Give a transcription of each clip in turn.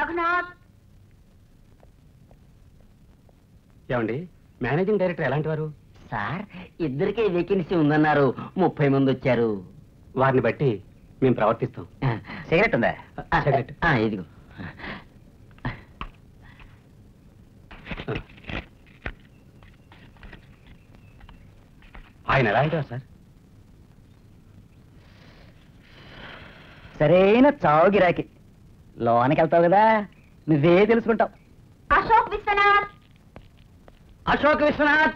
రఘునాథ్ ఏమండి managing director ఎలాంటి వారు సార్ ఇద్దరికే వేకెన్సీ ఉందన్నారు ముప్పై మంది వచ్చారు వారిని బట్టి మేము ప్రవర్తిస్తాం సిగరెట్ ఉందా సిగరెట్. ఆ, ఇదిగో ఆయన ఎలాంటి వారు సార్ సరైన చావు గిరాకి లోనికి వెళ్తావు కదా నువ్వే తెలుసుకుంటావు Ashok Vishwanath Ashok Vishwanath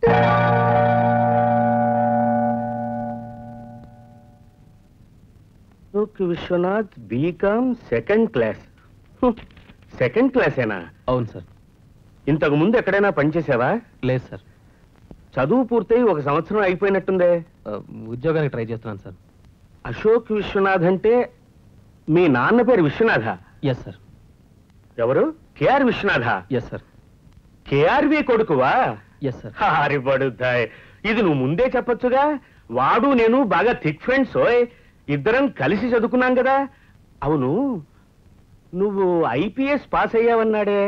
Ashok Vishwanath BCom second class second క్లాసేనా అవును సార్ ఇంతకు ముందు ఎక్కడైనా పనిచేసావా లేదు సార్ చదువు పూర్తయి ఒక సంవత్సరం అయిపోయినట్టుందే ఉద్యోగానికి ట్రై చేస్తున్నాను సార్ అశోక్ విశ్వనాథ్ అంటే మీ నాన్న పేరు విశ్వనాథ ఎస్ సార్ ఎవరు KR Vishwanath yes sir KRV కొడుకువా ఎస్ సార్ హారి పడుతాయ్ ఇది నువ్వు ముందే చెప్పొచ్చుగా వాడు నేను బాగా థిక్ ఫ్రెండ్స్ ఓయ్ ఇద్దరం కలిసి చదువుకున్నాం కదా అవును నువ్వు ఐపీఎస్ పాస్ అయ్యావన్నాడే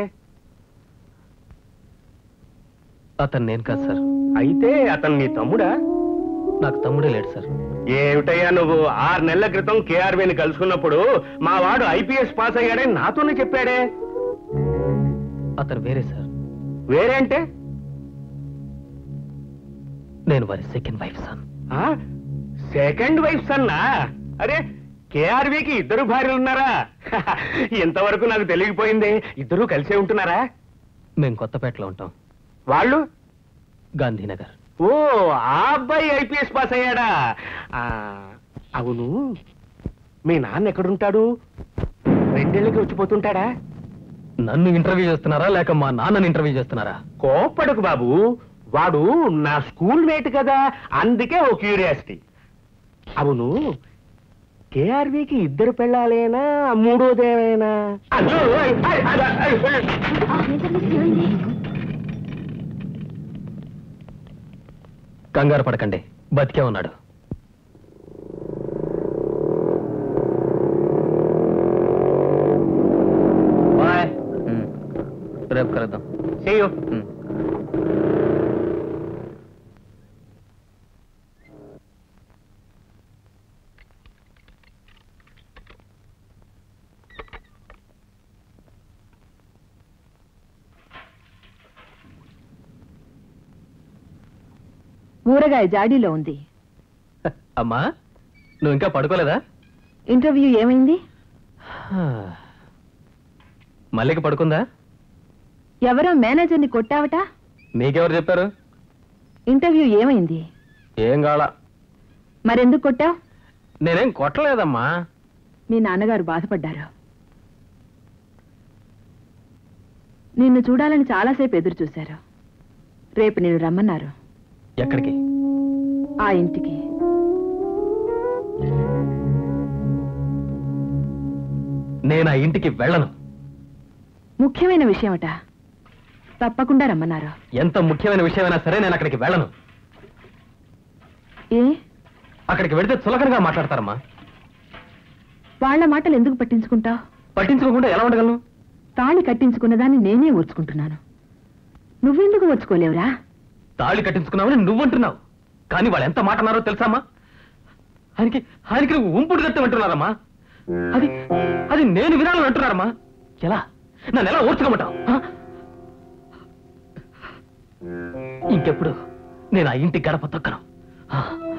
అతను నేను కాదు సార్ అయితే అతను నీ తమ్ముడా నాకు తమ్ముడే లేడు సార్ ఏమిటయ్యా నువ్వు ఆరు నెలల క్రితం కేఆర్బీని కలుసుకున్నప్పుడు మా వాడు ఐపీఎస్ పాస్ అయ్యాడని నాతోనే చెప్పాడే అతను వేరే సార్ వేరే అంటే నేను వారి సెకండ్ వైఫ్ సార్ ఆ? సెకండ్ వైఫ్ సన్నా అరే కేఆర్బీకి ఇద్దరు భార్యలు ఉన్నారా ఇంతవరకు నాకు తెలియకపోయింది ఇద్దరు కలిసే ఉంటున్నారా మేము కొత్తపేటలో ఉంటాం వాళ్ళు గాంధీనగర్ ఓ ఆ అబ్బాయి ఐపీఎస్ పాస్ అయ్యాడా ఆ, అవును మీ నాన్న ఎక్కడుంటాడు రెండేళ్ళకి వచ్చిపోతుంటాడా నన్ను ఇంటర్వ్యూ చేస్తున్నారా లేక మా నాన్నని ఇంటర్వ్యూ చేస్తున్నారా కోప్పడకు బాబు వాడు నా స్కూల్ మేట్ కదా అందుకే ఓ క్యూరియాసిటీ అవును కేఆర్వికి ఇద్దరు పెళ్ళాలేనా మూడోదేమైనా అయ్యో, ఐ, ఐ, ఐ, ఐ, ఐ. కంగారు పడకండి బతికే ఉన్నాడు రేపు కలుద్దాం See you. ఊరగాయ జాడీలో ఉంది అమ్మా నువ్వు ఇంకా పడుకోలేదా ఇంటర్వ్యూ ఏమైంది మల్లిక పడుకుందా ఎవరో మేనేజర్ని కొట్టావట నీకెవరు చెప్పారు ఇంటర్వ్యూ ఏమైంది ఏం కావాల మరెందుకు కొట్టావు నేనేం కొట్టలేదమ్మా మీ నాన్నగారు బాధపడ్డారు నిన్ను చూడాలని చాలాసేపు ఎదురు చూశారు రేపు నేను రమ్మన్నారు ఎక్కడికి ఆ ఇంటికి నేను ఆ ఇంటికి వెళ్ళను ముఖ్యమైన విషయమట తప్పకుండా రమ్మన్నారు ఎంత ముఖ్యమైన విషయమైనా సరే నేను అక్కడికి వెళ్ళను ఏ అక్కడికి వెళితే చులకనగా మాట్లాడతారమ్మా వాళ్ళ మాటలు ఎందుకు పట్టించుకుంటావు పట్టించుకోకుండా ఎలా ఉండగలను తాళి కట్టించుకున్నదాన్ని నేనే ఓర్చుకుంటున్నాను నువ్వెందుకు ఓర్చుకోలేవురా తాళి కట్టించుకున్నావని నువ్వంటున్నావు కానీ వాళ్ళు ఎంత మాట అన్నారో తెలుసామా ఆయనకి ఆయనకి నువ్వు ఉంపుడు కట్టమంటున్నారమ్మా అది అది నేను వినాలని అంటున్నారమ్మా ఎలా నన్ను ఎలా ఓర్చుకోమంటావు ఆ? ఇంకెప్పుడు నేను ఆ ఇంటి గడప తొక్కను ఆ.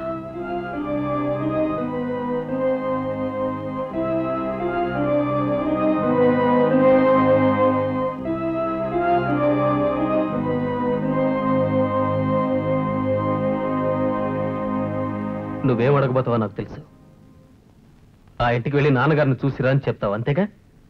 నువ్వేం అడగబోతావో నాకు తెలుసు ఆ ఇంటికి వెళ్ళి నాన్నగారిని చూసిరా అని చెప్తావు అంతేగా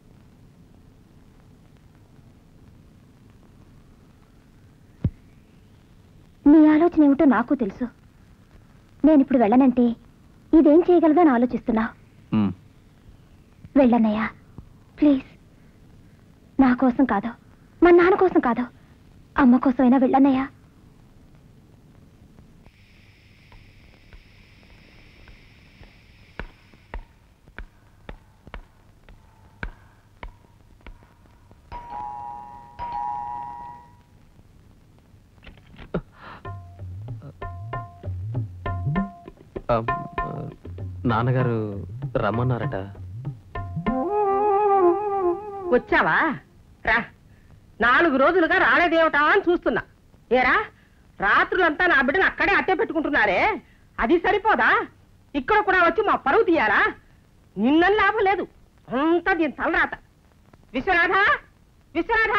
నీ ఆలోచన ఏమిటో నాకు తెలుసు నేను ఇప్పుడు వెళ్ళనంటే ఇదేం చేయగలదో అని ఆలోచిస్తున్నా ఉమ్. వెళ్ళన్నయ్యా ప్లీజ్ నా కోసం కాదు మా నాన్న కోసం కాదు అమ్మ కోసమైనా వెళ్ళన్నయ్యా నాన్నగారు రమ్మన్నారట వచ్చావా రా నాలుగు రోజులుగా రాలేదేమిటా అని చూస్తున్నా ఏరా రాత్రులంతా నా బిడ్డను అక్కడే అట్టే పెట్టుకుంటున్నారే అది సరిపోదా ఇక్కడ కూడా వచ్చి మా పరువు తీయాలా నిన్నని లాభం లేదు అంతా దీని తలరాత విశ్వనాథ విశ్వనాథ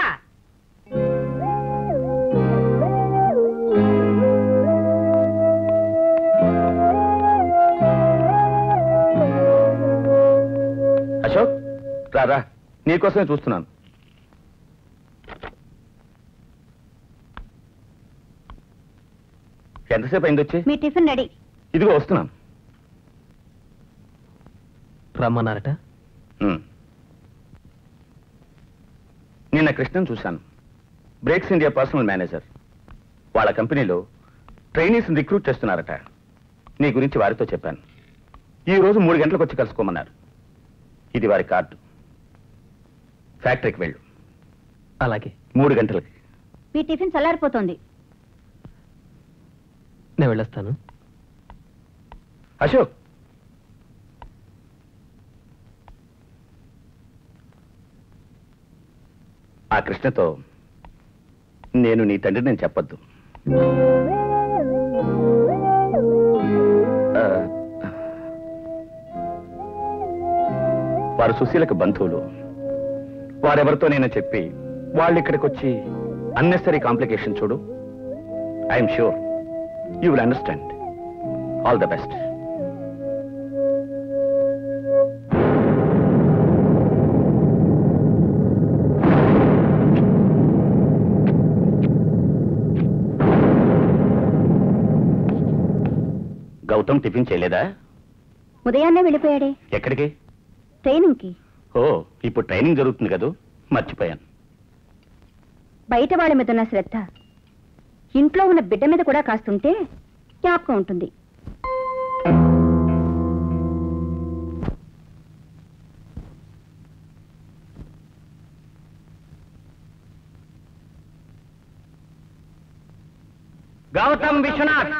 అశోక్ రారా నీకోసమే చూస్తున్నాను ఎంతసేపు అయింది వచ్చి మీ టిఫిన్ రెడీ ఇదిగో వస్తున్నాను రమ్మన్నారట ఉమ్. నిన్న కృష్ణన్ చూశాను బ్రేక్స్ ఇండియా పర్సనల్ మేనేజర్ వాళ్ళ కంపెనీలో ట్రైనీస్ రిక్రూట్ చేస్తున్నారట నీ గురించి వారితో చెప్పాను ఈ రోజు మూడు గంటలకు వచ్చి కలుసుకోమన్నారు ఇది వారి కార్డు ఫ్యాక్టరీకి వెళ్ళు అలాగే మూడు గంటలకి మీ టిఫిన్ చల్లారిపోతుంది నేను వెళ్ళొస్తాను అశోక్ ఆ కృష్ణతో నేను నీ తండ్రి నేను చెప్పొద్దు ఆ, వారు సుశీలకు బంధువులు వారెవరితో నేను చెప్పి వాళ్ళు ఇక్కడికి వచ్చి అన్నెసరీ కాంప్లికేషన్ చూడు I'm sure you will understand all the best Gautam tiffin చేయలేదా ఉదయాన్నే వెళ్ళిపోయాడే ఎక్కడికి ట్రైనింగ్కి ఓ ఇప్పుడు ట్రైనింగ్ జరుగుతుంది కదూ మర్చిపోయాను బయట వాళ్ళ మీద ఉన్న శ్రద్ధ ఇంట్లో ఉన్న బిడ్డ మీద కూడా కాస్తుంటే జ్ఞాపకం ఉంటుంది Gautam Vishwanath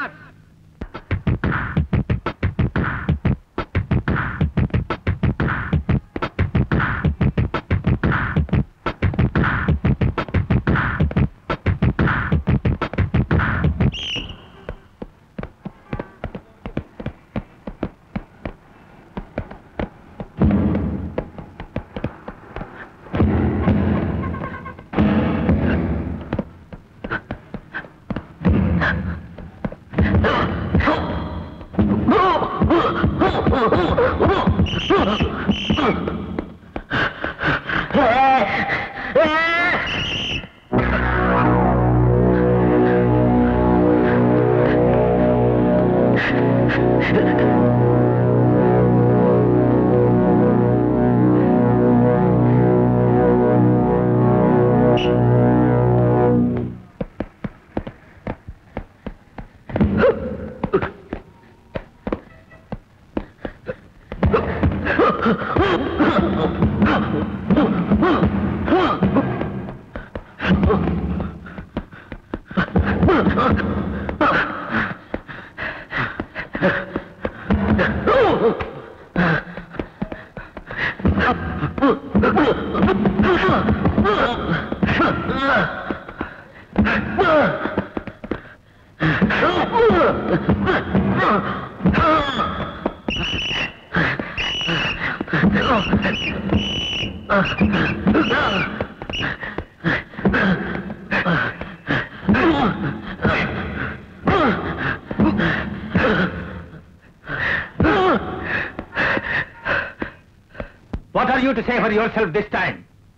what are you to say for yourself this time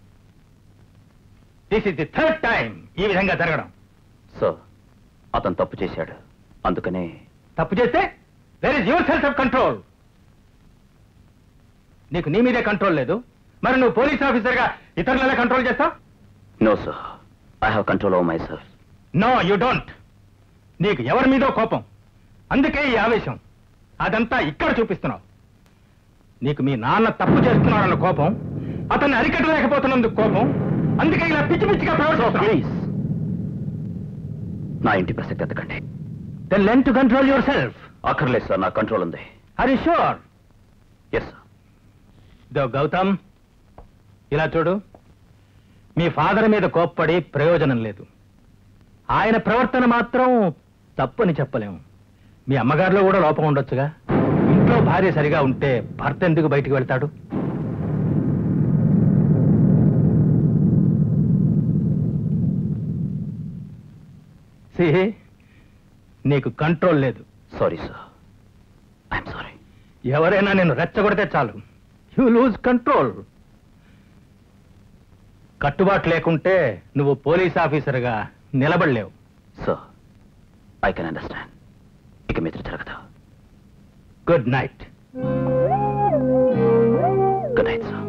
this is the third time ఈ విధంగా జరగడం సో అతను తప్పు చేశాడు అందుకనే తప్పు చేస్తే there is yourself of control నీకు నీ మీదే కంట్రోల్ లేదు మరి నువ్వు పోలీస్ ఆఫీసర్గా ఇతరుల కంట్రోల్ చేస్తావు no sir I have control over myself no you don't నీకు ఎవరి మీదో కోపం అందుకే ఈ ఆవేశం అదంతా ఇక్కడ చూపిస్తున్నావు నీకు మీ నాన్న తప్పు చేస్తున్నాడన్న కోపం అతన్ని అరికట్టలేకపోతున్నందుకు కోపం అందుకే ఇలా పిచ్చి పిచ్చిగా ప్రవర్తిస్తున్నావు ప్లీజ్ నా ఇంటి ప్రసక్తి ఎత్తకండి then learn to control yourself అక్కర్లేదు సార్ నా కంట్రోల్ ఉంది హరి షూర్ ఎస్ సార్ దో గౌతమ్ ఇలా చూడు మీ ఫాదర్ మీద కోప్పడి ప్రయోజనం లేదు ఆయన ప్రవర్తన మాత్రం తప్పని చెప్పలేము మీ అమ్మగారిలో కూడా లోపం ఉండొచ్చుగా ఇంట్లో భార్య సరిగా ఉంటే భర్త ఎందుకు బయటికి వెళ్తాడు See, నీకు కంట్రోల్ లేదు సారీ సార్ ఐఎమ్ సారీ ఎవరైనా నేను రెచ్చగొడితే చాలు యు లూజ్ కంట్రోల్ కట్టుబాటు లేకుంటే నువ్వు పోలీస్ ఆఫీసర్గా నిలబడలేవు సార్ ఐ కెన్ అండర్స్టాండ్ ఇక మిత్ర జరగదు good night good night sir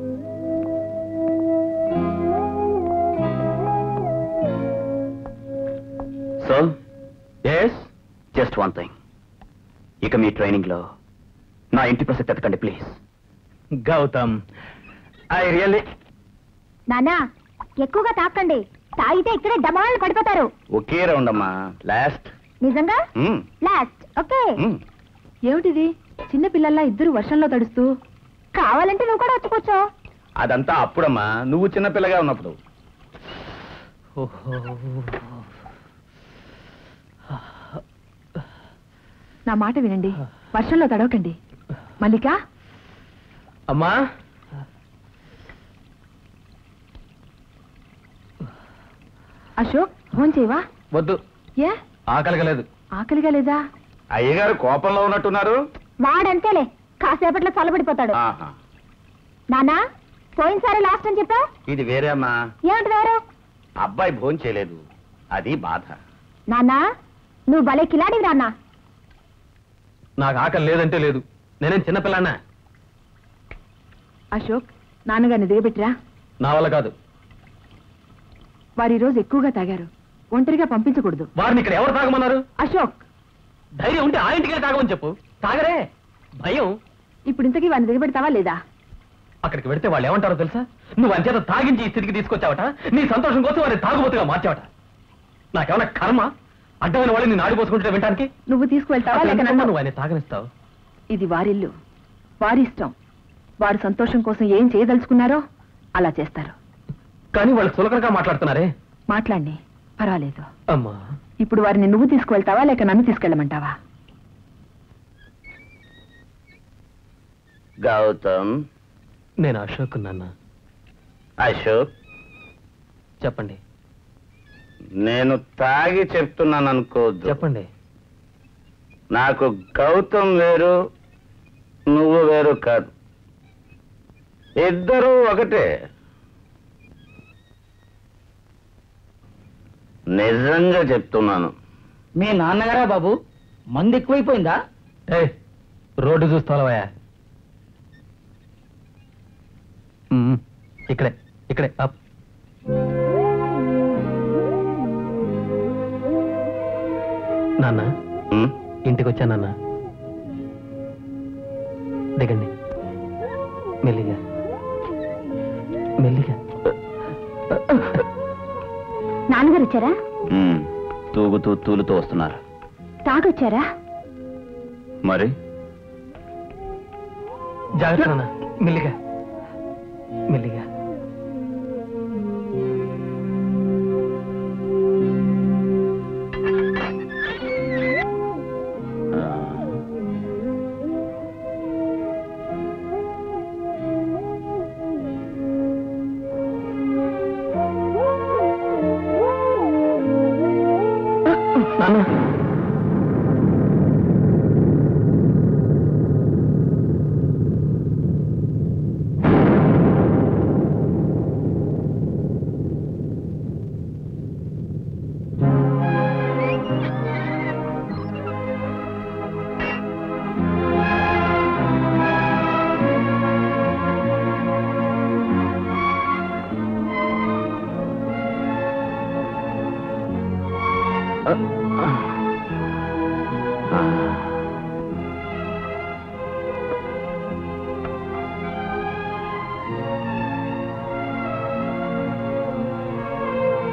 so yes just one thing ఇక మీ ట్రైనింగ్ లో నా ఇంటి ప్రసక్తి ఎత్తకండి ప్లీజ్ గౌతమ్ ఐ రియల్లీ నానా ఎక్కువగా తాకండి తాగితే ఇక్కడే డమాళ్ళు పడిపోతారు ఒకే రౌండ్ అమ్మా లాస్ట్ నిజంగా లాస్ట్ ఓకే ఏమిటిది చిన్న పిల్లల్లా ఇద్దరు వర్షంలో తడుస్తూ కావాలంటే నువ్వు కూడా వచ్చి కూర్చో అదంతా అప్పుడమ్మా నువ్వు చిన్నపిల్లగా ఉన్నప్పుడు నా మాట వినండి వర్షంలో తడవకండి మల్లిక అమ్మా అశోక్ ఫోన్ చేయవా వద్దు ఏ ఆకలిగలేదు ఆకలిగా లేదా అయ్యగారు కోపంలో ఉన్నట్టున్నారు వాడంతేలే కాసేపట్లో చల్లబడిపోతాడు ఆహా. నానా పోయినసారి లాస్ట్ అని చెప్పా ఇది వేరే అమ్మా ఏమిటి వేరు అబ్బాయి భోజనం చేయలేదు అది బాధ నాన్నా నువ్వు భలే కిలాడివి రాన్నా నాకు ఆకలి లేదంటే లేదు నేనేం చిన్నపిల్లన్నా అశోక్ నాన్నగారిని దిగబెట్టిరా నా వల్ల కాదు వారు ఈ రోజు ఎక్కువగా తాగారు ఒంటరిగా పంపించకూడదు వారిని ఇక్కడ ఎవరు తాగమన్నారు అశోక్ ధైర్యం ఉంటే ఆ ఇంటికి తాగమని చెప్పు తాగరే భయం ఇప్పుడు ఇంతకీ వారిని దిగబెడతావా లేదా అక్కడికి వెడితే వాళ్ళు ఏమంటారో తెలుసా నువ్వు అంచేత తాగించి ఈ స్థితికి తీసుకొచ్చావట నీ సంతోషం కోసం వారిని తాగుబోతుగా మార్చావట నాకేమన్నా కర్మ అడ్డమైన వాళ్ళని నేను ఆడిపోసుకుంటే వినటానికి నువ్వు తీసుకువెళ్తావా అసలు లేక ఎందుకమ్మా నన్ను నువ్వు ఆయన తాగనిస్తావు ఇది వారిల్లు వారి ఇష్టం వారు సంతోషం కోసం ఏం చేయదలుచుకున్నారో అలా చేస్తారు కానీ వాళ్ళు సులకనగా మాట్లాడుతున్నారే మాట్లాడి పర్వాలేదు అమ్మా ఇప్పుడు వారిని నువ్వు తీసుకువెళ్తావా లేక నన్ను తీసుకెళ్ళమంటావా గౌతమ్ నేను అశోక్ నాన్న అశోక్ చెప్పండి నేను తాగి చెప్తున్నాను అనుకోవద్దు చెప్పండి నాకు గౌతమ్ వేరు నువ్వు వేరు కాదు ఇద్దరు ఒకటే నిజంగా చెప్తున్నాను మీ నాన్నగారా బాబు మందు ఎక్కువైపోయిందా ఏ రోడ్డు చూస్తావా ఇక్కడే ఇక్కడే అప్ నాన్న ఉమ్, ఇంటికి వచ్చా నాన్న దిగండి మెల్లిగా మెల్లిగా నాన్నగారు వచ్చారా ఉమ్, తూగుతూ తూలుతూ వస్తున్నారు తాగొచ్చారా మరి జాగ్రత్త నాన్న మెల్లిగా మెల్లిగా ఆ, నాన్న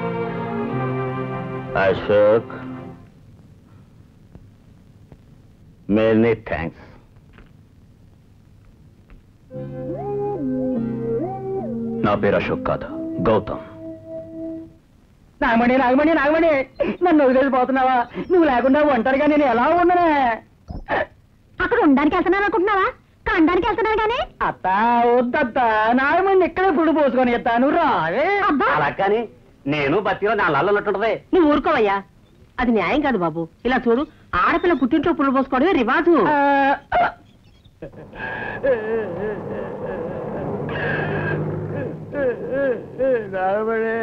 అశోక్ మెనీ థ్యాంక్స్ నా పేరు అశోక్ కాదు గౌతమ్ నాగమణి నాగమణి నాగమణి నన్ను వదిలేసిపోతున్నావా నువ్వు లేకుండా ఒంటరిగా నేను ఎలా ఉండనే అక్కడ ఉండడానికి వెళ్తున్నాను అనుకుంటున్నావా కండానికి వెళ్తున్నాను కానీ అత్త వద్దత్త నాగమణి ఇక్కడే గుడి పోసుకొని ఎత్తా నువ్వు రావే అబ్బా అలా కానీ నేను బతిలో నా లల్ల ఉన్నట్టుంటది నువ్వు ఊరుకోవయ్యా అది న్యాయం కాదు బాబు ఇలా చూడు ఆడపిల్ల పుట్టింట్లో పుల్ల పోసుకోవడమే రివాజు ఆ, నాగమణి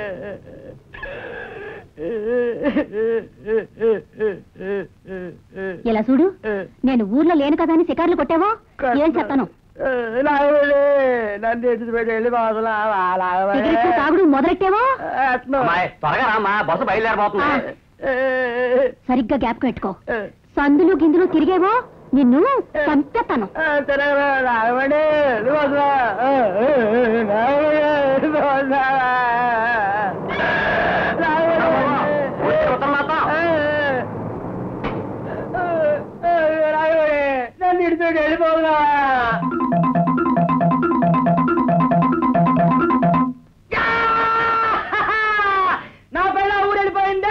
ఇలా చూడు నేను ఊర్లో లేను కదా అని శికార్లు కొట్టావో ఏం చెప్తాను నాగమణి నన్ను ఎదురు పెట్టి వెళ్ళి బాధలు సిగరెట్లు తాగుడు మొదలెట్టావో అమ్మాయి త్వరగా రామ్మా బస్సు బయలుదేరబోతుంది సరిగ్గా గ్యాప్ పెట్టుకో సందులు గిందులు తిరిగేవో నిన్ను చంపేస్తాను నాగమణి నన్ను ఇడితో వెళ్ళిపోగా నా పిల్ల ఊరెళ్ళిపోయింది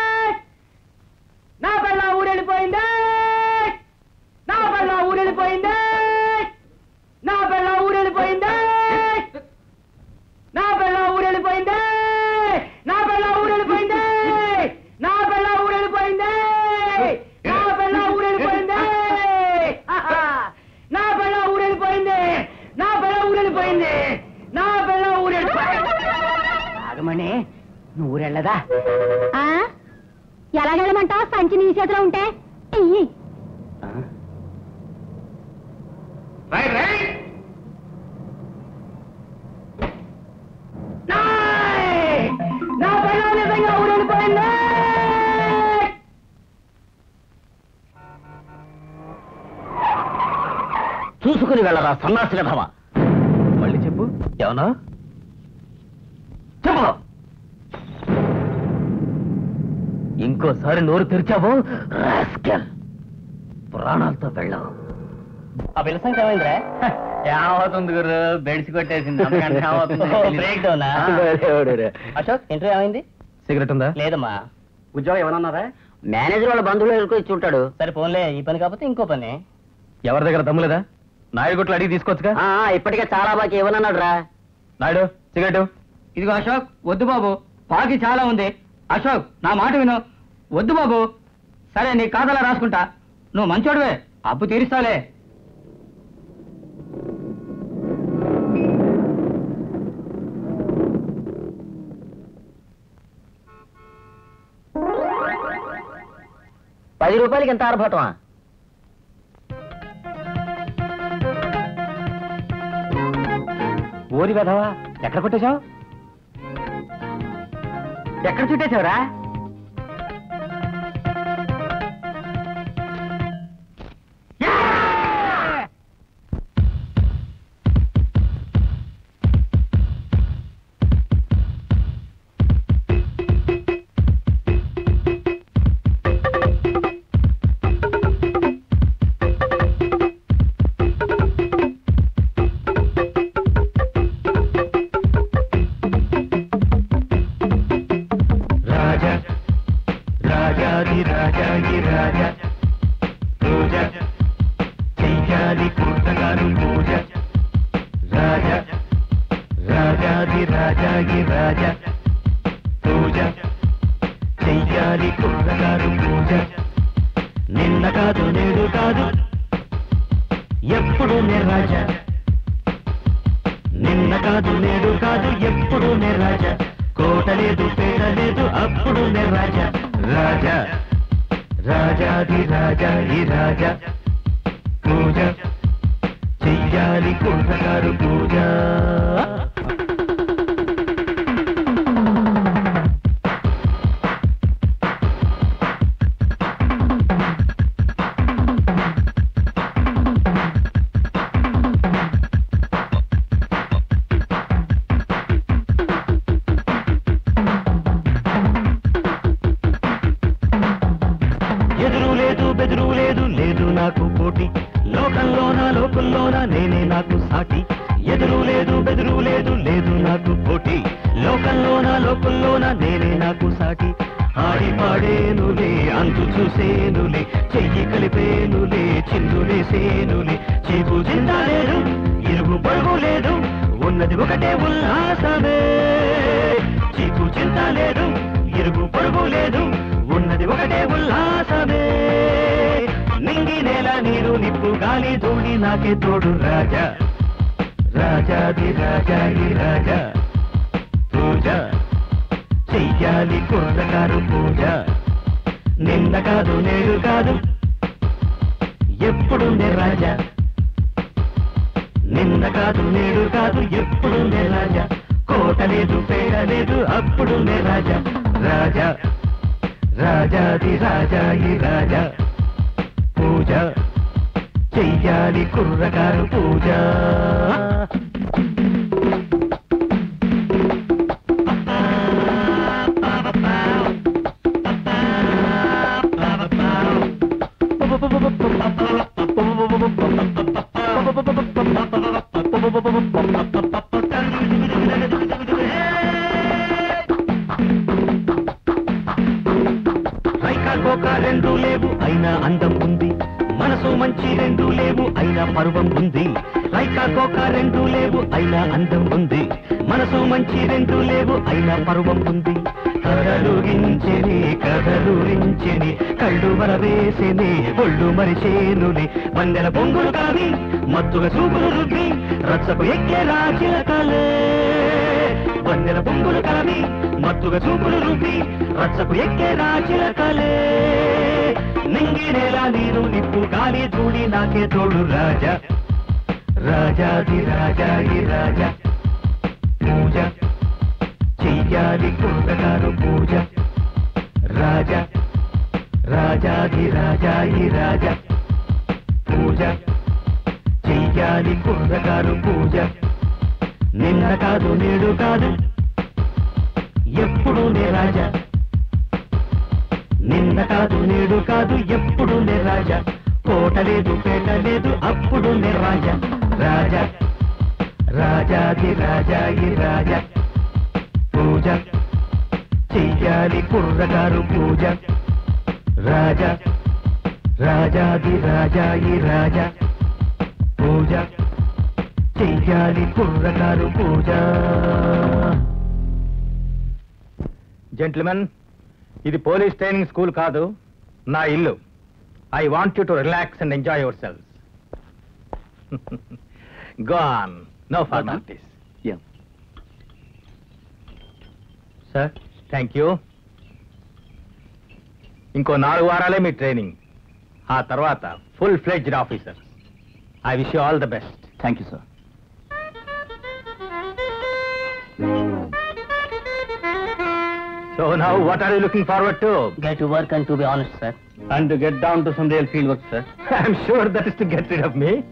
నా పిల్ల ఊరెళ్ళిపోయింది నా పిల్ల ఊరెళ్ళిపోయింది నా పిల్ల ఊరెళ్ళిపోయింది నా పిల్ల ఊరెళ్ళిపోయింది నా పిల్ల ఊరెళ్ళిపోయింది నా పిల్ల ఊరెళ్ళిపోయింది నా పిల్ల ఊరెళ్ళిపోయింది ఆహా! నా పిల్ల ఊరెళ్ళిపోయింది నా పిల్ల ఊరెళ్ళిపోయింది నా పిల్ల ఊరెళ్ళిపోయింది నాగమణి నువ్వు ఊరెళ్ళదా ఆ ఎలాగెళ్ళమంటావు సంచి నీ చేతిలో ఉంటే ఇయ్యి నాయ్! నా పిల్ల నిజంగా ఊరెళ్ళిపోయింది చూసుకుని వెళ్ళరా సన్నాసి విధవా మళ్ళీ చెప్పు ఏమన్నా చెప్పు ఇంకోసారి నోరు తెరిచావో రాస్కెల్ ప్రాణాలతో వెళ్ళావు ఆ పిల్ల సంగతి ఏమైందిరా ఏమవుతుంది గురు బెడిసి కొట్టేసింది బ్రేక్ డౌన్ అశోక్ ఇంటర్వ్యూ ఏమైంది సిగరెట్ ఉందా లేదమ్మా ఉద్యోగం ఏమన్నారా మేనేజర్ వాళ్ళ బంధువులు ఎదుర్కొని ఇచ్చి ఉంటాడు సరే ఫోన్లే ఈ పని కాకపోతే ఇంకో పని ఎవరి దగ్గర దమ్ము లేదా నాయుడు గుట్లు అడిగి తీసుకోవచ్చుగా ఆ, ఇప్పటికే చాలా బాగా ఏమన్నాడు రా నాయుడు సిగరెట్ ఇదిగో అశోక్ వద్దు బాబు పాకి చాలా ఉంది అశోక్ నా మాట విను వద్దు బాబు సరే నీ కాదలా రాసుకుంటా నువ్వు మంచోడువే అప్పు తీరుస్తాలే పది రూపాయలకి ఎంత ఆరభటమా ఓరి వెధవా ఎక్కడ కొట్టేశావు ఎక్కడ చుట్టేశావురా రాజా రాజాది రాజాది రాజా పూజ చెయ్యాలి కూటగారు పూజ రాజా రాజాది రాజాది రాజా పూజ చెయ్యాలి కూటగారు పూజ నిన్న కాదు నేడు కాదు ఎప్పుడు నే రాజా నిన్న కాదు నేడు కాదు ఎప్పుడు నే రాజా కోట లేదు పేట లేదు అప్పుడు నే రాజా రాజా రాజాది రాజా ఈ రాజా పూజ చెయ్యాలి కుండగారు పూజ ఎదురు లేదు బెదురు లేదు లేదు చూసేనులే చెయ్యి కలిపేనులే చిందులేసేనులే చీపు చింత లేదు ఇరుగు పొరుగు లేదు ఉన్నది ఒకటే ఉల్లాసమే చీపు చింత లేదు ఇరుగు పొరుగు లేదు ఉన్నది ఒకటే ఉల్లాసమే నింగి నేల నీరు నిప్పు గాలి ధూళి నాకే తోడు రాజా రాజాది రాజాది రాజా పూజ చెయ్యాలి కుర్రగారు పూజ నిన్న కాదు నేడు కాదు ఎప్పుడు నే రాజా నిన్న కాదు నేడు కాదు ఎప్పుడు నే రాజా కోట లేదు పేడ లేదు అప్పుడు నే రాజా రాజా రాజాది రాజా ఈ రాజా పూజ చెయ్యాలి కుర్రగారు పూజ రైకా కోక రెండు లేవు అయినా అందం ఉంది మనసు మంచి రెండు లేవు అయినా పర్వం ఉంది రైకా కోక రెండు లేవు అయినా అందం ఉంది మనసు మంచి రెండు లేవు అయినా పర్వం ఉంది కదలుగించెని కదలురించెని కళ్ళు వరవేసెని ఒళ్ళు మరిచేనుని వందెల బొంగులు కావి మత్తుగా చూపులు రుద్ది రచ్చకు ఎక్కే రాచిలకలే వందెల బొంగులు కావి మత్తుగా చూపులు రుద్ది రచ్చకు ఎక్కే రాచిలకలే నింగి నేల నీరు నిప్పు గాలి ధూళి నాకే తోడు రాజా రాజాది రాజాది రాజా పూజ చెయ్యాలి కుర్రగారు పూజ రాజా రాజాది రాజాయి రాజా పూజ చెయ్యాలి కుర్రగారు పూజ నిన్న కాదు నేడు కాదు ఎప్పుడు నే రాజా నిన్న కాదు నేడు కాదు ఎప్పుడు నే రాజా కోట లేదు పేట లేదు అప్పుడు నే రాజా రాజా రాజాది రాజాయి రాజా పూజ చెయ్యాలి కుర్రగారు పూజ రాజా రాజాది రాజాయి రాజా పూజ చెయ్యాలి కుర్రగారు పూజ జెంట్మెన్ ఇది పోలీస్ ట్రైనింగ్ స్కూల్ కాదు నా ఇల్లు I want you to relax and enjoy yourselves gone no formalities sir thank you ఇంకో నాలుగు వారాలే మీ ట్రైనింగ్ ఆ తర్వాత full fledged officer I wish you all the best thank you sir So now, what are you looking forward to? Get to work and to be honest, sir. And to get down to some real field work, sir. I'm sure that is to get rid of me.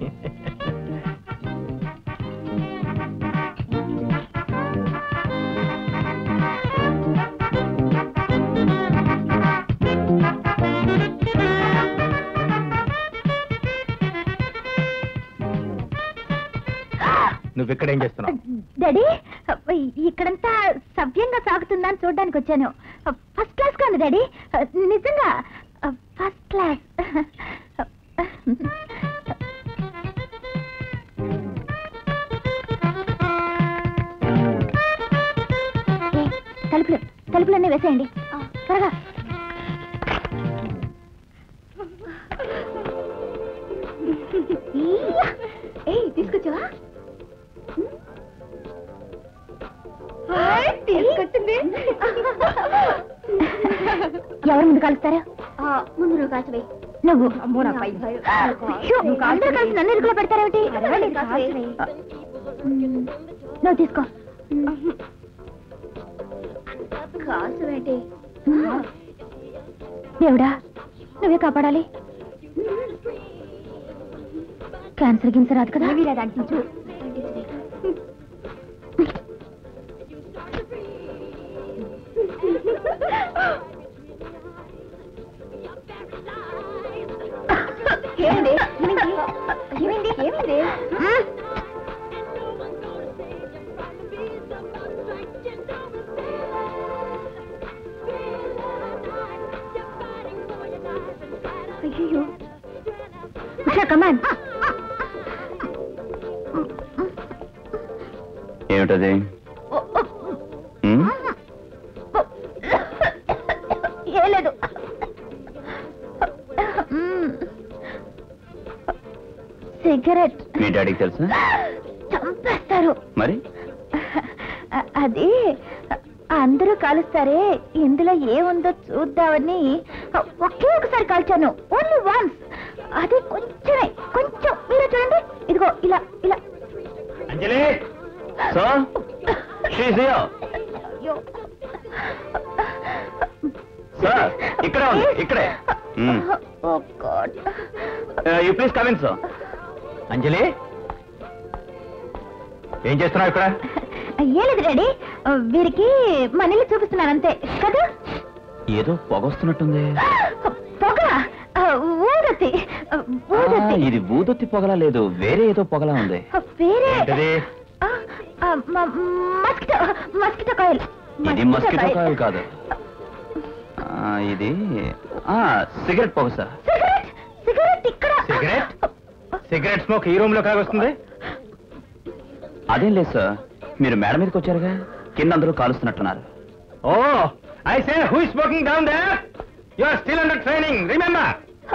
నువ్వు ఇక్కడ ఏం చేస్తున్నావు daddy ఇక్కడంతా సవ్యంగా సాగుతుందని చూడడానికి వచ్చాను first class గా ఉంది డాడీ నిజంగా ఫస్ట్ క్లాస్ తలుపులు తలుపులన్నీ వేసేయండి త్వరగా ఈయ్యా! ఏయ్ తీసుకొచ్చావా తీసుకొచ్చింది ఎవరు ముందు కలుస్తారు ముందు నువ్వు కాల్చవే నువ్వు అయ్యో, అందరూ కలిసి నన్ను ఇరుకులో పెడతారేమిటి మ్మ్. నువ్వు తీసుకో కాల్చవేంటి దేవుడా నువ్వే కాపాడాలి క్యాన్సర్ గిన్సర్ రాదు కదా ఏమైంది ఏమైంది ఏమైంది కమాన్ ఏమిటది ఉమ్? ఏ లేదు మ్మ్. సిగరెట్ మీ డాడీకి తెలుసా చంపేస్తారు మరి అ- అది అందరూ కాలుస్తారే ఇందులో ఏముందో చూద్దామని ఒకే ఒకసారి కాల్చాను ఓన్లీ వన్స్ అది కొంచెమే కొంచెం మీరే చూడండి ఇదిగో ఇలా ఇలా అంజలి సో షీజ్ హియర్ అయ్యో. సార్ ఇక్కడే ఉంది ఇక్కడే oh God you please come in sir Anjali ఏం చేస్తున్నావు ఇక్కడ ఏ లేదు డాడీ వీరికి మనీలు చూపిస్తున్నాను అంతే కదా ఏదో పొగొస్తున్నట్టుంది పొగ ఆ, ఊదతి ఆ, ఆ, ఊదతి ఇది బూదొత్తి పొగలా లేదు వేరే ఏదో పొగలా ఉంది వేరే ఏంటది ఆ, ఆ, మ- మస్కిటో మస్కిటో కాయిల్ ఇది మస్కిటో కాయలు కాదు ఆ, ఇది ఆ సిగరెట్ పొగ సార్ సిగరెట్ సిగరెట్ ఇక్కడ సిగరెట్ సిగరెట్ స్మోక్ ఈ రూమ్ లో కాగొస్తుంది అదేం లేదు సార్ మీరు మేడ మీదకి వచ్చారుగా కింద అందరూ కాలుస్తున్నట్టున్నారు oh I say who smoking down they you are still under training remember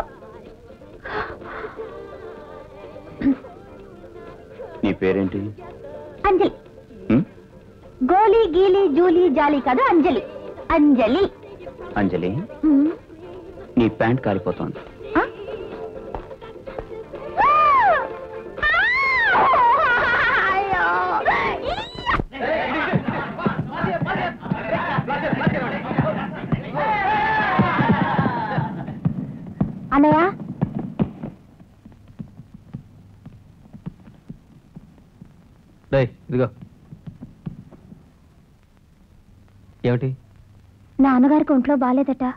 నీ పేరేంటి అంజలి ఉమ్? గోలీ గీలి జూలీ జాలి కాదు అంజలి అంజలి అంజలి ఉమ్. నీ ప్యాంట్ కాలిపోతోంది ఆ? అయ్యో. అన్నయ్య డేయ్, ఇదిగో ఏమిటి నాన్నగారికి ఒంట్లో బాగాలేదట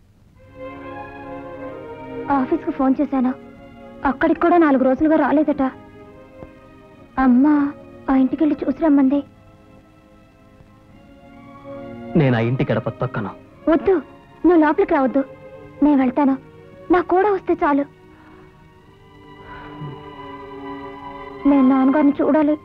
ఆఫీస్కు ఫోన్ చేశాను అక్కడికి కూడా నాలుగు రోజులుగా రాలేదట అమ్మ ఆ ఇంటికి వెళ్ళి చూసి రమ్మంది నేను ఆ ఇంటి గడప తొక్కను వద్దు నువ్వు లోపలికి రావద్దు నేను వెళ్తాను నా కూడా వస్తే చాలు నేను నాన్నగారిని చూడాలి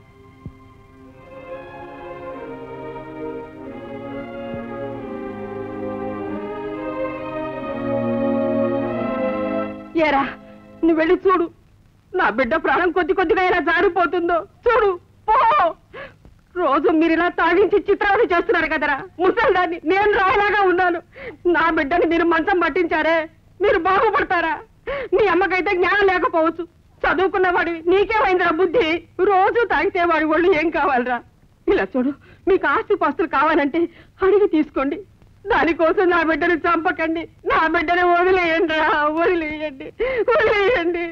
ఏరా నువ్వు వెళ్ళి చూడు నా బిడ్డ ప్రాణం కొద్ది కొద్దిగా ఎలా జారిపోతుందో చూడు పో రోజు మీరు ఇలా తాగించి చిత్రాలు చేస్తున్నారు కదరా ముసల్దాన్ని నేను రాయలాగా ఉన్నాను నా బిడ్డని మీరు మంచం పట్టించారే మీరు బాగుపడతారా మీ అమ్మకైతే జ్ఞానం లేకపోవచ్చు చదువుకున్నవాడివి నీకేమైందిరా బుద్ధి రోజు తాగితే వాడి ఒళ్ళు ఏం కావాలిరా ఇలా చూడు మీకు ఆస్తి పాస్తులు కావాలంటే అడిగి తీసుకోండి దానికోసం నా బిడ్డని చంపకండి నా బిడ్డని వదిలేయండి రా వదిలేయండి వదిలేయండి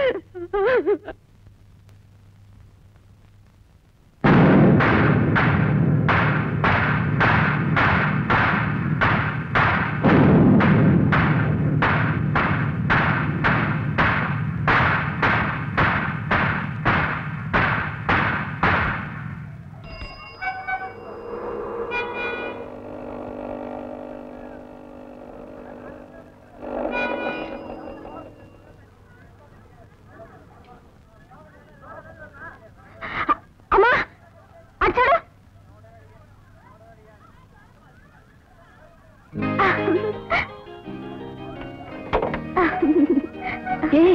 అమ్మా అచ్చాడు ఏ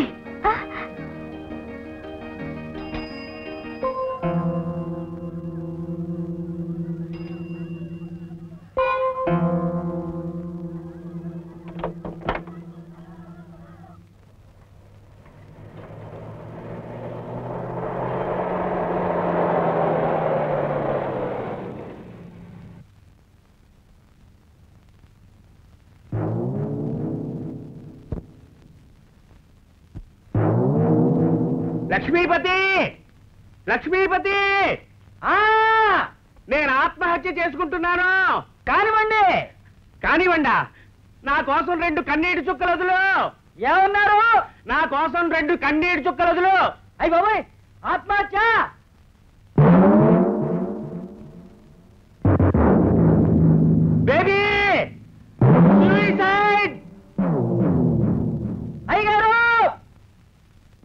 లక్ష్మీపతి లక్ష్మీపతి ఆ నేను ఆత్మహత్య చేసుకుంటున్నాను కానివ్వండి కానివ్వండా నా కోసం రెండు కన్నీటి చుక్కలు వదులు ఏమన్నారు నా కోసం రెండు కన్నీటి చుక్కలు వదులు అయ్యి బాబాయ్ ఆత్మహత్య బేబీ సూసైడ్ అయ్యగారు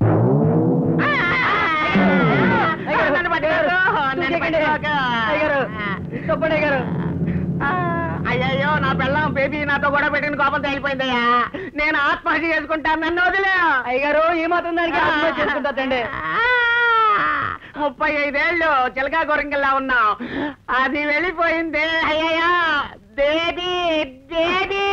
చేయకండి. అయ్యగారు, తప్పండి అయ్యగారు. అయ్యయ్యో నా పిల్లం బేబీ నాతో గొడవ పెట్టిన కోపం తేలిపోయిందయ్యా నేను ఆత్మహత్య చేసుకుంటాను నన్ను వదిలే అయ్యగారు ఈ మాత్రం దానికి ఆత్మహత్య చేసుకుంటారండి ముప్పై ఐదేళ్ళు చిలకా గొరంగిల్లా ఉన్నాం అది వెళ్ళిపోయింది అయ్యయ్యా బేబీ బేబీ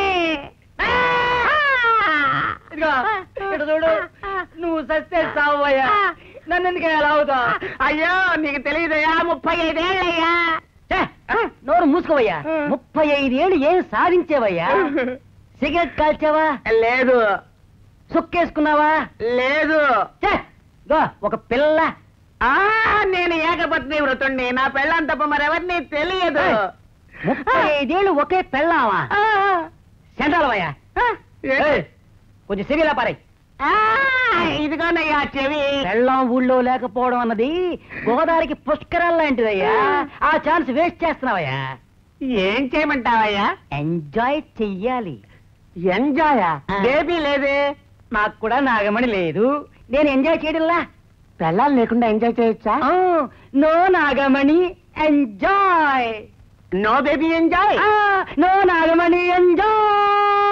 ఇదిగో ఇటు చూడు నువ్వు సస్తే సావయ్యా నన్ను ఎందుకు ఎలా అవుతావు అయ్యో నీకు తెలియదయ్యా ముప్పై ఐదేళ్ళయ్యా నోరు మూసుకోవయ్యా ముప్పై ఐదేళ్ళు ఏం సాధించేవయ్యా సిగరెట్ కాల్చావా లేదు సుక్కేసుకున్నావా లేదు ఛే! ఇదిగో, ఒక పిల్ల ఆ నేను ఏకపత్ని వృతుండి నా పెళ్ళం తప్ప మరెవరిని తెలియదు ముప్పై ఐదేళ్ళు ఒకే పెళ్ళావా సెంట్రాలవయ్యా ఏయ్, కొంచెం సివిలా పారాయి ఆ, ఇదిగోనయ్యా చెవి పెళ్ళాం ఊళ్ళో లేకపోవడం అన్నది గోదావరికి పుష్కరాలు లాంటిదయ్యా ఆ ఛాన్స్ వేస్ట్ చేస్తున్నావయ్యా ఏం చేయమంటావయ్యా ఎంజాయ్ చెయ్యాలి ఎంజాయ్ ఆ. బేబీ లేదే నాకు కూడా నాగమణి లేదు నేను ఎంజాయ్ చేయడంలా పెళ్ళాలు లేకుండా ఎంజాయ్ చేయొచ్చా ఆ, no Nagamani enjoy no baby enjoy ఆ, నో నాగమణి ఎంజాయ్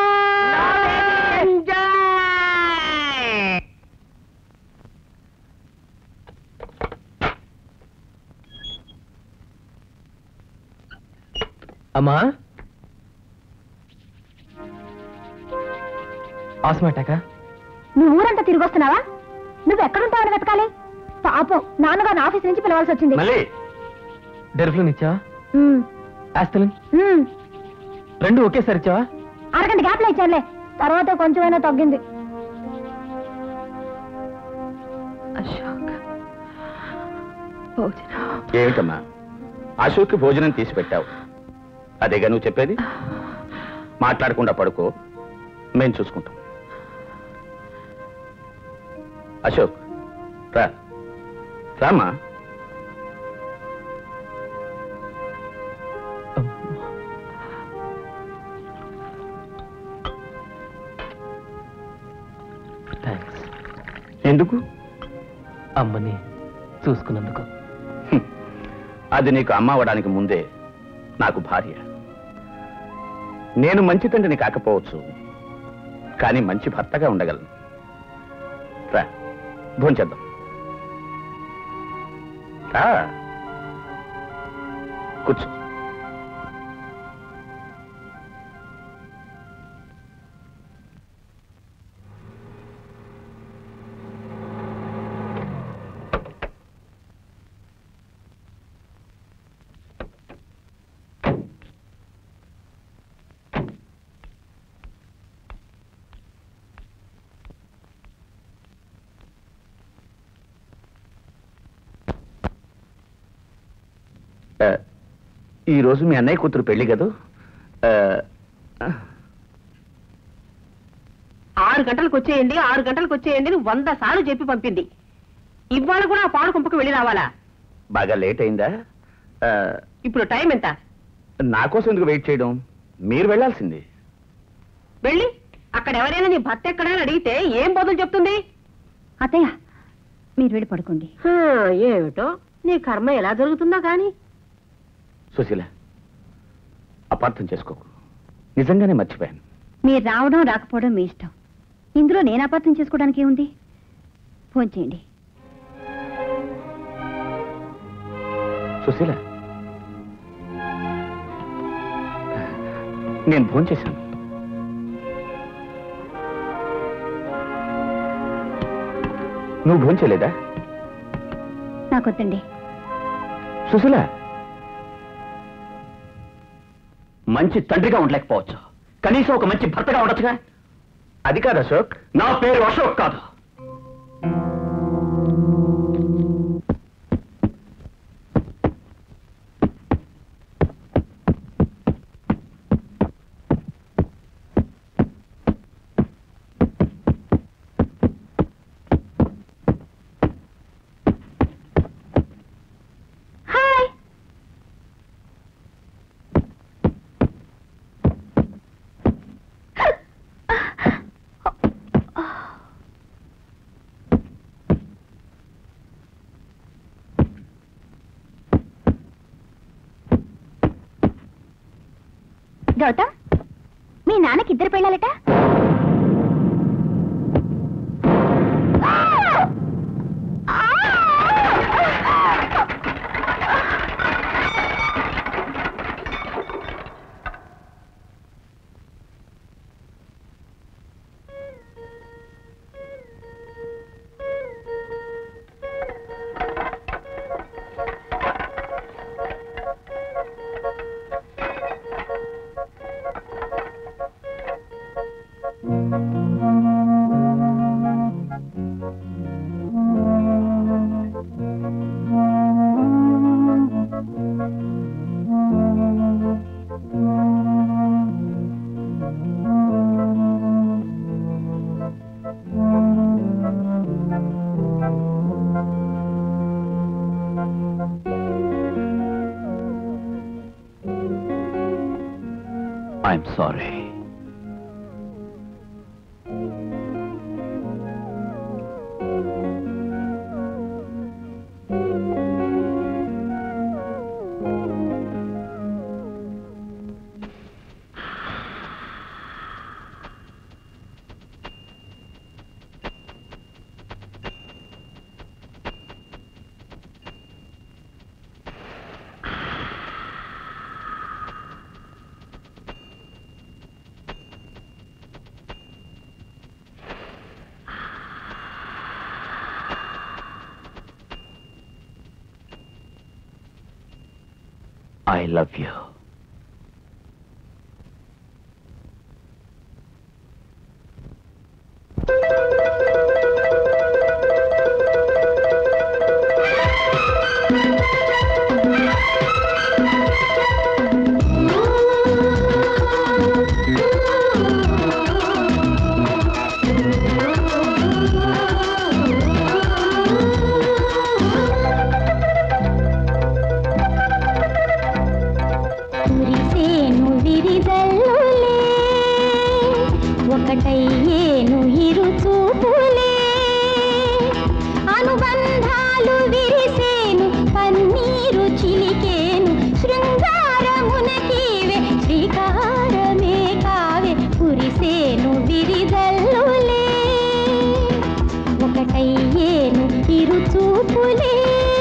ఎంజాయ్ అమ్మా ఆస్మాటాక నువ్వు ఊరంతా తిరిగి వస్తున్నావా నువ్వు ఎక్కడుంటావని వెతకాలి పాపం నాన్నగారు ఆఫీస్ నుంచి పిలవాల్సి వచ్చింది మళ్ళీ డెర్ఫ్లూన్ ఇచ్చావా ఉమ్, ఆస్తలిన్ ఉమ్. రెండు ఒకేసారి ఇచ్చావా అరగంట గ్యాప్ లో ఇచ్చానులే తర్వాత కొంచెమైనా తగ్గింది అశోక్ భోజనం ఏమిటమ్మా అశోక్కి భోజనం తీసి పెట్టావు అదేగా నువ్వు చెప్పేది మాట్లాడకుండా పడుకో మేం చూసుకుంటాం అశోక్ రా రామ్మా థ్యాంక్స్ ఎందుకు అమ్మని చూసుకున్నందుకు హ్మ్. అది నీకు అమ్మ అవడానికి ముందే నాకు భార్య నేను మంచి తండ్రిని కాకపోవచ్చు కానీ మంచి భర్తగా ఉండగలను రా భోంచేద్దాం రా కూర్చో ఆ, ఈ రోజు మీ అన్నయ్య కూతురు పెళ్లి కదూ ఆ, ఆరు గంటలకు వచ్చేయండి ఆరు గంటలకు వచ్చేయండి అని వంద సార్లు చెప్పి పంపింది ఇవాళ కూడా ఆ పాడు కుంపకు వెళ్ళి రావాలా బాగా లేట్ అయిందా ఆ, ఇప్పుడు టైం ఎంత నా కోసం ఎందుకు వెయిట్ చేయడం మీరు వెళ్ళాల్సింది వెళ్ళి అక్కడ ఎవరైనా నీ భర్త ఎక్కడా అని అడిగితే ఏం బదులు చెప్తుంది అత్తయ్య మీరు వెళ్ళి పడుకోండి హా, ఏమిటో నీ కర్మ ఎలా జరుగుతుందో గాని సుశీల అపార్థం చేసుకోకు నిజంగానే మర్చిపోయాను మీరు రావడం రాకపోవడం మీ ఇష్టం ఇందులో నేను అపార్థం చేసుకోవడానికి ఏముంది ఫోన్ చేయండి సుశీల నేను ఫోన్ చేశాను నువ్వు ఫోన్ చేయలేదా నాకొద్దండి సుశీల మంచి తండ్రిగా ఉండలేకపోవచ్చు కనీసం ఒక మంచి భర్తగా ఉండొచ్చుగా అది కాదు అశోక్ నా పేరు అశోక్ కాదు హాయ్ గౌతమ్ మీ నాన్నకి ఇద్దరు పెళ్ళాలట I'm sorry I love you కురిసేను విరిదల్లులే ఒకటయ్యేను ఇరు చూపులే అనుబంధాలు విరిసేను పన్నీరు చిలికేను శృంగారమునకీవే శ్రీకారమే కావే కురిసేను విరిదల్లులే ఒకటయ్యేను ఇరు చూపులే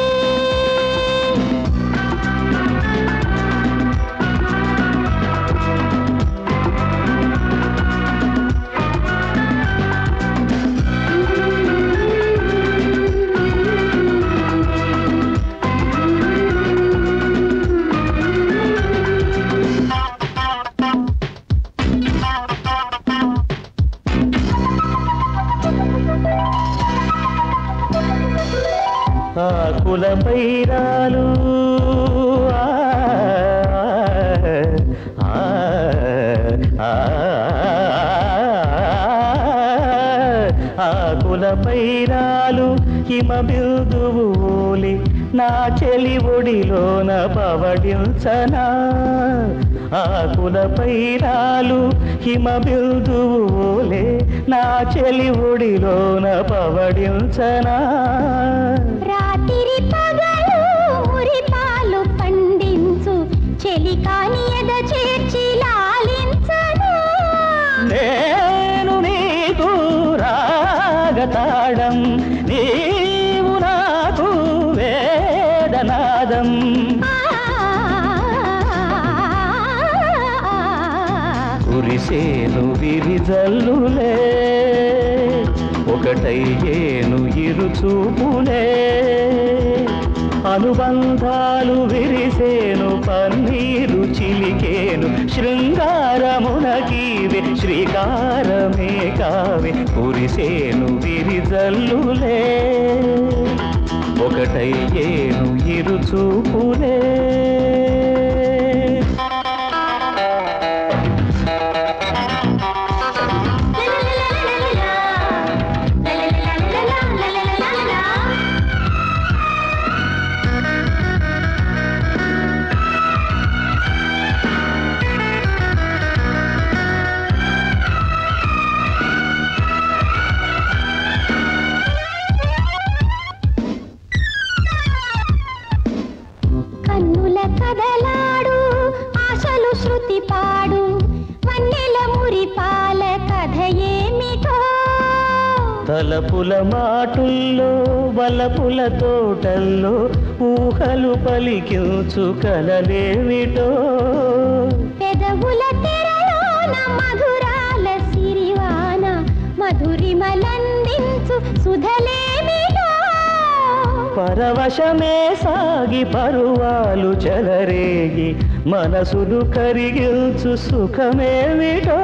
ఆకుల పైరాలు ఆ, ఆ, ఆ, ఆకుల పైరాలు హిమ బిందువులి నా చెలి ఒడిలోన పవడించనా ఆకుల పైరాలు హిమ బిందువులే నా చెలి ఒడిలోన పవడించనా రాత్రి పగలు మురిపాలు పండించు చెలికాని ఎద చేర్చి లాలించను నేను నీకు రాగతాడం నీవు నాకు వేదనాదం కురిసేను విరిజల్లులే ఒకటయ్యేను ఇరు చూపులే అనుబంధాలు విరిసేను పన్నీరు చిలికేను శృంగారమునకీవే శ్రీకారమే కావే కురిసేను విరిజల్లులే ఒకటయ్యేను ఇరు చూపులే కన్నుల కదలాడు ఆశలు శృతి పాడు వలపుల మాటుల్లో వలపుల తోటల్లో ఊహలు పలికించు కలలేమిటో పెదవుల తెరలోన మధురాల సిరివాన మధురిమలందించు సుధలేమిటో పరవశమే సాగి పరువాలు చెలరేగి మనసులు కరిగించు సుఖమేమిటో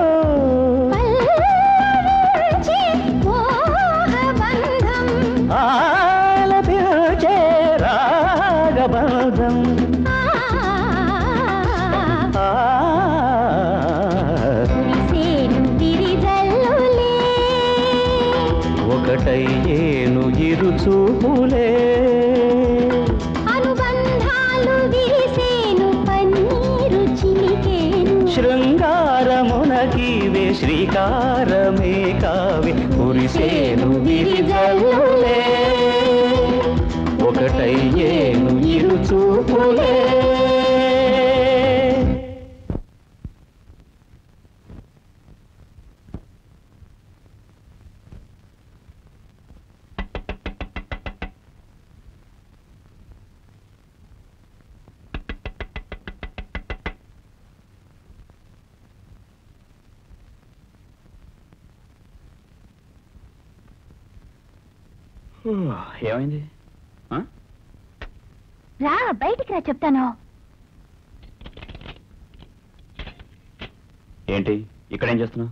పల్లవించే మోహబంధం ఆలపించే రాగబంధం ఆ, ఆ కురిసేను విరిజల్లులే ఒకటయ్యేను ఇరు చూపులే అనుబంధాలు విరిసేను పన్నీరు చిలికేను శృంగారమునకీవే శ్రీకారమే కావే కురిసేను విరిజల్లులే ఒకటయ్యేను ఇరు చూపులే ఏమైంది ఆ? రా బయటికి రా చెప్తాను ఏంటి ఇక్కడేం చేస్తున్నావు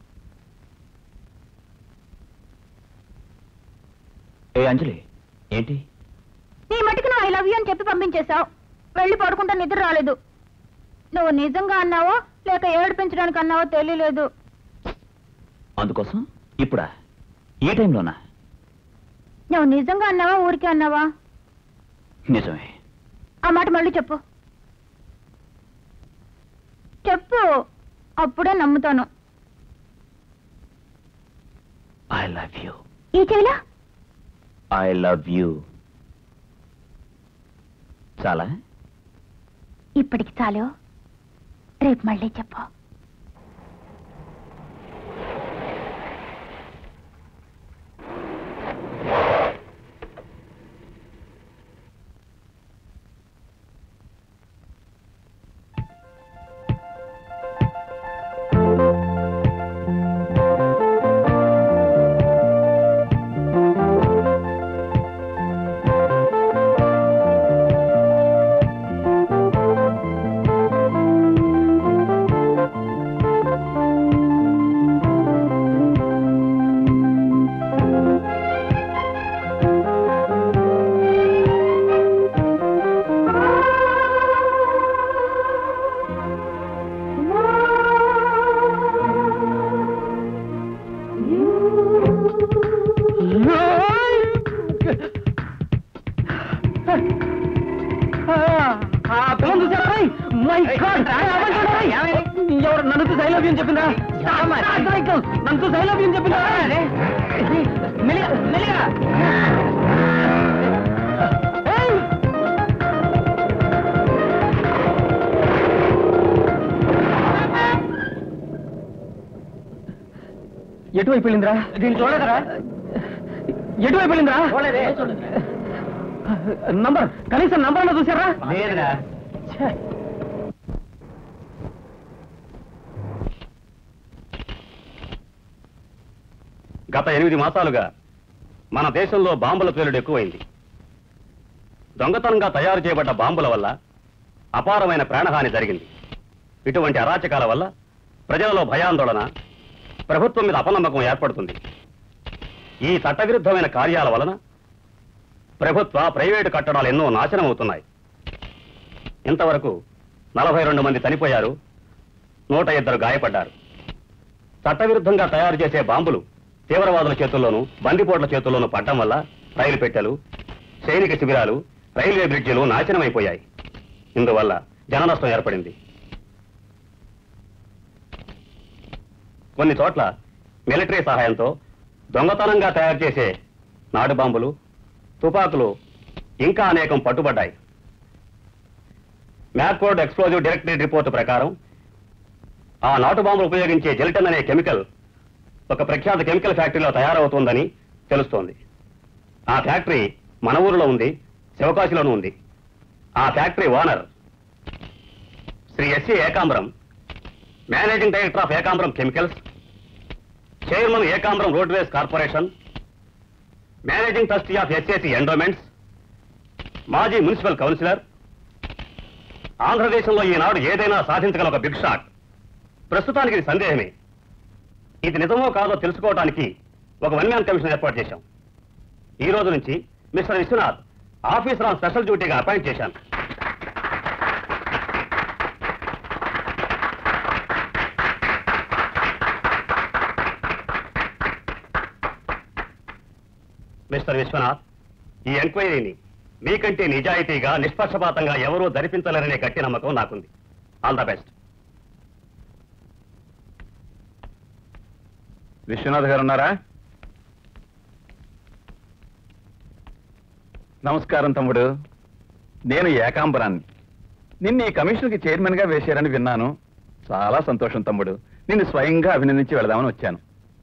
ఏ అంజలి ఏంటి నీ మటుకు నువ్వు ఐ లవ్ యూ అని చెప్పి పంపించేశావు వెళ్ళి పడుకుంటా నిద్ర రాలేదు నువ్వు నిజంగా అన్నావో లేక ఏడిపించడానికి అన్నావో తెలియలేదు అందుకోసం ఇప్పుడా ఏ టైంలోనా నువ్వు నిజంగా అన్నావా ఊరికే అన్నావా నిజమే ఆ మాట మళ్ళీ చెప్పు చెప్పు అప్పుడే నమ్ముతాను ఐ లవ్ యూ ఈ చెవిలో ఐ లవ్ యూ చాలా ఇప్పటికి చాలు రేపు మళ్ళీ చెప్పు ఆ పిల్లని చూసారా రేయ్? మై గాడ్ ఎవరు నన్ను చూసి ఐ లవ్ యూ అని చెప్పిందా నన్ను చూసి ఐ లవ్ యూ అని చెప్పిందా మెల్లిగా మెల్లిగా ఏయ్! ఎటువైపు వెళ్ళిందిరా దీన్ని చూడలేదరా ఎటువైపు వెళ్ళిందిరా నంబర్ కనీసం నంబర్ అన్నా చూసారా లేదురా గత ఎనిమిది మాసాలుగా మన దేశంలో బాంబుల పేలుడు ఎక్కువైంది దొంగతనంగా తయారు చేయబడ్డ బాంబుల వల్ల అపారమైన ప్రాణహాని జరిగింది ఇటువంటి అరాచకాల వల్ల ప్రజలలో భయాందోళన ప్రభుత్వం మీద అపనమ్మకం ఏర్పడుతుంది ఈ చట్టవిరుద్ధమైన కార్యాల వలన ప్రభుత్వ ప్రైవేటు కట్టడాలు ఎన్నో నాశనం అవుతున్నాయి ఇంతవరకు నలభై రెండు మంది చనిపోయారు నూట ఇద్దరు గాయపడ్డారు చట్టవిరుద్ధంగా తయారు చేసే బాంబులు తీవ్రవాదుల చేతుల్లోనూ బందిపోట్ల చేతుల్లోనూ పడ్డం వల్ల రైలు పెట్టెలు సైనిక శిబిరాలు రైల్వే బ్రిడ్జిలు నాశనమైపోయాయి ఇందువల్ల జననష్టం ఏర్పడింది కొన్ని చోట్ల మిలిటరీ సహాయంతో దొంగతనంగా తయారు చేసే నాటు బాంబులు తుపాకులు ఇంకా అనేకం పట్టుబడ్డాయి మ్యాక్కోడ్ ఎక్స్ప్లోజివ్ డైరెక్టరేట్ రిపోర్టు ప్రకారం ఆ నాటు బాంబులు ఉపయోగించే జెలిటన్ అనే కెమికల్ ఒక ప్రఖ్యాత కెమికల్ ఫ్యాక్టరీలో తయారవుతోందని తెలుస్తోంది ఆ ఫ్యాక్టరీ మన ఊరిలో ఉంది శివకాశిలోనూ ఉంది ఆ factory owner Shri SC Ekambaram managing director of Ekambaram chemicals chairman Ekambaram roadways corporation managing trustee of SAC endowments మాజీ మున్సిపల్ కౌన్సిలర్ ఆంధ్రదేశంలో ఈనాడు ఏదైనా సాధించగల ఒక బిగ్ షాట్ ప్రస్తుతానికి ఇది సందేహమే ఇది నిజమో కాదో తెలుసుకోవడానికి ఒక వన్ మ్యాన్ కమిషన్ ఏర్పాటు చేశాం ఈ రోజు నుంచి mister Vishwanath officer on special డ్యూటీగా అపాయింట్ చేశాను మిస్టర్ విశ్వనాథ్ ఈ ఎంక్వైరీని మీకంటే నిజాయితీగా నిష్పక్షపాతంగా ఎవరూ జరిపించలేరనే గట్టి నమ్మకం నాకుంది ఆల్ ద బెస్ట్ విశ్వనాథ్ గారు ఉన్నారా నమస్కారం తమ్ముడు నేను ఏకాంబరాన్ని నిన్న ఈ కమిషన్కి చైర్మన్ గా వేశారని విన్నాను చాలా సంతోషం తమ్ముడు నిన్ను స్వయంగా అభినందించి వెళదామని వచ్చాను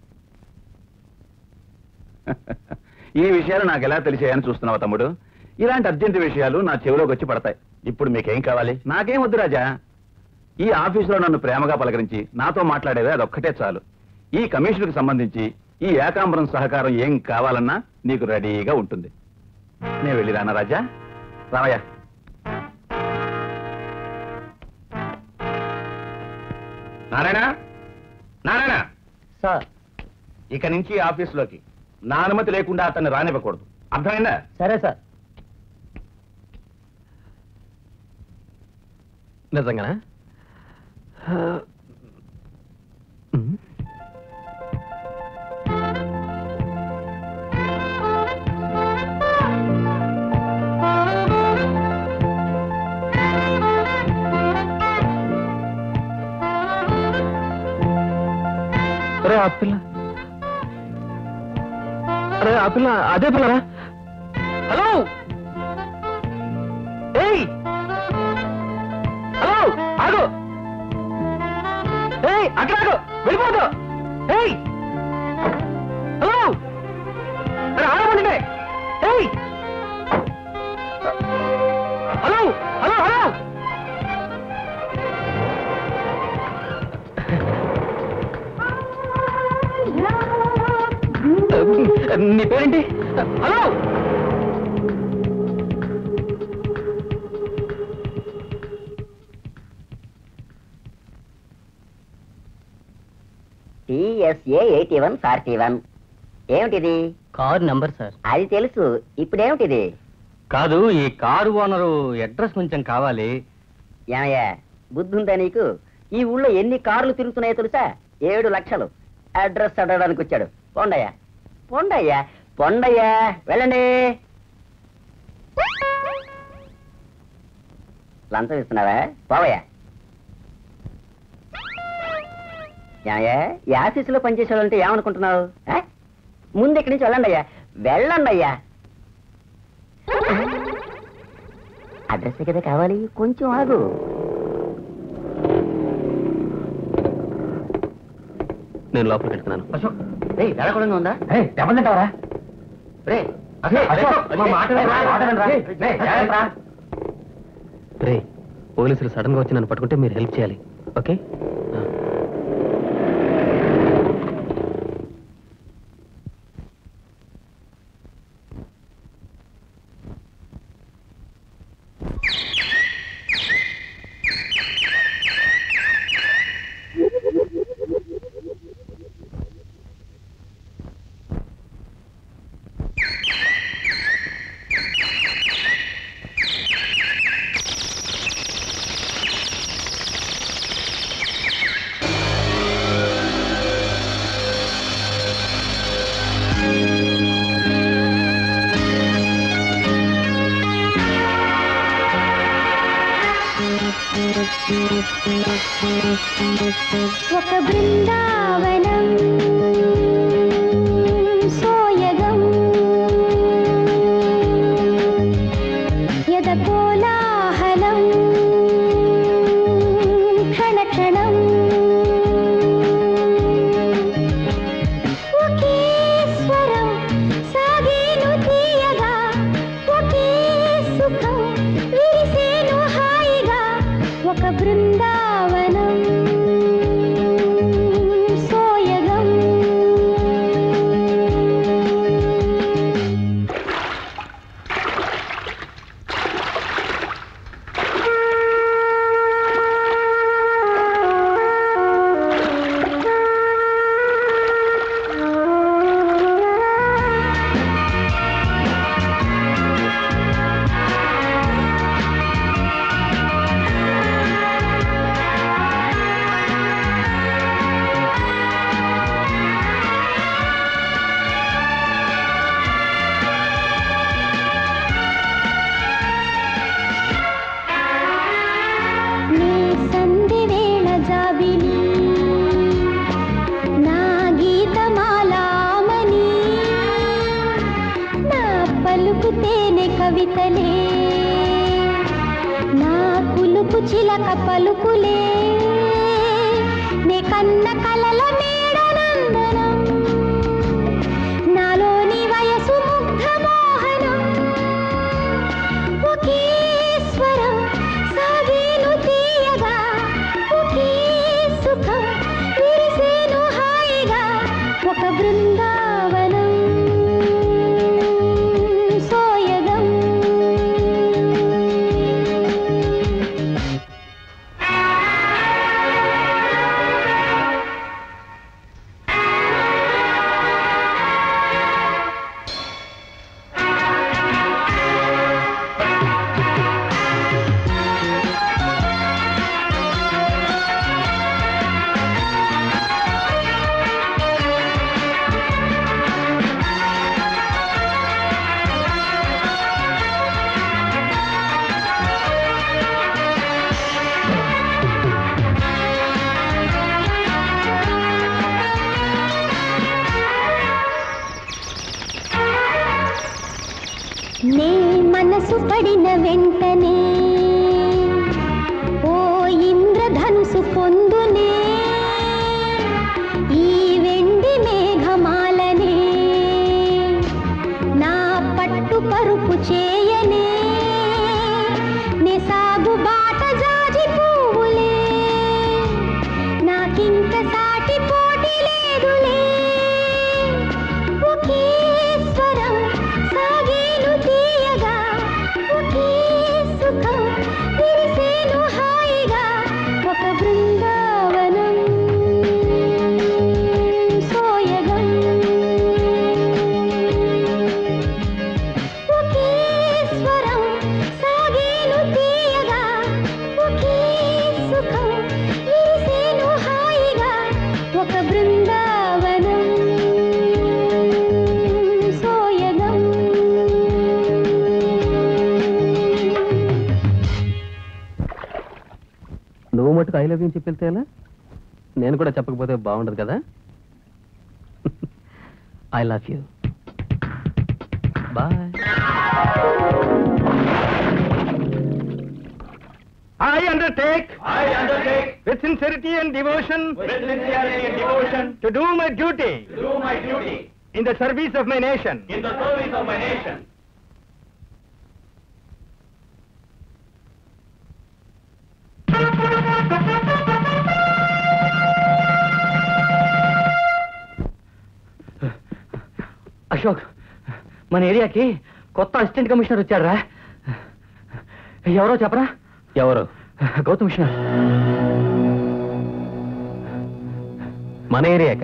ఈ విషయాలు నాకు ఎలా తెలిసాయని చూస్తున్నావా తమ్ముడు ఇలాంటి అర్జెంట్ విషయాలు నా చెవిలోకి వచ్చి పడతాయి ఇప్పుడు మీకేం కావాలి నాకేం వద్దు రాజా ఈ ఆఫీసులో నన్ను ప్రేమగా పలకరించి నాతో మాట్లాడేది అదొక్కటే చాలు ఈ కమిషన్కు సంబంధించి ఈ ఏకాంబరం సహకారం ఏం కావాలన్నా నీకు రెడీగా ఉంటుంది నేను వెళ్ళి రానా రాజా రామయ్య నారాయణ నారాయణ సార్ ఇక నుంచి ఆఫీసులోకి నా అనుమతి లేకుండా అతన్ని రానివ్వకూడదు అర్థమైందా సరే సార్ నిజంగానా అరే ఆ పిల్ల అరే ఆ పిల్ల అదే పిల్లరా హలో ఏయ్ హలో ఆగు ఏయ్ అక్కడ ఆగు వెళ్ళిపోదు ఏయ్ హలో అరే ఆగమంటే ఏయ్ హలో హలో హలో నీ పేరేంటి hello TSA eighty one forty one ఏమిటిది కారు నంబర్ సార్ అది తెలుసు ఇప్పుడేమిటిది కాదు ఈ కారు ఓనరు అడ్రస్ కొంచెం కావాలి ఏమయ్యా బుద్ధి ఉందా నీకు ఈ ఊళ్ళో ఎన్ని కార్లు తిరుగుతున్నాయో తెలుసా ఏడు లక్షలు అడ్రస్ అడగడానికి వచ్చాడు పొండయ్యా పొండయ్యా పొండయ్యా వెళ్ళండి లంచం ఇస్తున్నావా పోవయ్యా ఏమయ్యా ఈ ఆఫీసులో పనిచేసే వాళ్ళంటే ఏమనుకుంటున్నావు ఆ? ముందు ఇక్కడి నుంచి వెళ్ళండి అయ్యా వెళ్ళండి అయ్యా అడ్రస్ కదా కావాలి కొంచెం ఆగు నేను లోపలికి వెళ్తున్నాను రే వెళ్ళకూడదు ఉందా దెబ్బతింటావరా రే రే పోలీసులు సడన్ గా వచ్చి నన్ను పట్టుకుంటే మీరు హెల్ప్ చేయాలి ఓకే ఒక బృందావనం సోయగం యద కోలాహలం క్షణ క్షణం ఒకే స్వరం బృందావనం సోయగం నీ సంధి వేళ జాబిలి నా గీతమాలామని నా పలుకు తేనె కవితలే నా కులుకు చిలక పలుకులే నే కన్న కలల మేడనందనం నాలోని వయసు ముగ్ధ మోహనం ఒకే స్వరం సాగేను తీయగా ఒకే సుఖం విరిసేను హాయిగా ఒక బృందావనం సోయగం నే మనసు పడిన వెంటనే ఓ ఇంద్రధనుసు పొందునే ఈ వెండి మేఘమాలనే నా పట్టు పరుపు చేయనే నే సాగు బాట జాజి పువ్వులే నాకింక సాటి పోటీ లేదులే ఒకే స్వరం సాగేను తీయగా ఒకే సుఖం విరిసేను హాయిగా ఒక బృందావనం సోయగం ఒకే స్వరం సాగేను తీయగా ఒకే సుఖం విరిసేను హాయిగా ఒక బృందావనం సోయగం నువ్వు మటుకు ఐ లవ్ యూ చెప్పి వెళ్తే ఎలా నేను కూడా చెప్పకపోతే బాగుండదు కదా I love you bye I undertake. I undertake. With sincerity and devotion. With sincerity and devotion. To do my duty. To do my duty. In the service of my nation. In the service of my nation. Ashok మన ఏరియాకి కొత్త assistant commissioner వచ్చారా ఎవరో చెప్పరా ఎవరు గౌతమ్ కృష్ణర్ మన ఏరియాక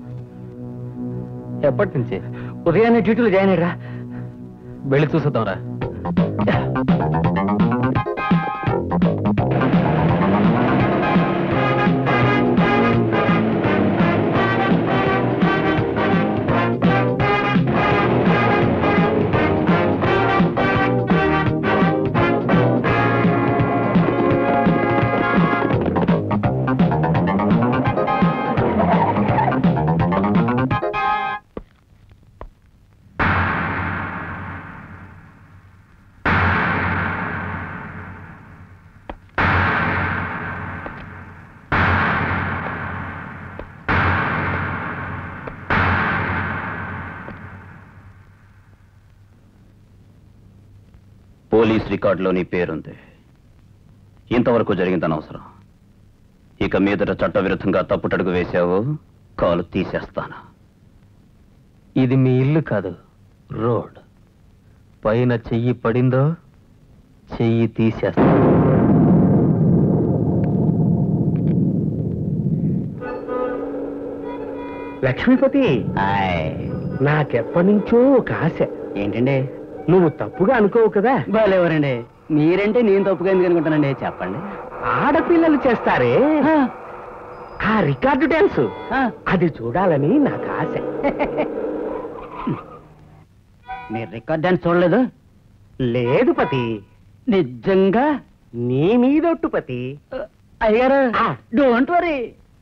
ఎప్పటి నుంచి ఉదయాన్నే డ్యూటీలో జాయిన్ అయ్యారా వెళ్ళి చూసొద్దాంరా పోలీస్ రికార్డులో నీ పేరుంది ఇంతవరకు జరిగింది అనవసరం ఇక మీదట చట్టవిరుద్ధంగా తప్పుటడుగు వేశావు కాలు తీసేస్తాను ఇది మీ ఇల్లు కాదు రోడ్ పైన చెయ్యి పడిందో చెయ్యి తీసేస్తా లక్ష్మీపతి నాకెప్పటి నుంచో ఒక ఆశ ఏంటండి నువ్వు తప్పుగా అనుకోవు కదా బాగాలేవరండి మీరంటే నేను తప్పుగా ఎందుకు అనుకుంటానండి చెప్పండి ఆడపిల్లలు చేస్తారే ఆ రికార్డు డాన్స్ అది చూడాలని నాకు ఆశ మీరు రికార్డ్ డాన్స్ చూడలేదు లేదు పతి నిజంగా నీ మీదొట్టు పతి అయ్యారు డోంట్ వరీ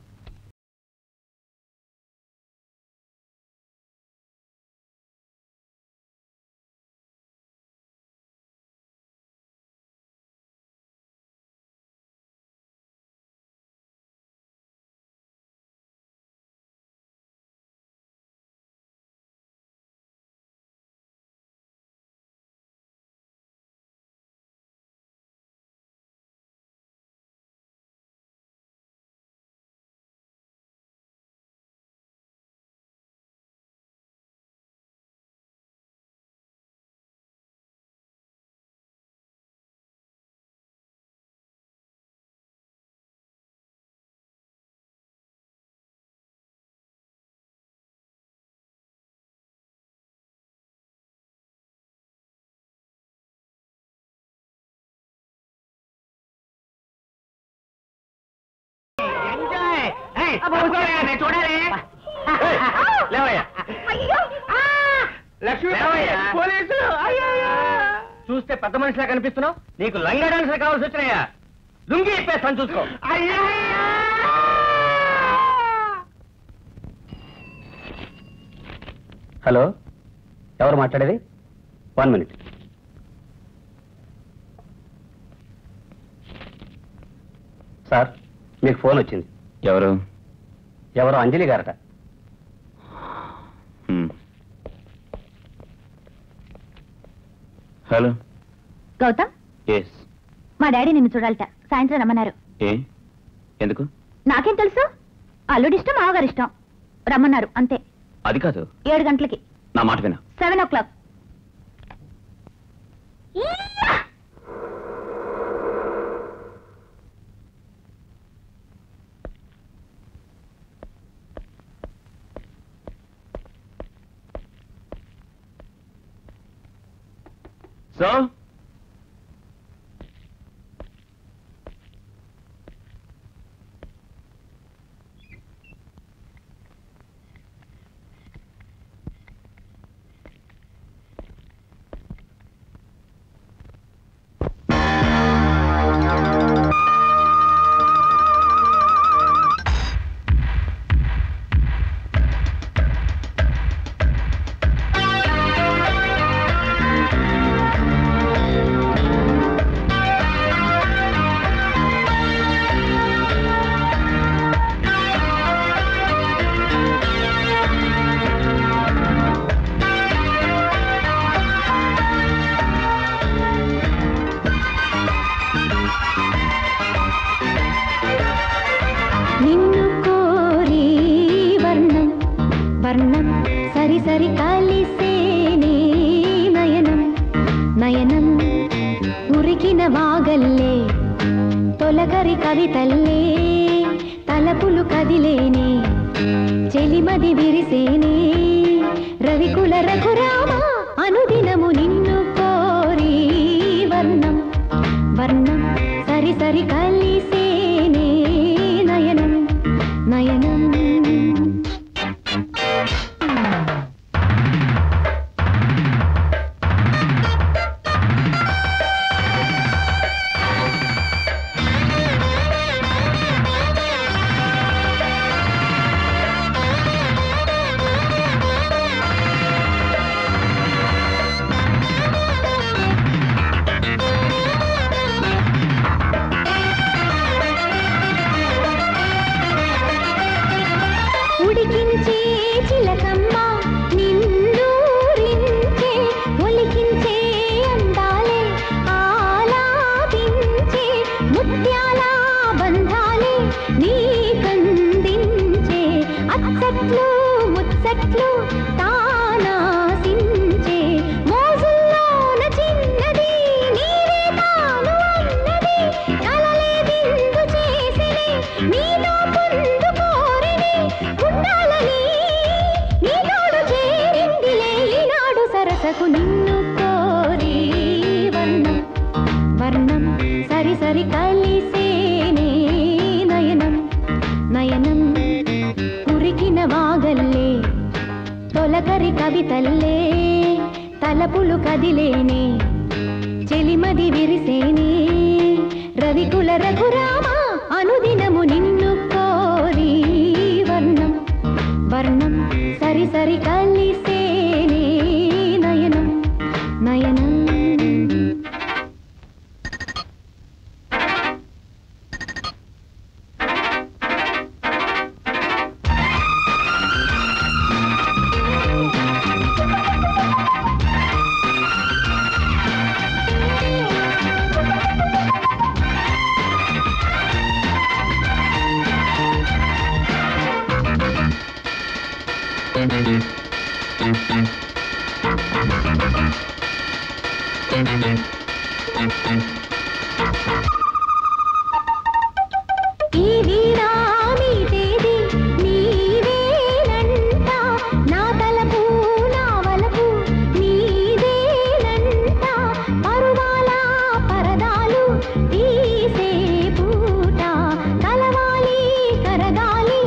చూస్తే పెద్ద మనిషిలా కనిపిస్తున్నావు నీకు లంగా డాన్స్ కావాల్సి వచ్చినాయా లుంగి ఇప్పేస్తాను చూసుకో హలో ఎవరు మాట్లాడేది వన్ మినిట్ సార్ మీకు ఫోన్ వచ్చింది ఎవరు ఎవరో అంజలి గారట హ్మ్. హలో గౌతమ్ ఎస్ మా డాడీ నిన్ను చూడాలట సాయంత్రం రమ్మన్నారు ఏ ఎందుకు నాకేం తెలుసు అల్లుడిష్టం మావగారిష్టం రమ్మన్నారు అంతే అది కాదు ఏడు గంటలకి నా మాట విన సెవెన్ ఓ క్లాక్ సో నిన్ను కోరి వర్ణం వర్ణం సరి సరి కలిసేనే నయనం నయనం ఉరికిన వాగల్లే తొలకరి కవితల్లే తలపులు కదిలేనే చెలిమది విరిసేనే రవికుల రఘురామ అనుదినము నిన్ను కోరి వర్ణం వర్ణం సరి సరి కలిసేనే నయనం నయనం సరి సరి కలిసేనే నయనం నయనం ఉరికిన వాగల్లే తొలకరి కవితల్లే తలపులు కదిలేనే చెలిమది విరిసేనే రవికుల రఘురామ అనుదినము నిన్ను కోరి వర్ణం వర్ణం సరి సరి కలిసేనే నయనం నయనం ఈ వీణా మీటేది నీవేనంట నా తలపు నా వలపు నీదేనంట పరువాల పరదాలు తీసే పూట కలవాలి కరగాలి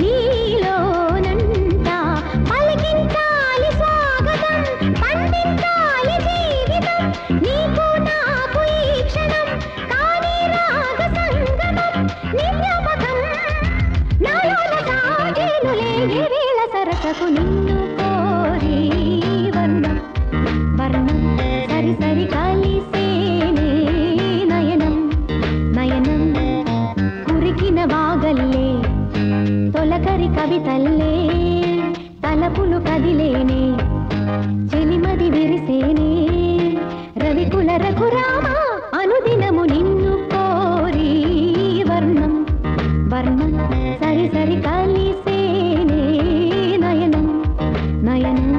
నీలోనంట పలికించాలి స్వాగతం పండించాలి జీవితం నీకు నాకు ఈ క్షణం కానీ రాగ సంగమం నిత్యపకం నాలోన సాగేనులే ఈ వేళ సరసకు నిన్ను కోరి వర్ణం వర్ణం సరి సరి కలిసేనే నయనం నయనం కురికిన వాగల్లే తొలకరి కవితల్లే తలపులు కదిలేనే చెలిమది విరిసేనే రవికుల రఘురామ అనుదినము నిన్ను కోరి వర్ణం వర్ణం సరి సరి కలిసేనే నయనం నయనం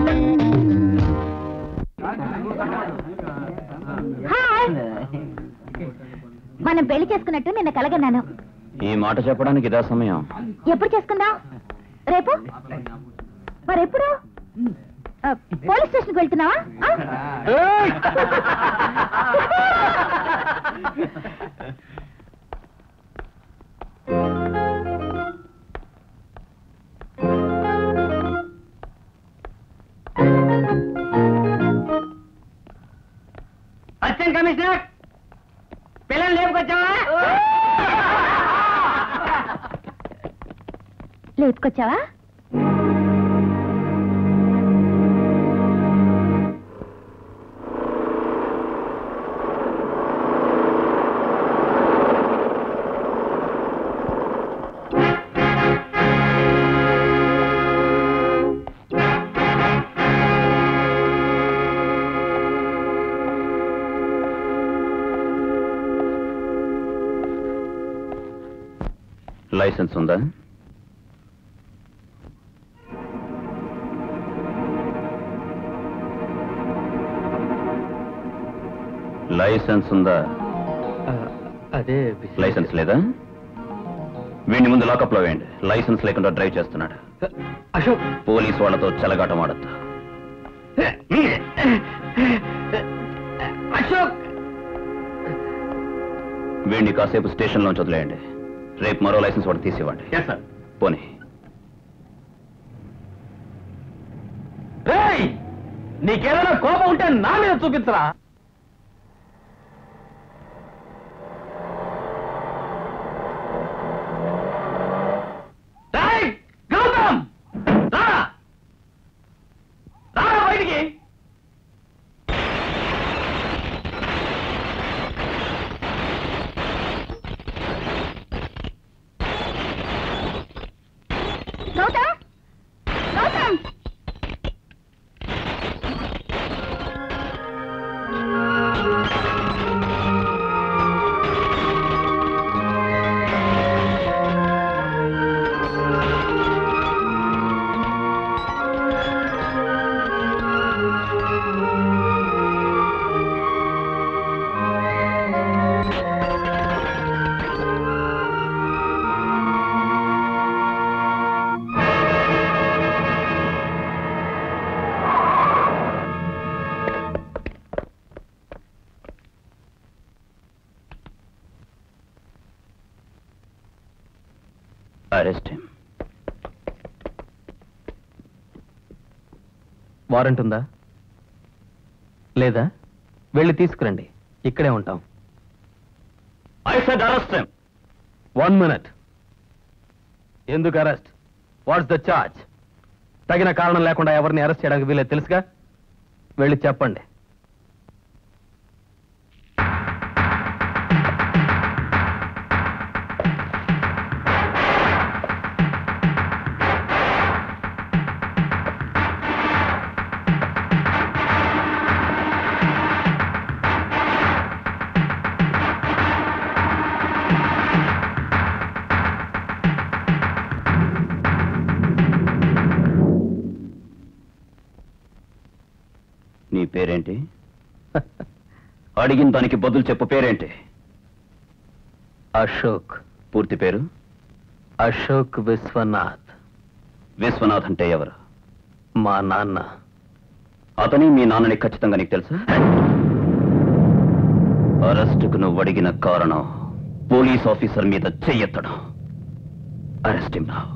హాయ్ మనం పెళ్లి చేసుకున్నట్టు నిన్న కలగన్నాను ఈ మాట చెప్పడానికి ఇదా సమయం ఎప్పుడు చేసుకుందాం రేపు మరెప్పుడు ఆ, పోలీస్ స్టేషన్కి వెళ్తున్నావా ఆ? అసిస్టెంట్ కమిషనర్ పిల్లలు లేపుకొచ్చావా లేపుకొచ్చావా లైసెన్స్ ఉందా లైసెన్స్ ఉందా అదే లైసెన్స్ లేదా వీడిని ముందు లాకప్ లో వేయండి లైసెన్స్ లేకుండా డ్రైవ్ చేస్తున్నాడు అశోక్ పోలీస్ వాళ్ళతో చెలగాటం ఆడద్దు అశోక్ వీడిని కాసేపు స్టేషన్ లోంచి వదిలేయండి రేపు మరో లైసెన్స్ వాడు తీసివ్వండి సార్ పోనీ రేయ్! నీకేదైనా కోపం ఉంటే నా మీద చూపించరా రేయ్! గౌతమ్! రారా! రారా బయటికి Gautam Gautam arrest him warrant ఉందా లేదా వెళ్ళి తీసుకురండి ఇక్కడే ఉంటాం I said arrest him one minute ఎందుకు అరెస్ట్ వాట్స్ ద చార్జ్ తగిన కారణం లేకుండా ఎవరిని అరెస్ట్ చేయడానికి వీలేదు తెలుసుగా వెళ్ళి చెప్పండి నీ పేరేంటి అడిగిన దానికి బదులు చెప్పు పేరేంటి అశోక్ పూర్తి పేరు అశోక్ విశ్వనాథ్ విశ్వనాథ్ అంటే ఎవరు మా నాన్న అతని మీ నాన్నని ఖచ్చితంగా నీకు తెలుసా అరెస్టుకు నువ్వు అడిగిన కారణం పోలీస్ ఆఫీసర్ మీద చెయ్యెత్తడం అరెస్ట్ హిమ్ నౌ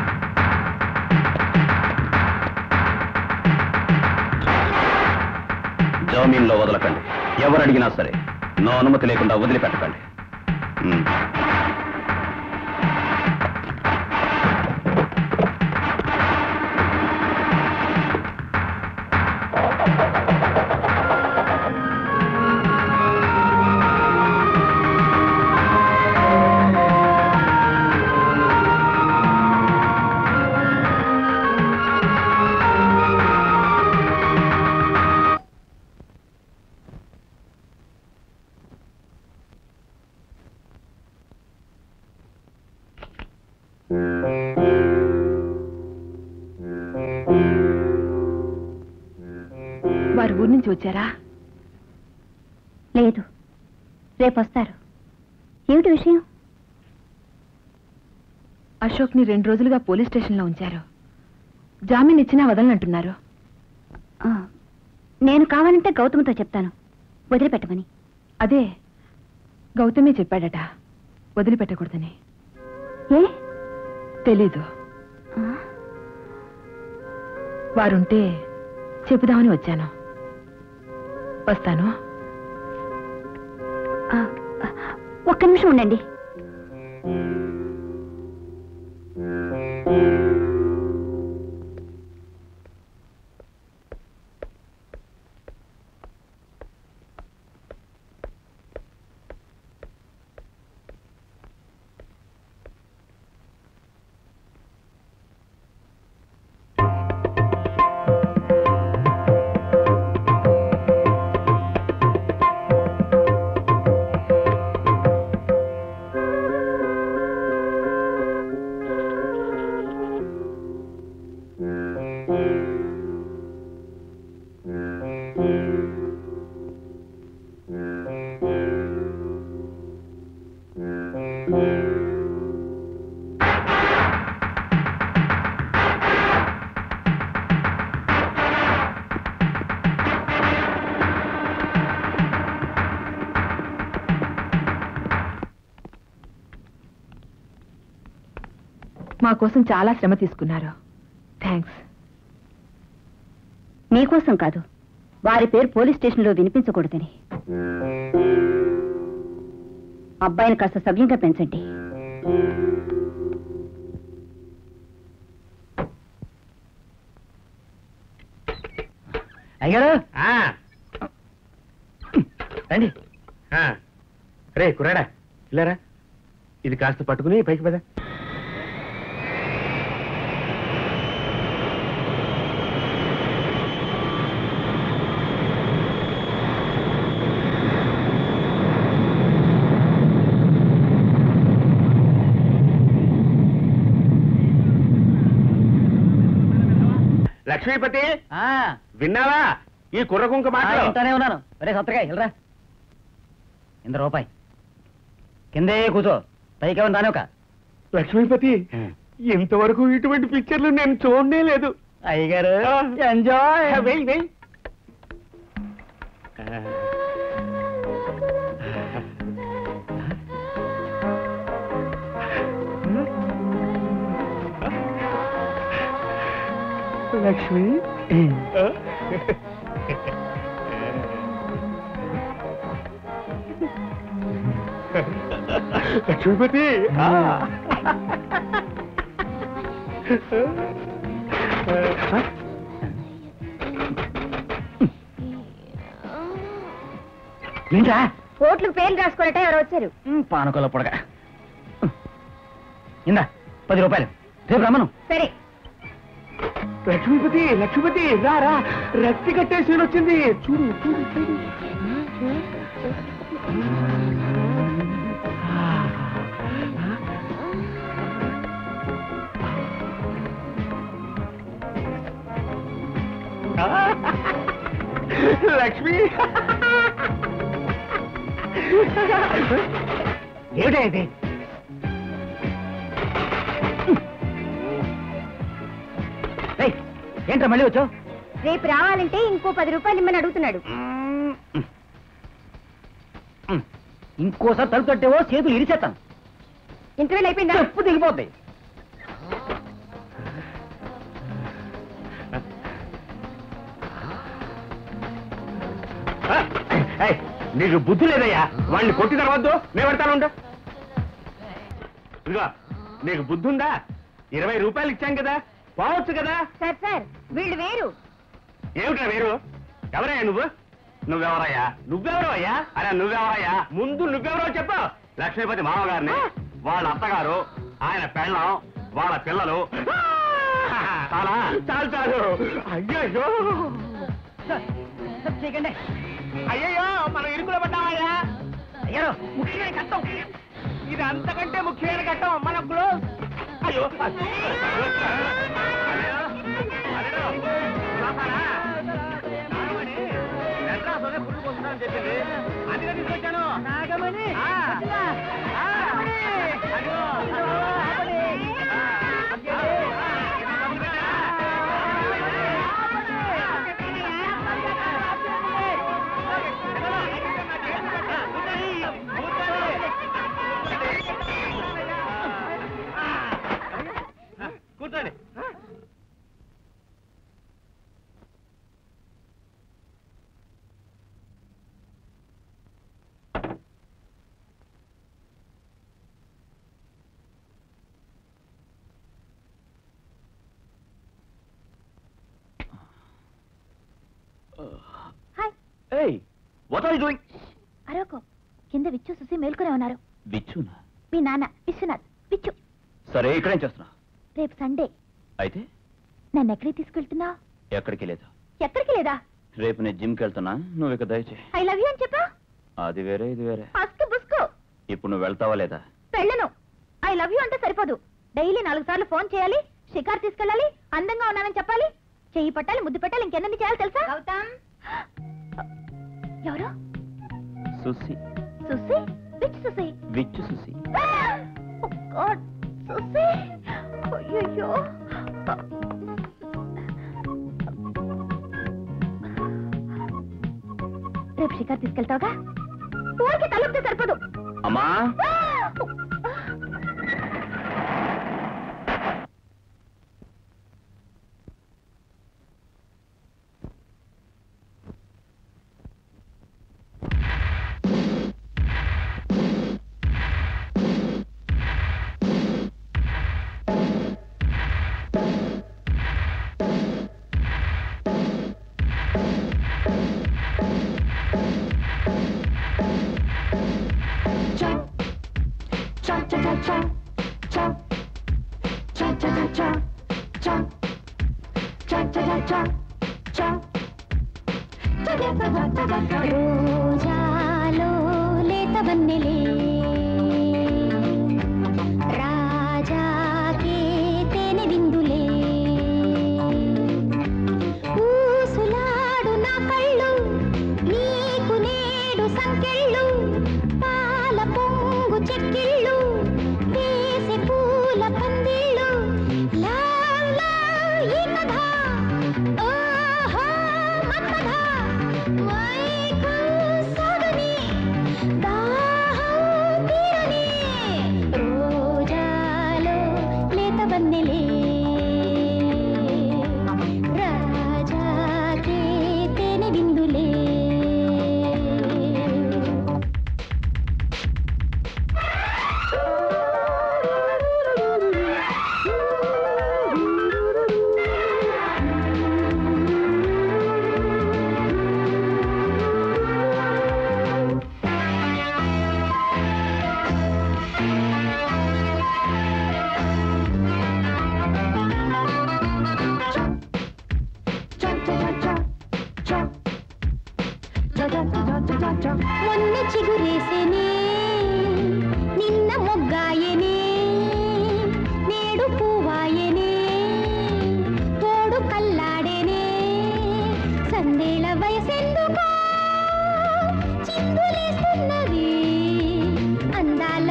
జామీన్లో వదలకండి ఎవరు అడిగినా సరే నా అనుమతి లేకుండా వదిలిపెట్టకండి మ్మ్. వారు ఊరి నుంచి వచ్చారా లేదు రేపు వస్తారు ఏమిటి విషయం అశోక్ని రెండు రోజులుగా పోలీస్ స్టేషన్లో ఉంచారు జామీన్ ఇచ్చినా వదలనంటున్నారు ఆ, నేను కావాలంటే గౌతమ్తో చెప్తాను వదిలిపెట్టమని అదే గౌతమే చెప్పాడట వదిలిపెట్టకూడదని ఏ తెలీదు ఆ, వారుంటే చెబుదామని వచ్చాను వస్తాను ఆ, ఒక్క నిమిషం ఉండండి మా కోసం చాలా శ్రమ తీసుకున్నారు థ్యాంక్స్ మీకోసం కాదు వారి పేరు పోలీస్ స్టేషన్లో వినిపించకూడదని అబ్బాయిని కాస్త సవ్యంగా పెంచండి అయ్యారు రండి రే కురాడా ఇలారా ఇది కాస్త పట్టుకుని పైకి పద లక్ష్మీపతి విన్నావా ఈ కుర్ర కుంక మాట వింటానే ఉన్నాను ఒరే సత్తకాయ వెళ్ళరా ఇంత రూపాయి కిందే కూర్చో పైకి ఏమన్నా రాని ఒక లక్ష్మీపతి ఇంతవరకు ఇటువంటి పిక్చర్లు నేను చూడనే లేదు అయ్యగారు ఎంజాయ్ వెయ్ వెయ్ లక్ష్మి లక్ష్మీపతి ఆ. ఏంట్రా కోట్లకు పేర్లు రాసుకోరట ఎవరు వచ్చారు పానకొల పొడగ ఇందా పది రూపాయలు రేపు రమ్మను సరే లక్ష్మీపతి లక్ష్మీపతి రా రా రక్తి కట్టేసి వచ్చింది చూడు చూడు చూడు లక్ష్మి ఏమిటా ఇది ఏయ్, ఏంట్రా మళ్ళీ వచ్చావు రేపు రావాలంటే ఇంకో పది రూపాయలు ఇమ్మని అడుగుతున్నాడు ఇంకోసారి తలుపు తట్టేవో చేతులు ఇరిచేస్తాను ఇంటర్వ్యూలు అయిపోయిందా చెప్పు దిగిపోతాయి ఏయ్, నీకు బుద్ధి లేదయ్యా వాడిని కొట్టి తర్వాత నేను పెడతాను ఉండు. ఇదిగో నీకు బుద్ధి ఉందా ఇరవై రూపాయలు ఇచ్చాం కదా పోవచ్చు కదా సార్ సార్ వీళ్ళు వేరు ఏమిటా వేరు ఎవరయ్యా నువ్వు నువ్వెవరయ్యా నువ్వెవరో అయ్యా అరే నువ్వెవరయ్యా ముందు నువ్వెవరో చెప్పు లక్ష్మీపతి మామగారిని వాళ్ళ అత్తగారు ఆయన పెళ్ళం వాళ్ళ పిల్లలు చాలా చాలు చాలు అయ్యో చేయకండి అయ్యయ్యో మనం ఇరుకులో పడ్డామయ్యా అయ్యో ముఖ్యమైన ఘట్టం ఇది అంతకంటే ముఖ్యమైన ఘట్టం మన క్లోజ్ అయ్యో నాగమణి కూర్చోండి హాయ్ ఏయ్ వాట్ ఆర్ యు డూయింగ్ అరవకు కింద విచ్చు చూసి మేల్కొనే ఉన్నారు బిచ్చునా మీ నాన్న విశ్వనాథ్ విచ్చు సరే ఇక్కడేం చేస్తున్నా రేపు సండే అయితే నన్ను ఎక్కడికి తీసుకెళ్తున్నావు ఎక్కడికి లేదు ఎక్కడికి లేదా రేపు నేను జిమ్కి వెళ్తున్నా నువ్వు ఇక దయచే ఐ లవ్ యూ అని చెప్పా అది వేరే ఇది వేరే అస్కు బుస్కు ఇప్పుడు నువ్వు వెళ్తావా లేదా పెళ్ళను ఐ లవ్ యూ అంటే సరిపోదు డైలీ నాలుగు సార్లు ఫోన్ చేయాలి షికార్ తీసుకెళ్ళాలి అందంగా ఉన్నానని చెప్పాలి చెయ్యి పట్టాలి ముద్దు పెట్టాలి ఇంకెన్ని చేయాలి తెలుసా గౌతమ్ ఎవరు సుసి సుసి విచ్ సుసి విచ్చు సుసి Oh God, సుసి అయ్యయ్యో రేపు షికార్ తీసుకెళ్తావుగా ఊరికి తలుపుతే సరిపోదు అమ్మా రోజాలో లేత వన్నెలే రాజాకే తేనె విందులే ఊసులాడు నా కళ్ళు నీకు నేడు సంకెళ్ళు పాల పొంగు చెక్కిళ్ళు వేసే పూల పందిళ్ళు లవ్ లవ్ ఈ కథ ఓహో మన్మథ వైకు సాగని దాహం తీరని రోజాలో లేత వన్నెలే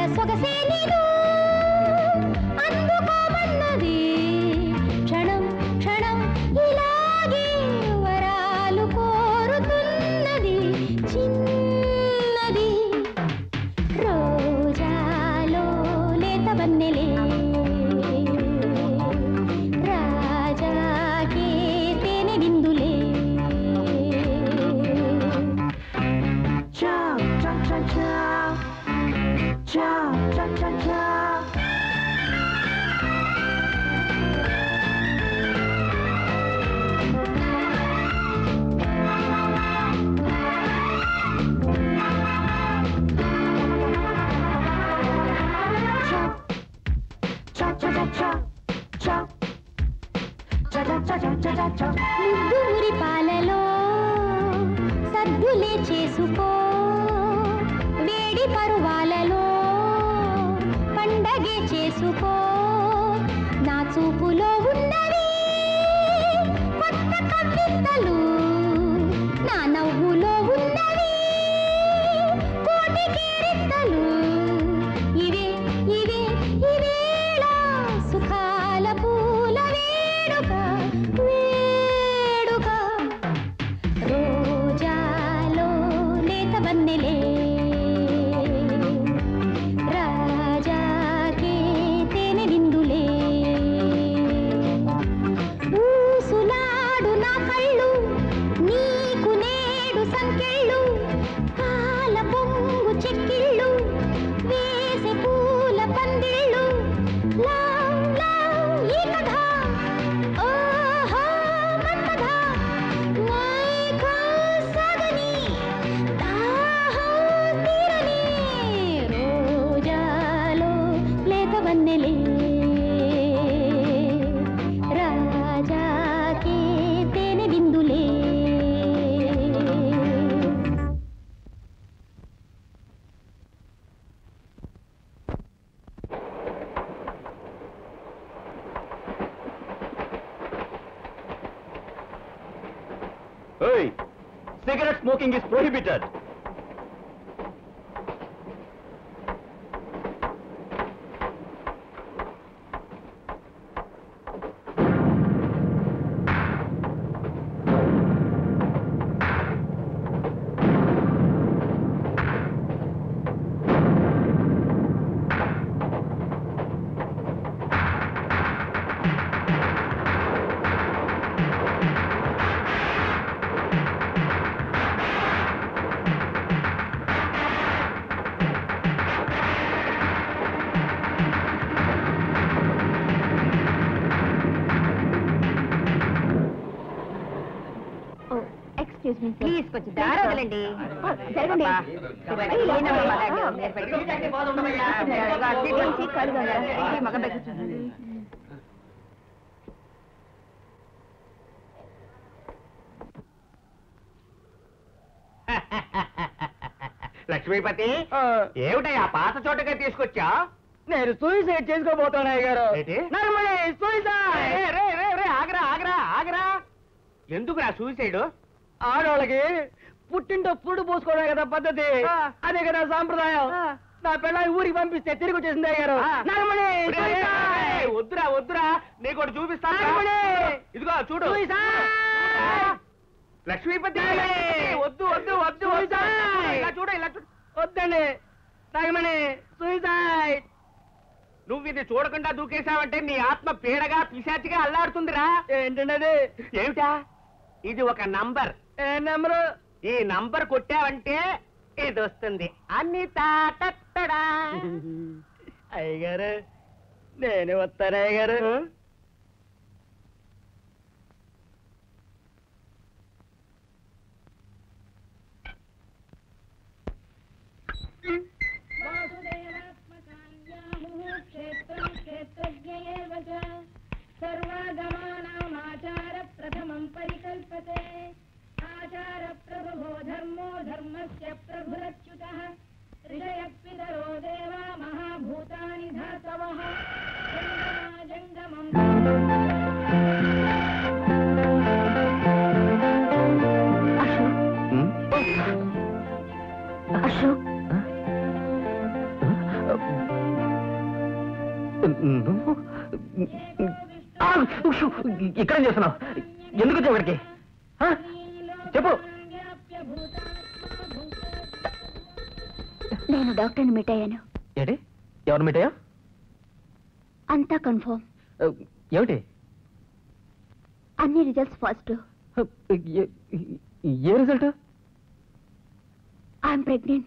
సొగసే నీదు అందుకోమన్నది క్షణం క్షణం ఇలాగే వరాలు కోరుతున్నది చిన్నది రోజాలో లేత వన్నెలే రాజాకే తేనె విందులే Ciao, ciao, ciao, ciao. Ciao, ciao, ciao, ciao. Ciao. Ciao, ciao, ciao, ciao. Ciao. Ciao, ciao, ciao, ciao, ciao, ciao, ciao. ముద్దురి పాలలో సద్దులే చేసుకో వేడి పరువాలలో పండగే చేసుకో నా చూపులో ఉన్నవి కొత్త కవితలు నా నవ్వులో ఉన్నవి కోటి కేరింతలు ఇవే ఇవే ఇవేళ సుఖాల పూల వేడుక వేడుక రోజాలో లేత వన్నెలే రాజాకే తేనె విందులే ఊసులాడు నా కళ్ళు నీకు నేడు సంకెళ్ళు పాల పొంగు చెక్కిళ్ళు వేసే పూల పందిళ్ళు లా లా ఈ కథ ఓహో మన్మథ మైకా సాగని దాహం తీరని రోజాలో లేత వన్నెలే రాజాకే తేనె బిందులే Hey, cigarette smoking is prohibited. Excuse me please కొంచెం దారి వదలండి జరగండి లక్ష్మీపతి ఏమిటయ్యా పాత చోటగా తీసుకొచ్చా నేను సూసైడ్ చేసుకోబోతాను గారు ఏంటి? నర్మలే సూసైడ్ రే, రే, రే, రే, ఆగరా ఆగరా ఆగరా ఎందుకురా సూసైడ్ ఆడవాళ్ళకి పుట్టింటో పురుడు పోసుకోవడం కదా పద్ధతి ఆ. అదే కదా సాంప్రదాయం ఆ. నా పిల్లల్ని ఊరికి పంపిస్తే తిరిగి వచ్చేసింది గారు ఆ. నర్మలే రే, రే, రే, వద్దురా వద్దురా నీకు ఒకటి చూపిస్తాను నర్మలే! ఇదిగో చూడు లక్ష్మీపతి వద్దు వద్దు వద్దు వద్దు సూసైడ్! ఇలా చూడు ఇలా చూడు వద్దండి నాగమణి సూసైడ్ నువ్వు ఇది చూడకుండా దూకేశావంటే నీ ఆత్మ పీడగా పిశాచిగా అల్లాడుతుందిరా ఏంటండి అది ఏమిటా ఇది ఒక నంబర్ ఏ నెంబరు ఈ నంబర్ కొట్టావంటే ఇది వస్తుంది అన్ని తాటట్టడా అయ్యగారు నేను వస్తాను అయ్యగారు సర్వాగమానామాచార ప్రథమం పరికల్పతే ఆచార ప్రభో ధర్మో ధర్మస్య ప్రభురచ్యుత ఋషయ పితరో దేవా మహాభూతాని ధాతవ జంగమా జంగమం నువ్వు ఆ, ఉషు, ఇక్కడేం చేస్తున్నావు ఎందుకు వచ్చావు ఇక్కడికి ఆ? చెప్పు నేను డాక్టర్ని మీట్ అయ్యాను ఏంటి ఎవరు మీటయ్యా అంతా కన్ఫర్మ్ ఏమిటి అన్ని రిజల్ట్స్ పాజిటివ్ ఏ- ఏ result I'm pregnant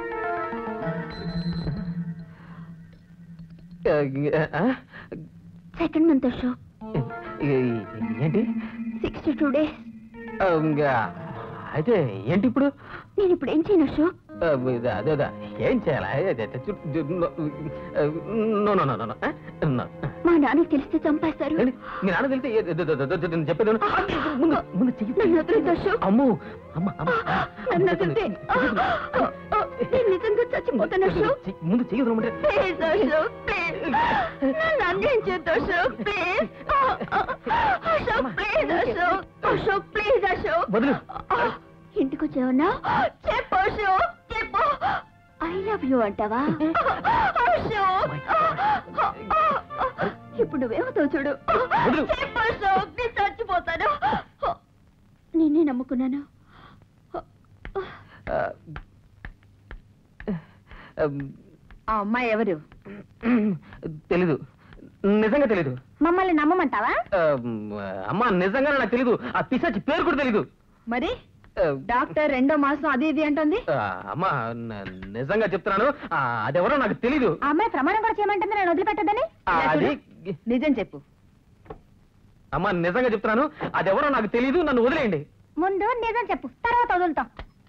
second month షో ఏంటి సిక్స్టీ టూ డేస్ ఆ, ఇంకా, అయితే ఏంటి ఇప్పుడు నేను ఇప్పుడు ఏం చేయను అశోక్ ఆ, ఇది, అదే అదే ఏం చేయాలి అదే, అదే, చు- చు- no- no no no no no ఆ? నో. మా నాన్నకి తెలిస్తే చంపేస్తారు ఏంటి? మీ నాన్న తెలిస్తే ఏ- దే- దే- దే- దే- దే- నేను చెప్పేది విను. ముందు ముందు చెయ్యి నన్ను వదిలేయ్ అశోక్. అమ్మో అమ్మ అమ్మ నన్ను వదిలితే నేను నిజంగా చచ్చిపోతాను అశోక్ చెయ్యి, ముందు చెయ్యి వదలమంటే ప్లీజ్ అశోక్ ప్లీజ్ నన్ను అన్యాయం చేయొద్దు Ashok please Ashok please Ashok Ashok please Ashok వదిలు. ఇంటికి వచ్చావన్నా చెప్పు అశోక్ చెప్పు ఐ లవ్ యూ అంటావా అశోక్ ఇప్పుడు నువ్వేమవుతావు చూడు వదిలు. చెప్పు అశోక్ నేను చచ్చిపోతాను నిన్నే నమ్ముకున్నాను ఆ, ఆ, ఆ అమ్మాయి ఎవరు తెలీదు నిజంగా తెలీదు మమ్మల్ని నమ్మమంటావా ఆ, అమ్మా నిజంగా నాకు తెలీదు ఆ పిశాచి పేరు కూడా తెలీదు మరి ఆ, డాక్టర్ రెండో మాసం అది ఇది అంటుంది ఆ, అమ్మా న- నిజంగా చెప్తున్నాను ఆ, అదెవరో నాకు తెలీదు ఆ అమ్మాయి ప్రమాణం కూడా చేయమంటుంది నేను వదిలిపెట్టదని ఆ, అది నిజం చెప్పు అమ్మా నిజంగా చెప్తున్నాను అదెవరో నాకు తెలీదు నన్ను వదిలేయండి ముందు నిజం చెప్పు తర్వాత వదులుతాం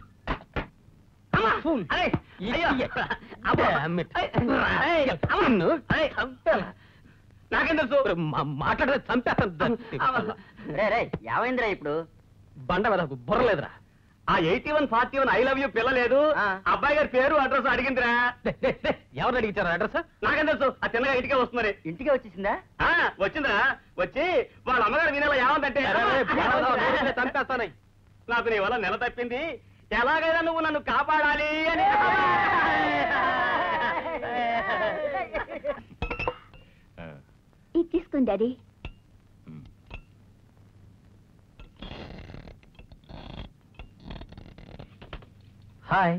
Fool. Damn it. నిన్ను చంపేలా. నాకేం తెలుసు మా- మాట్లాడితే చంపేస్తాను రే రే ఏమైందిరా ఇప్పుడు బండ మీద బుర్రలేదురా ఆ eighty one forty one I love you పిల్లలేదు ఆ. అబ్బాయి గారి పేరు అడ్రస్ అడిగిందిరా ఎవరు అడిగించారు అడ్రస్ నాకేం తెలుసు ఆ చిన్నగా ఇంటికే వస్తున్నది ఇంటికి వచ్చేసిందా ఆ, వచ్చిందిరా వచ్చి వాళ్ళ అమ్మగారు వినేలా ఏమందంటే చంపేస్తాను నాకు నీ వల్ల నెల తప్పింది ఎలాగైనా నువ్వు నన్ను కాపాడాలి అని ఇది తీసుకోండి డాడీ హాయ్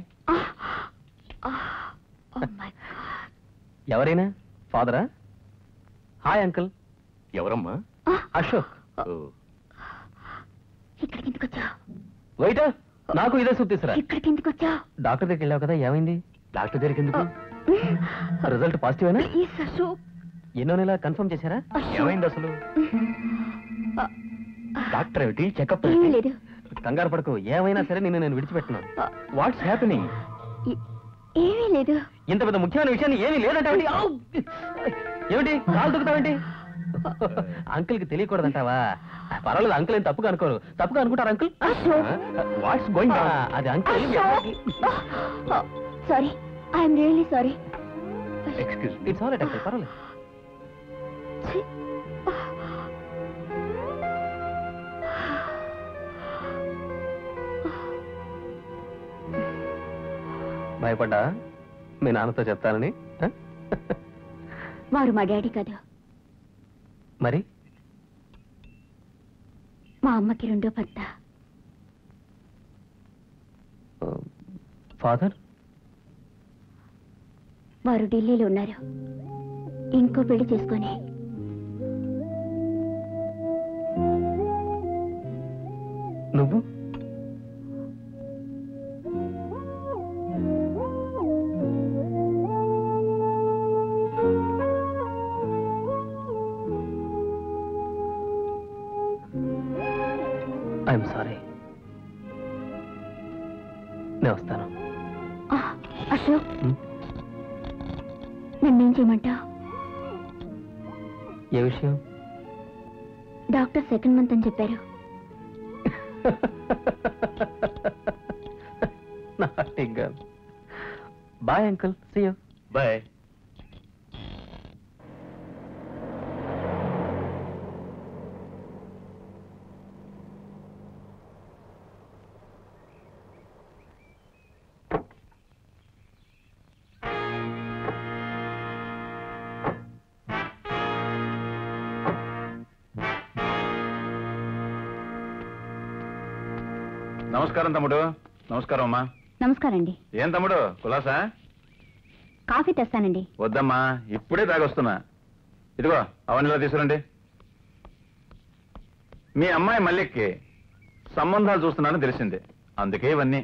ఎవరైనా ఫాదరా హాయ్ అంకుల్ ఎవరమ్మా అశోక్ ఇక్కడికి ఎందుకు వచ్చావు వెయిటర్ నాకు ఇదే సూప్ తీసురా ఇక్కడికి ఎందుకు వచ్చావు డాక్టర్ దగ్గరికి వెళ్ళావు కదా ఏమైంది డాక్టర్ దగ్గరికి ఎందుకు రిజల్ట్ పాజిటివేనా ప్లీజ్ అశోక్ ఎన్నో నెల కన్ఫర్మ్ చేశారా అశోక్. ఏమైంది అసలు డాక్టర్ ఏమిటి చెకప్ ఏమీ లేదు కంగారు పడకు ఏమైనా సరే నిన్ను నేను విడిచిపెట్టున్నాను వాట్స్ హ్యాపెనింగ్ ఏ- ఏమీ లేదు ఇంత పెద్ద ముఖ్యమైన విషయాన్ని ఏమీ లేదంటే ఏమిటి కాలు దుక్కుతావేంటి అంకుల్ కి తెలియకూడదంటావా పర్వాలేదు అంకుల్ ఏం తప్పుగా అనుకోరు తప్పుగా అనుకుంటారు అంకుల్ వాట్స్ గోయింగ్ అది uncle sorry I'm really sorry excuse it's all uncle పర్వాలేదు భయపడ్డా మీ నాన్నతో చెప్తానని ఆ? వారు మా డాడీ కాదు మరి మా అమ్మకి రెండో భర్త ఫాదర్ వారు ఢిల్లీలో ఉన్నారు ఇంకో పెళ్లి చేసుకొని నువ్వు ఐఎమ్ సారీ నేను వస్తాను ఆ, అశోక్ హ్మ్? నన్నేం చేయమంటావు ఏ విషయం డాక్టర్ సెకండ్ మంత్ అని చెప్పారు bye uncle see you bye నమస్కారం తమ్ముడు నమస్కారం అమ్మా నమస్కారం అండి ఏం తమ్ముడు కులాసా కాఫీ తెస్తానండి వద్దమ్మా ఇప్పుడే తాగొస్తున్నా ఇదిగో అవన్నీలో తీసుకురండి మీ అమ్మాయి మల్లిక్కి సంబంధాలు చూస్తున్నానని తెలిసింది అందుకే ఇవన్నీ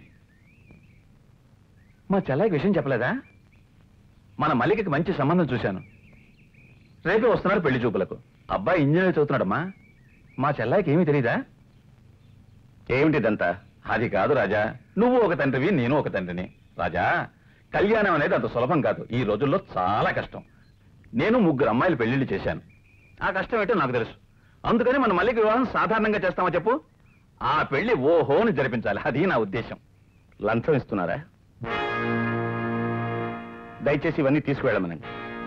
మా చెల్లాయికి విషయం చెప్పలేదా మన మల్లికకి మంచి సంబంధం చూశాను రేపే వస్తున్నారు పెళ్లి చూపులకు అబ్బాయి ఇంజనీర్ చదువుతున్నాడమ్మా మా చెల్లాయికి ఏమీ తెలీదా ఏమిటిదంతా అది కాదు రాజా నువ్వు ఒక తండ్రివి నేను ఒక తండ్రిని రాజా కళ్యాణం అనేది అంత సులభం కాదు ఈ రోజుల్లో చాలా కష్టం నేను ముగ్గురు అమ్మాయిలు పెళ్లిళ్ళు చేశాను ఆ కష్టం ఏంటో నాకు తెలుసు అందుకని మన మళ్ళీ వివాహం సాధారణంగా చేస్తామా చెప్పు ఆ పెళ్లి ఓహోని జరిపించాలి అది నా ఉద్దేశం లంచం ఇస్తున్నారా దయచేసి ఇవన్నీ తీసుకువెళ్ళమనండి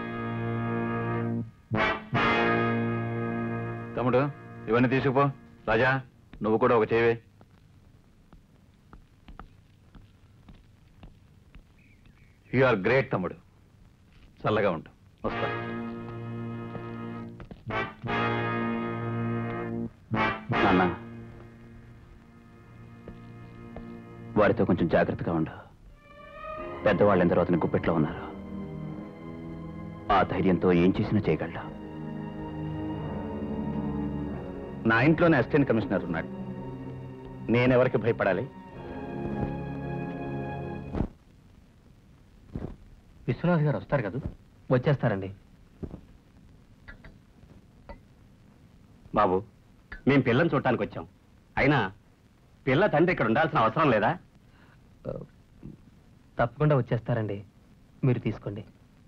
తమ్ముడు ఇవన్నీ తీసుకుపో రాజా నువ్వు కూడా ఒక చేయవే యు ఆర్ గ్రేట్ తమ్ముడు చల్లగా ఉండు వస్తా నాన్న వాడితో కొంచెం జాగ్రత్తగా ఉండు పెద్దవాళ్ళు ఎందరో అతని గుప్పెట్లో ఉన్నారు ఆ ధైర్యంతో ఏం చేసినా చేయగలడు నా ఇంట్లోనే అసిస్టెంట్ కమిషనర్ ఉన్నాడు నేనెవరికి భయపడాలి విశ్వనాథ్ గారు వస్తారు కదా వచ్చేస్తారండి బాబు మేం పిల్లని చూడటానికి వచ్చాం అయినా పిల్ల తండ్రి ఇక్కడ ఉండాల్సిన అవసరం లేదా తప్పకుండా వచ్చేస్తారండి మీరు తీసుకోండి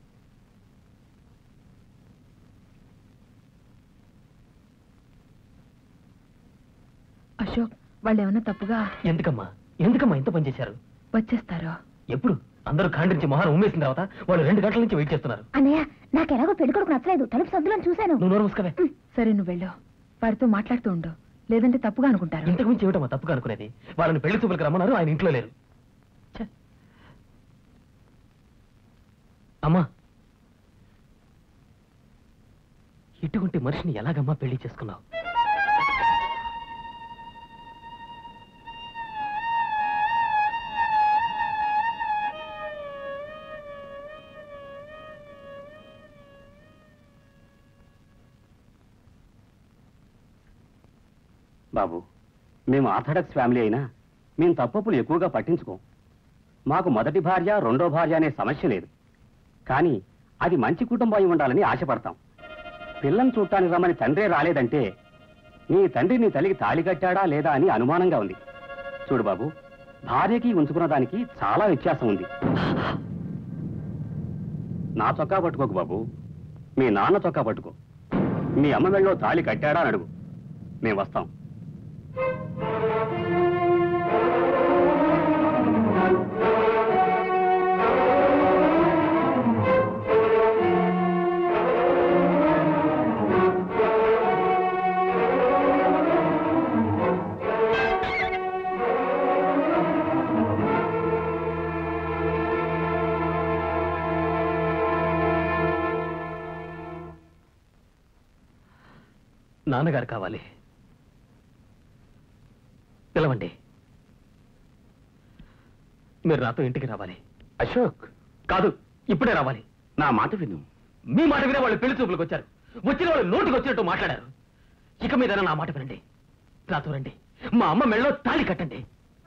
అశోక్ వాళ్ళు ఏమన్నా తప్పుగా ఎందుకమ్మా ఎందుకమ్మా ఇంత పని చేశారు వచ్చేస్తారో ఎప్పుడు అందరూ ఖండించి మొహం ఉమ్మేసిన తర్వాత వాళ్ళు రెండు గంటల నుంచి వెయిట్ చేస్తున్నారు అన్నయ్య నాకెలాగో పెళ్ళికొడుకు నచ్చలేదు తలుపు సర్దులను చూశాను నువ్వు నోరు మూసుకోవే సరే నువ్వు వెళ్ళు వారితో మాట్లాడుతూ ఉండు లేదంటే తప్పుగా అనుకుంటారు ఇంతకు మించి ఏమిటమ్మా తప్పుగా అనుకునేది వాళ్ళని పెళ్లి చూపులకు రమ్మన్నారు ఆయన ఇంట్లో లేరు ఛే. అమ్మా ఇటువంటి మనిషిని ఎలాగమ్మా పెళ్లి చేసుకున్నావు బాబు మేము ఆర్థడాక్స్ ఫ్యామిలీ అయినా మేము తప్పప్పులు ఎక్కువగా పట్టించుకోం మాకు మొదటి భార్య రెండో భార్య అనే సమస్య లేదు కానీ అది మంచి కుటుంబం అయి ఉండాలని ఆశపడతాం పిల్లని చూడటానికి రమ్మని తండ్రే రాలేదంటే నీ తండ్రి నీ తల్లికి తాళి కట్టాడా లేదా అని అనుమానంగా ఉంది చూడు బాబు భార్యకి ఉంచుకున్న దానికి చాలా వ్యత్యాసం ఉంది నా చొక్కా పట్టుకోకు బాబు మీ నాన్న చొక్కా పట్టుకో మీ అమ్మ వెళ్ళో తాళి కట్టాడా అని అడుగు మేము వస్తాం నాన్నగారు కావాలి పిలవండి మీరు నాతో ఇంటికి రావాలి అశోక్ కాదు ఇప్పుడే రావాలి నా మాట విను మీ మాట వినే వాళ్ళు పెళ్లి చూపులకు వచ్చారు వచ్చిన వాళ్ళు నోటికి వచ్చినట్టు మాట్లాడారు ఇక మీద నా మాట వినండి నాతో రండి మా అమ్మ మెళ్ళో తాళి కట్టండి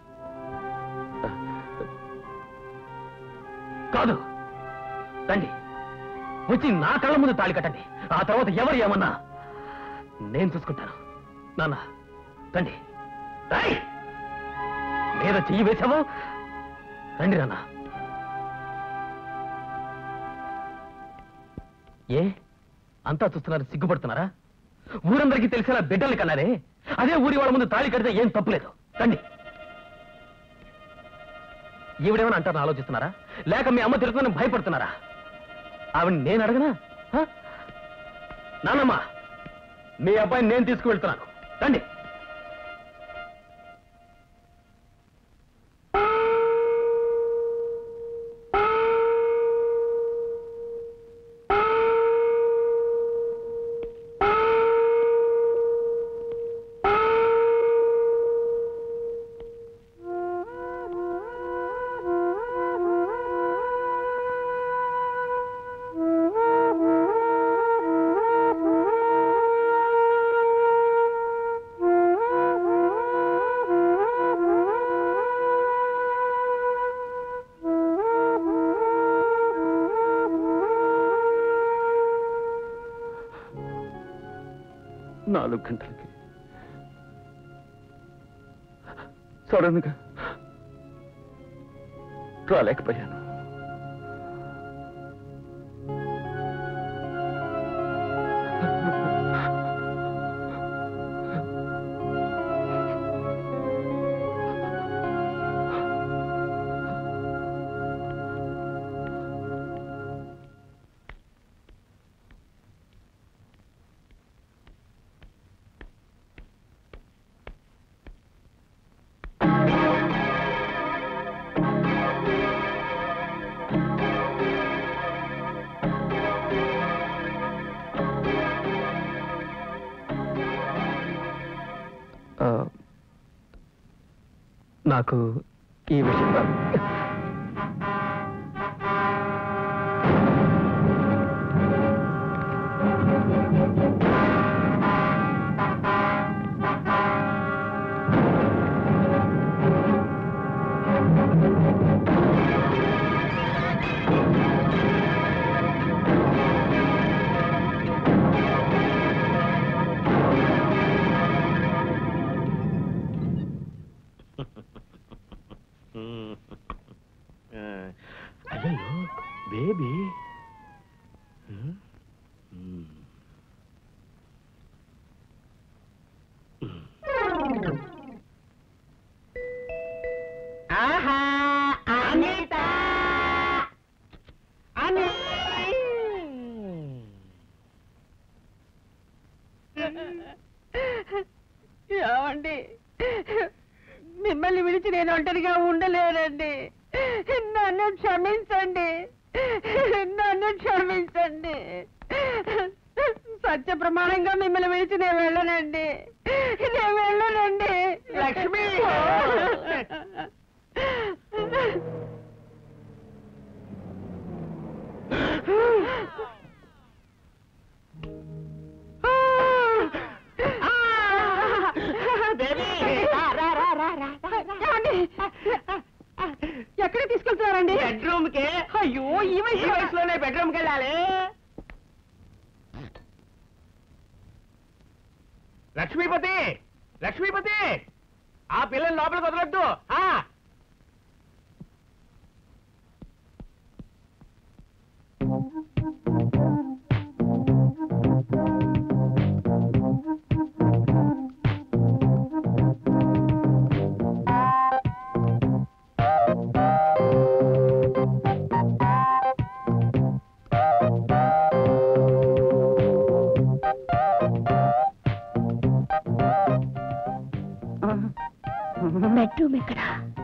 కాదు రండి వచ్చి నా కళ్ళ ముందు తాళి కట్టండి ఆ తర్వాత ఎవరు ఏమన్నా నేను చూసుకుంటాను నాన్న రండి రాయ్ మీద చెయ్యి వేశావు రండి నాన్న ఏ అంతా చూస్తున్నారు సిగ్గుపడుతున్నారా ఊరందరికీ తెలిసేలా బిడ్డలు కన్నారే అదే ఊరి వాళ్ళ ముందు తాళి కడితే ఏం తప్పులేదు రండి ఈవిడేమని అంటారని ఆలోచిస్తున్నారా లేక మీ అమ్మ తిరుగుతుందని భయపడుతున్నారా ఆవిడ నేను అడగనా హ? నాన్నమ్మ మీ అబ్బాయిని నేను తీసుకువెళ్తున్నాను రండి నాలుగు గంటలకి సడన్ గా రాలేకపోయాను నాకు ఈ విషయం అయ్యో బేబీ ఆహా అనిత అని ఏమండి మిమ్మల్ని విడిచి నేను ఒంటరిగా ఉండలేనండి నన్ను క్షమించండి నన్ను క్షమించండి సత్య ప్రమాణంగా మిమ్మల్ని విడిచి నేను వెళ్ళనండి నేను వెళ్ళనండి లక్ష్మి! ఏమండి? ఎక్కడికి తీసుకెళ్తున్నారండి బెడ్రూమ్ కి అయ్యో ఈ ఈ వయసు వయసులోనే బెడ్రూమ్ కి వెళ్ళాలి లక్ష్మీపతి లక్ష్మీపతి ఆ పిల్లలు లోపలికి వదలొద్దు ఆ బెడ్రూమ్ ఎక్కడ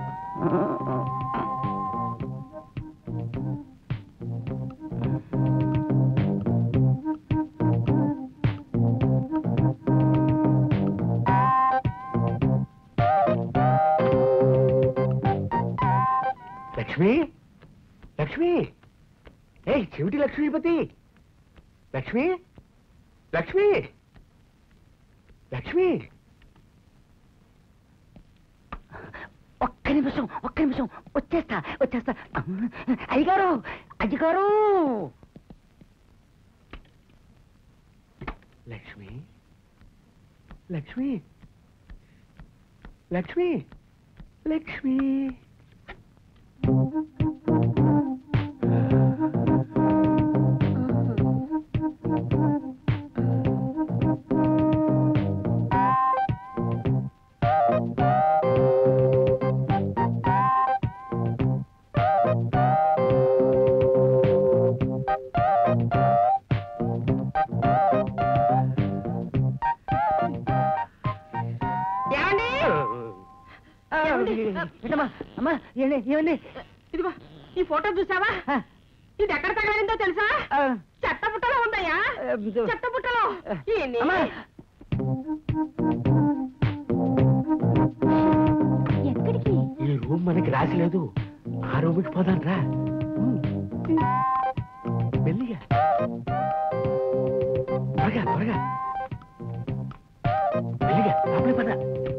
లక్ష్మి లక్ష్మి ఏయ్ చెవిటి లక్ష్మీపతి లక్ష్మి లక్ష్మి లక్ష్మి ఒక్క నిమిషం ఒక్క నిమిషం వచ్చేస్తా వచ్చేస్తా అయ్యగారు అయ్యగారు లక్ష్మి లక్ష్మి లక్ష్మి లక్ష్మి ఏమండి ఏమండి? ఏంటమ్మా అమ్మా ఏంటి ఏమండి ఇదిగో ఈ ఫోటో చూసావా ఆ, ఇది ఎక్కడ తగలడిందో తెలుసా ఆ, చెత్త పుట్టలో ఉందయ్యా ఆ, ఇది- చెత్త పుట్టలో ఈయన్ని- అమ్మా ఎక్కడికి ఈ రూమ్ మనకి రాసిలేదు ఆ రూమ్కి పోదాం రా మెల్లిగా త్వరగా త్వరగా మెల్లిగా లోపలికి పద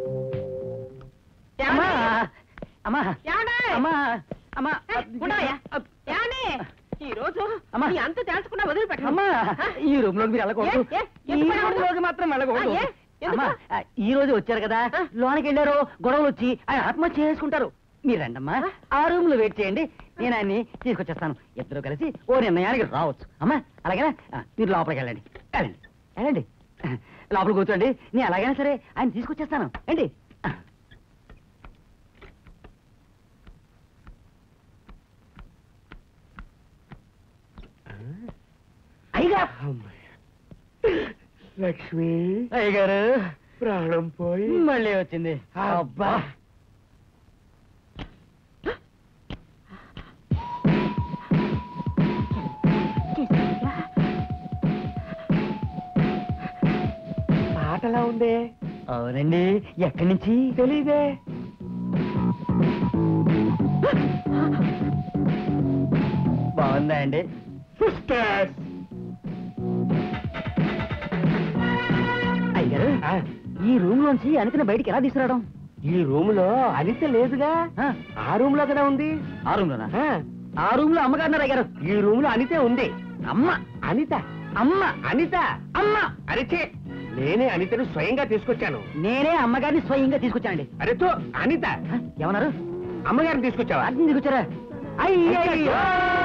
అమ్మా ఏమండి? అమ్మా ఏమండి? అమ్మా అమ్మా ఏయ్, ఉండవయ్యా. ఏమండి? ఈ రోజు అమ్మా. నీ అంత తెలుసుకున్నా వదిలిపెట్టను అమ్మా ఈ రూమ్ లోకి మీరు వెళ్ళకూడదు ఏ, ఏ, ఈ ఎందుకు రూమ్ వెళ్ళకూడదు? లోకి మాత్రం వెళ్ళకూడదు ఆ, ఏ, ఎందుకు? అమ్మా, ఆ, ఈ రోజు వచ్చారు కదా లోనికి వెళ్ళారు గొడవలు వచ్చి ఆయన ఆత్మహత్య చేసుకుంటారు మీరు రండమ్మా ఆ రూమ్ లో వెయిట్ చేయండి నేను ఆయన్ని తీసుకొచ్చేస్తాను ఇద్దరు కలిసి ఓ నిర్ణయానికి రావచ్చు అమ్మా అలాగేనా ఆ, మీరు లోపలికి వెళ్ళండి వెళ్ళండి వెళ్ళండి లోపల కూర్చోండి నేను అలాగైనా సరే ఆయన తీసుకొచ్చేస్తాను ఏంటి అయ్యగా లక్ష్మి అయ్యగారు ప్రాణం పోయి మళ్ళీ వచ్చింది అబ్బా పాటలా ఉందే అవునండి ఎక్కడి నుంచి తెలీదే బాగుందా అండి సిస్టర్స్ అయ్యారు ఈ రూమ్ లోంచి అనితిన బయటికి ఎలా తీసుకురావడం ఈ రూమ్ లో అనిత లేదుగా ఆ, ఆ రూమ్ లో కదా ఉంది ఆ రూమ్ లోనా ఆ, ఆ రూమ్ లో అమ్మగారు అయ్యారు ఈ రూమ్ లో అనితే ఉంది అమ్మ అనిత అమ్మ అనిత అమ్మ అరిచే నేనే అనితను స్వయంగా తీసుకొచ్చాను నేనే అమ్మగారిని స్వయంగా తీసుకొచ్చానండి అరే తో అనిత ఆ, ఏమన్నారు అమ్మగారిని తీసుకొచ్చావా అర్థం తీసుకొచ్చారా అయ్యయ్యో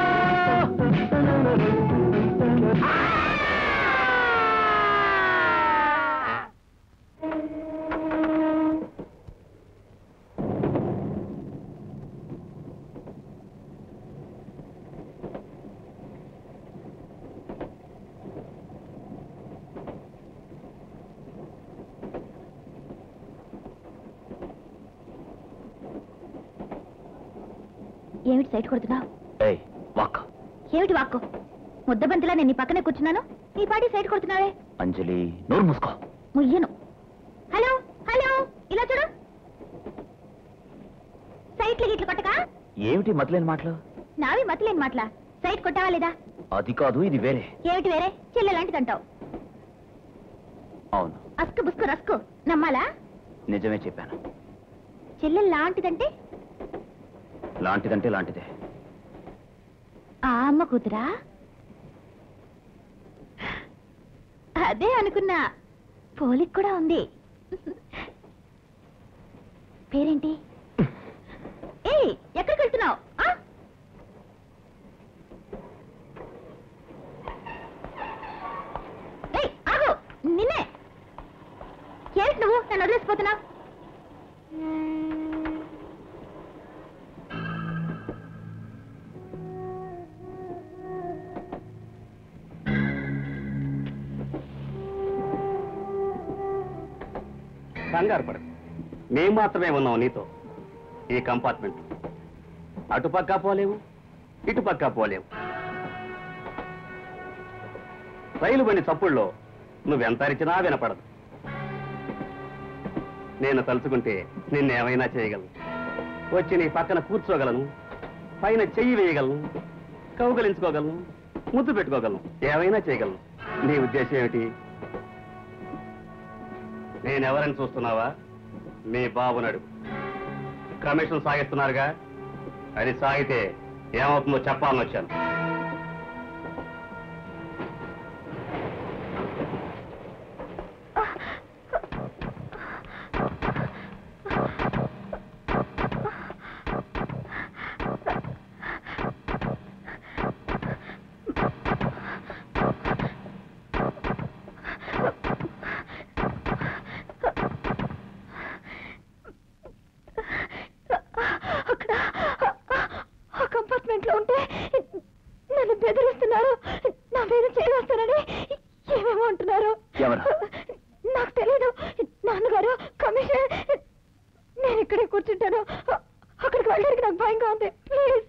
ఏమిటి సైట్ కొడుతున్నావు ఏయ్ వాక్ ఏమిటి వాక్కు ముద్దబంతిలా నేను నీ పక్కనే కూర్చున్నాను నీ పాటి సైట్ కొడుతున్నావే అంజలి నోరు మూసుకో ముయ్యను హలో హలో ఇలా చూడు సైట్లు గిట్లు కొట్టక ఏమిటి మతలేని మాటలు నావి మతలేని మాటలా సైట్ కొట్టావా లేదా అది కాదు ఇది వేరే ఏమిటి వేరే చెల్లెలాంటిదంటావు అవును అస్కు బుస్కు రస్కు నమ్మాలా నిజమే చెప్పాను చెల్లెలు లాంటిదంటే లాంటిదంటే లాంటిదే ఆ అమ్మ కూతురా అదే అనుకున్నా పోలిక్ కూడా ఉంది పేరేంటి ఏయ్ ఎక్కడికి వెళ్తున్నావు ఏయ్ ఆగు నిన్నే ఏంటి నువ్వు నన్ను వదిలేసిపోతున్నావు కంగారు పడకు మేం మాత్రమే ఉన్నాం నీతో ఈ కంపార్ట్మెంట్ అటుపక్క పోలేవు ఇటుపక్క పోలేవు రైలు బండి చప్పుల్లో నువ్వెంత అరిచినా వినపడదు నేను తలుచుకుంటే నిన్నేమైనా చేయగలను వచ్చి నీ పక్కన కూర్చోగలను పైన చెయ్యి వేయగలను కౌగలించుకోగలను ముద్దు పెట్టుకోగలను ఏమైనా చేయగలను నీ ఉద్దేశం ఏమిటి నేనెవరని చూస్తున్నావా మీ బాబు నడు కమిషన్ సాగిస్తున్నారుగా అది సాగితే ఏమవుతుందో చెప్పాలని వచ్చాను అక్కడ ఆ కంపార్ట్మెంట్ లో ఉంటే నన్ను బెదిరిస్తున్నారు నా మీద చేస్తానని ఏమేమో అంటున్నారు ఎవరు? నాకు తెలియదు నాన్నగారు కమిషన్ నేను ఇక్కడే కూర్చుంటాను అక్కడికి వెళ్ళడానికి నాకు భయంగా ఉంది ప్లీజ్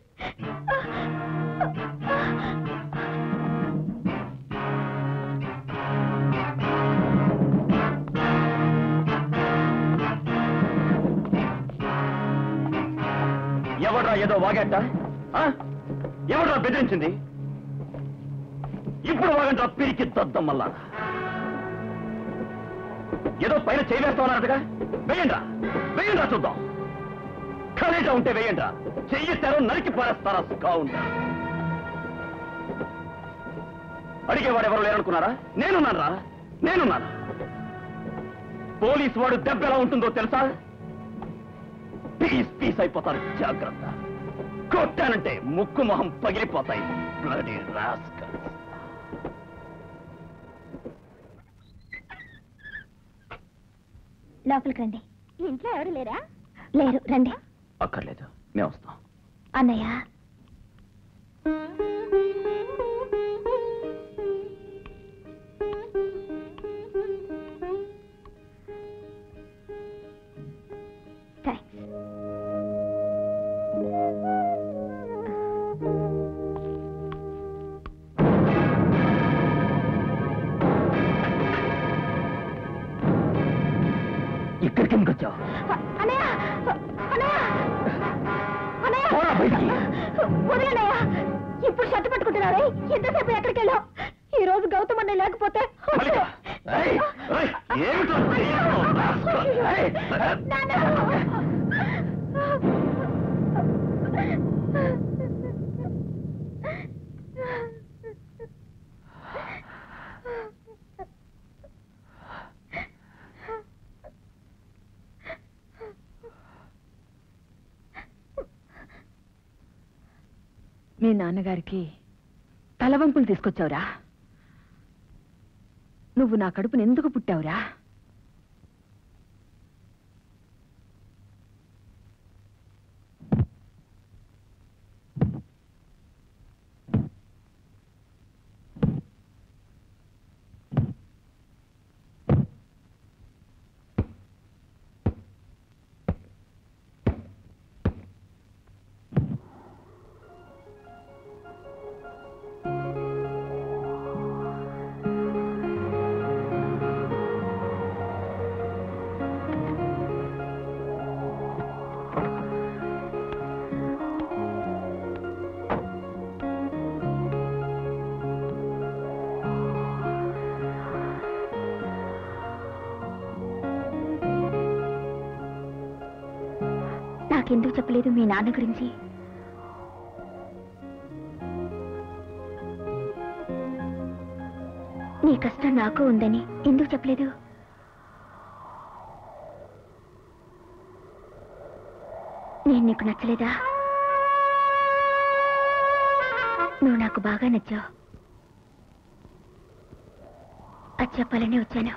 ఎవడ్రా ఏదో వాగేట ఎవడ్రా బెదిరించింది ఇప్పుడు వాగంటా పిరికి దద్దం మళ్ళా ఏదో పైన చేయవేస్తామన్నారటగా వేయండ్రా వేయండ్రా చూద్దాం ఖరీదా ఉంటే వేయండ్రా చెయ్యిస్తారో నరికి పారేస్తారా కావుంటా అడిగేవాడు ఎవరు లేరనుకున్నారా నేనున్నాను రా నేనున్నాను పోలీస్ వాడు దెబ్బ ఎలా ఉంటుందో తెలుసా పీస్ పీస్ అయిపోతారు జాగ్రత్త కొట్టానంటే ముక్కు మొహం పగిలిపోతాయి Bloody rascals. లోపలికి రండి ఇంట్లో ఎవరు లేరా లేరు రండి అక్కర్లేదు మేము వస్తాం అన్నయ్య థ్యాంక్స్ ఇక్కడికి ఎందుకు వచ్చావు అన్నయ్య అన్నయ్య అన్నయ్య పోరా బయటికి. వదిలేనయ్య ఇప్పుడు షర్ట్ పట్టుకుంటున్నారే ఎంతసేపు ఎక్కడికి వెళ్ళావు ఈ రోజు గౌతమ్ అన్నయ్య లేకపోతే మల్లిక, ఏయ్, ఏయ్, ఏమిటో చెయ్యను, rascal. ఏయ్, మీ నాన్నగారికి తలవంపులు తీసుకొచ్చావురా నువ్వు నా కడుపుని ఎందుకు పుట్టావురా నాకెందుకు చెప్పలేదు మీ నాన్న గురించి నీ కష్టం నాకు ఉందని ఎందుకు చెప్పలేదు నేను నీకు నచ్చలేదా నువ్వు నాకు బాగా నచ్చావు అది చెప్పాలని వచ్చాను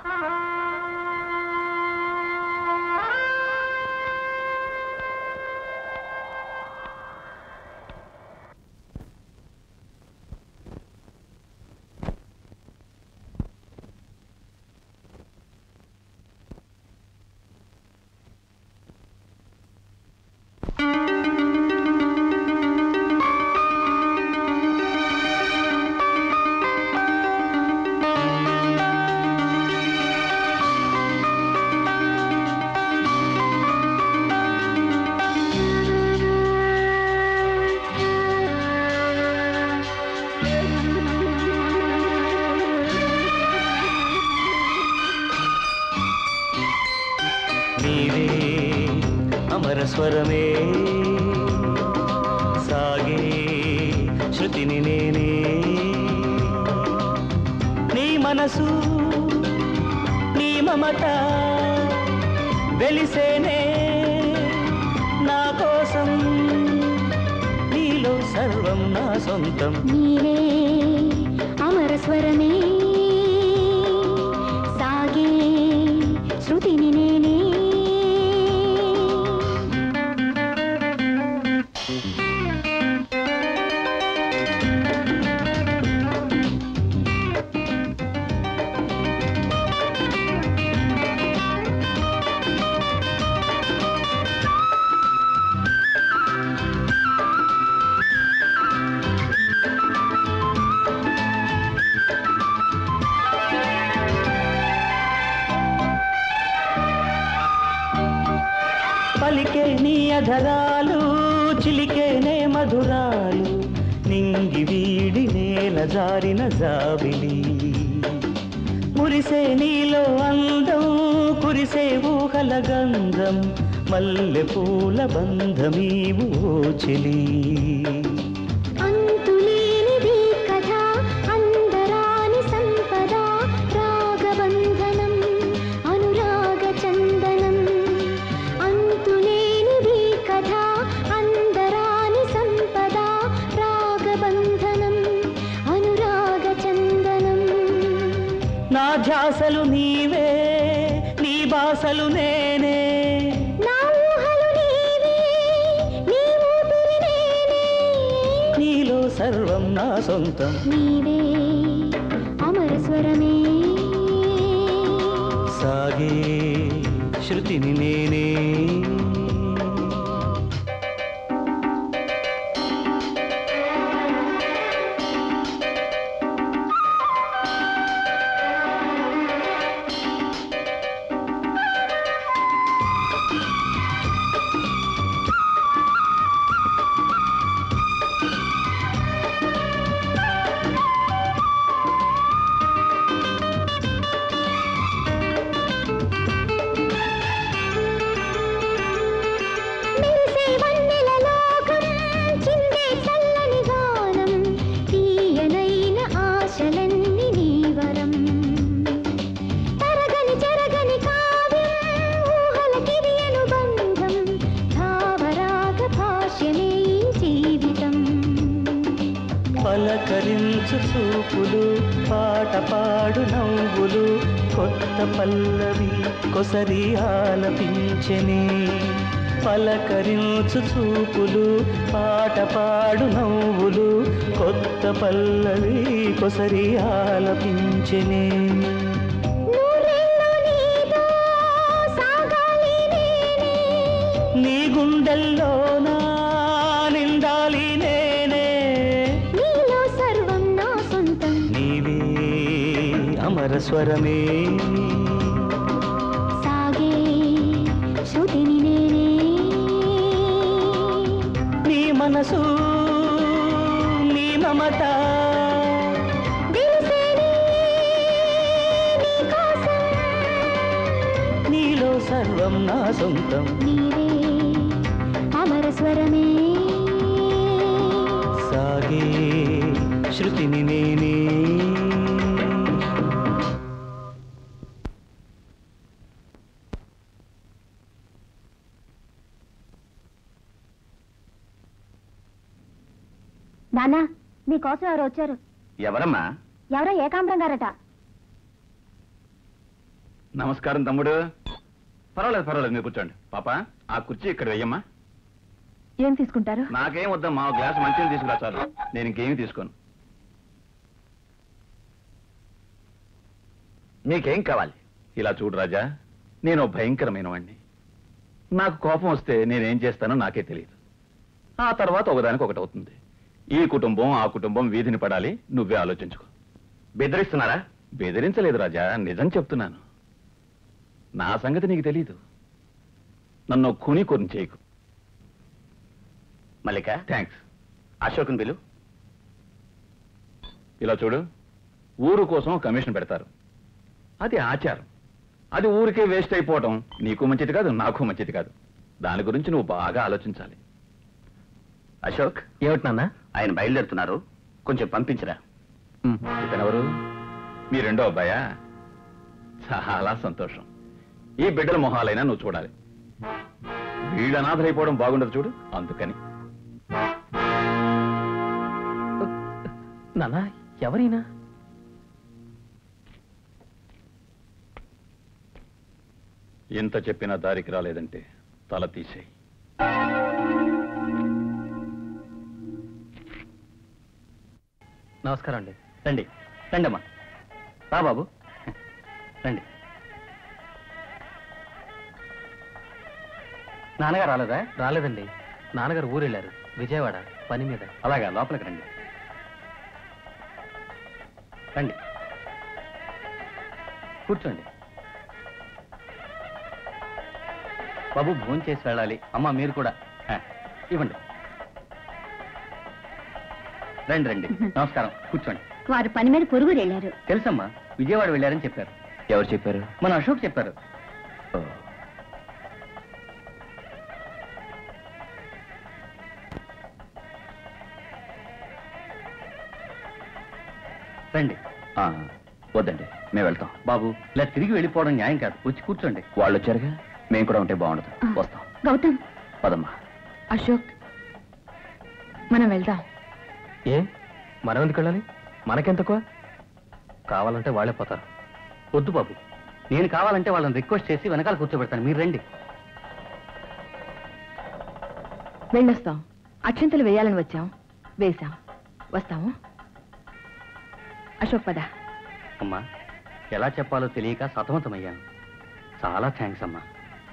నీవే అమర స్వరమే సాగే శృతిని నేనే నీ మనసు నీ మమత వెలిసేనే నా కోసం నీలో సర్వం నా సొంతం నీవే అమర స్వరమే సాగే శృతిని నేనే పలికే నీ అధరాలు చిలికేనే మధురాలు నింగి వీడి నేల జారిన జాబిలి మురిసే నీలో అందం కురిసే ఊహల గంధం మల్లె పూల బంధమీవు ఓ చెలి అంతులేనిది కథ అందరాని నా ధ్యాసలు నీవే నీ బాసలు నేనే నా ఊహలు నీవే నీ ఊపిరి నేనే నీలో సర్వం నా సొంతం నీవే అమర స్వరమే సాగే శృతిని నేనే మెరిసే వన్నెల లోకం చిందే చల్లని గానం తీయనైన ఆశలన్నీ నీ వరం తరగని చెరగని కావ్యం ఊహలకిది అనుబంధం భావరాగ భాష్యమే ఈ జీవితం పలకరించు చూపులు పాట పాడు నవ్వులు కొత్త పల్లవి కొసరి ఆలపించని పలకరించు చూపులు పాట పాడు నవ్వులు కొత్త పల్లవి కొసరి ఆలపించని నూరేళ్ళు నీతో సాగాలి నేనే నీ గుండెల్లో నా నిండాలి నేనే నీలో సర్వం నా సొంతం నీవే అమర స్వరమే సాగే శృతిని నేనే నీ మనసు నీ మమత దిల్సేనే నీ కోసం నీలో సర్వం నా సొంతం నీవే అమర స్వరమే సాగే శృతిని నేనే నాన్న మీకోసం ఎవరు వచ్చారు ఎవరమ్మా ఎవరో ఏకాంబరం గారట నమస్కారం తమ్ముడు పర్వాలేదు పర్వాలేదు మీరు కూర్చోండి పాప ఆ కుర్చీ ఇక్కడ వెయ్యమ్మా ఏం తీసుకుంటారు నాకేం వద్దమ్మా ఒక గ్లాస్ మంచిని తీసుకురా చాలు నేను ఇంకేమీ తీసుకోను నీకేం కావాలి ఇలా చూడు రాజా నేను ఓ భయంకరమైన వాణ్ణి నాకు కోపం వస్తే నేనేం చేస్తానో నాకే తెలియదు ఆ తర్వాత ఒకదానికి ఒకటి అవుతుంది ఈ కుటుంబం ఆ కుటుంబం వీధిని పడాలి నువ్వే ఆలోచించుకో బెదిరిస్తున్నారా బెదిరించలేదు రాజా నిజం చెప్తున్నాను నా సంగతి నీకు తెలీదు నన్ను ఖూని కొరిని చేయకు మల్లిక థ్యాంక్స్ అశోకుని బిలు ఇలా చూడు ఊరు కోసం కమిషన్ పెడతారు అది ఆచారం అది ఊరికే వేస్ట్ అయిపోవటం నీకు మంచిది కాదు నాకు మంచిది కాదు దాని గురించి నువ్వు బాగా ఆలోచించాలి అశోక్ ఏమిటి నాన్న ఆయన బయలుదేరుతున్నారు కొంచెం పంపించరా ఇతనెవరు మీ రెండో అబ్బాయా చాలా సంతోషం ఈ బిడ్డల మొహాలైనా నువ్వు చూడాలి వీళ్ళు అనాథలైపోవడం బాగుండదు చూడు అందుకని నాన్న ఎవరైనా ఎంత చెప్పినా దారికి రాలేదంటే తల తీసేయి నమస్కారం అండి రండి రండి అమ్మా రా బాబు రండి నాన్నగారు రాలేదా రాలేదండి నాన్నగారు ఊరు వెళ్ళారు విజయవాడ పని మీద అలాగా లోపలికి రండి రండి కూర్చోండి బాబు భోజనం చేసి వెళ్ళాలి అమ్మ మీరు కూడా ఆ, ఇవ్వండి రండి రండి నమస్కారం కూర్చోండి వారు పని మీద పొరుగురు వెళ్ళారు తెలుసమ్మా విజయవాడ వెళ్ళారని చెప్పారు ఎవరు చెప్పారు మన అశోక్ చెప్పారు రండి ఆ, వద్దండి మేము వెళ్తాం బాబు ఇలా తిరిగి వెళ్ళిపోవడం న్యాయం కాదు వచ్చి కూర్చోండి వాళ్ళు వచ్చారుగా మేము కూడా ఉంటే బాగుండదు వస్తాం గౌతమ్ పదమ్మా అశోక్ మనం వెళ్దాం ఏ మనం ఎందుకు వెళ్ళాలి మనకెంతకో కావాలంటే వాళ్ళే పోతారు వద్దు బాబు నేను కావాలంటే వాళ్ళని రిక్వెస్ట్ చేసి వెనకాల కూర్చోబెడతాను మీరు రండి వెళ్ళొస్తాం అక్షంతలు వేయాలని వచ్చాం వేశాం వస్తాము అశోక్ పద అమ్మా ఎలా చెప్పాలో తెలియక సతమతమయ్యాను చాలా థ్యాంక్స్ అమ్మా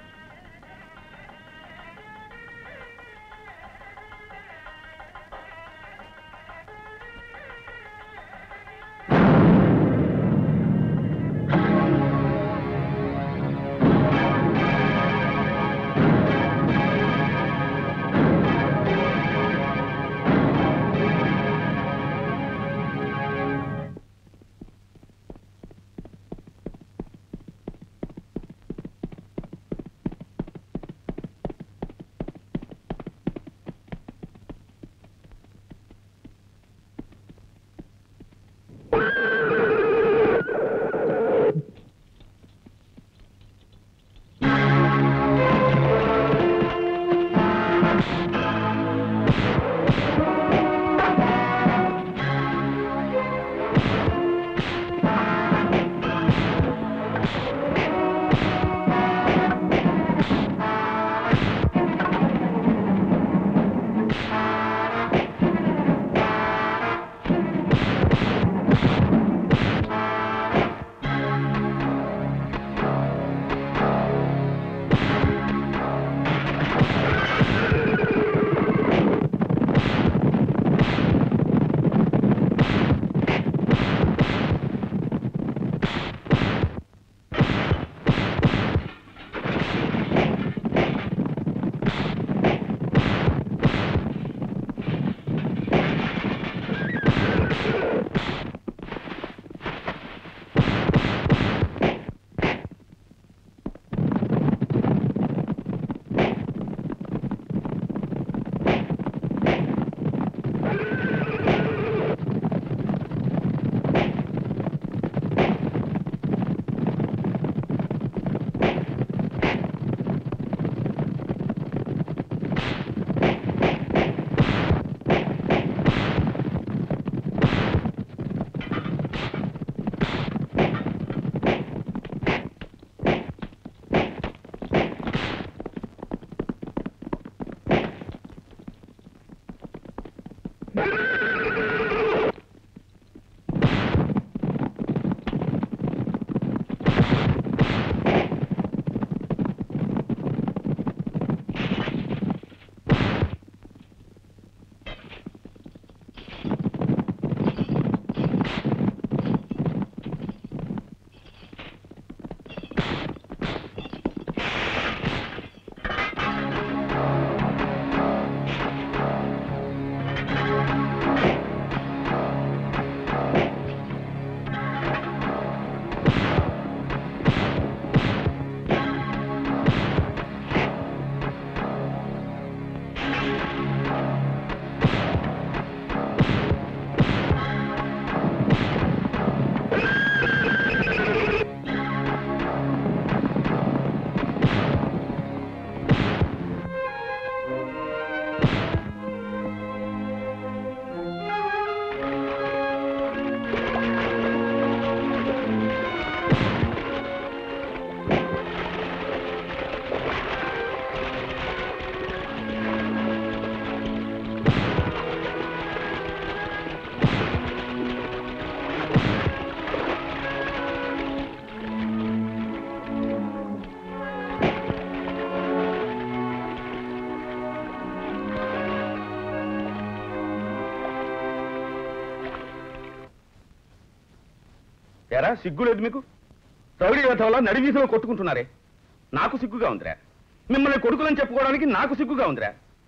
ఎరా సిగ్గు లేదు మీకు రౌడీ వేధవలా నడివీధిలో కొట్టుకుంటున్నారే నాకు సిగ్గుగా ఉందిరా మిమ్మల్ని కొడుకులని చెప్పుకోవడానికి నాకు సిగ్గుగా ఉందిరా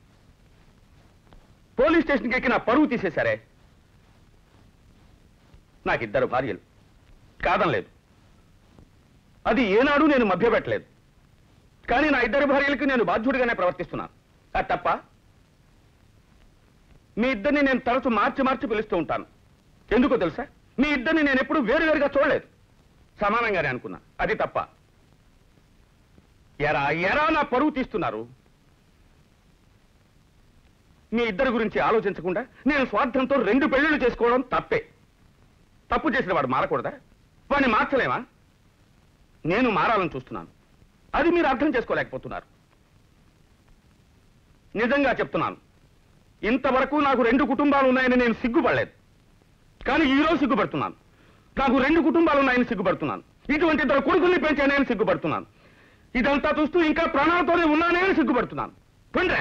పోలీస్ స్టేషన్కి ఎక్కి నా పరువు తీసేశారే నాకిద్దరు భార్యలు కాదనలేదు అది ఏనాడు నేను మభ్యపెట్టలేదు కానీ నా ఇద్దరు భార్యలకి నేను బాధ్యుడిగానే ప్రవర్తిస్తున్నాను అది తప్ప మీ ఇద్దరిని నేను తరచు మార్చి మార్చి పిలుస్తూ ఉంటాను ఎందుకో తెలుసా మీ ఇద్దరిని నేను ఎప్పుడు వేరువేరుగా చూడలేదు సమానంగానే అనుకున్నా అది తప్ప ఎరా ఎరా నా పరువు తీస్తున్నారు మీ ఇద్దరి గురించి ఆలోచించకుండా నేను స్వార్థంతో రెండు పెళ్లిళ్ళు చేసుకోవడం తప్పే తప్పు చేసిన వాడు మారకూడదా వాడిని మార్చలేమా నేను మారాలని చూస్తున్నాను అది మీరు అర్థం చేసుకోలేకపోతున్నారు నిజంగా చెప్తున్నాను ఇంతవరకు నాకు రెండు కుటుంబాలు ఉన్నాయని నేను సిగ్గుపడలేదు కానీ ఈ రోజు సిగ్గుపడుతున్నాను నాకు రెండు కుటుంబాలు ఉన్నాయని సిగ్గుపడుతున్నాను ఇటువంటి ఇద్దరు కొడుకుల్ని పెంచానని సిగ్గుపడుతున్నాను ఇదంతా చూస్తూ ఇంకా ప్రాణాలతోనే ఉన్నానే అని సిగ్గుపడుతున్నాను పండ్రా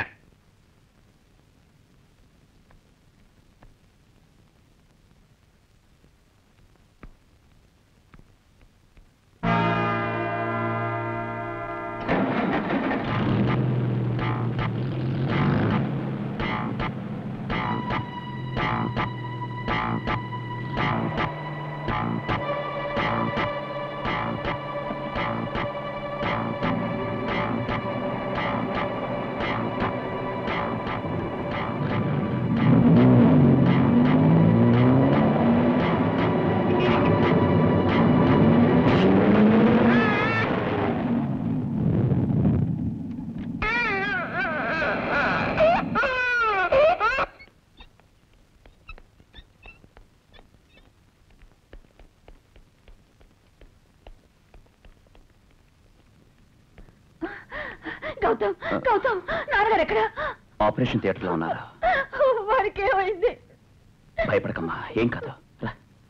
గౌతమ్ గౌతమ్ నాన్నగారు ఎక్కడ ఆపరేషన్ థియేటర్లో ఉన్నారా వారికి ఏమైంది భయపడకమ్మా ఏం కాదు రా.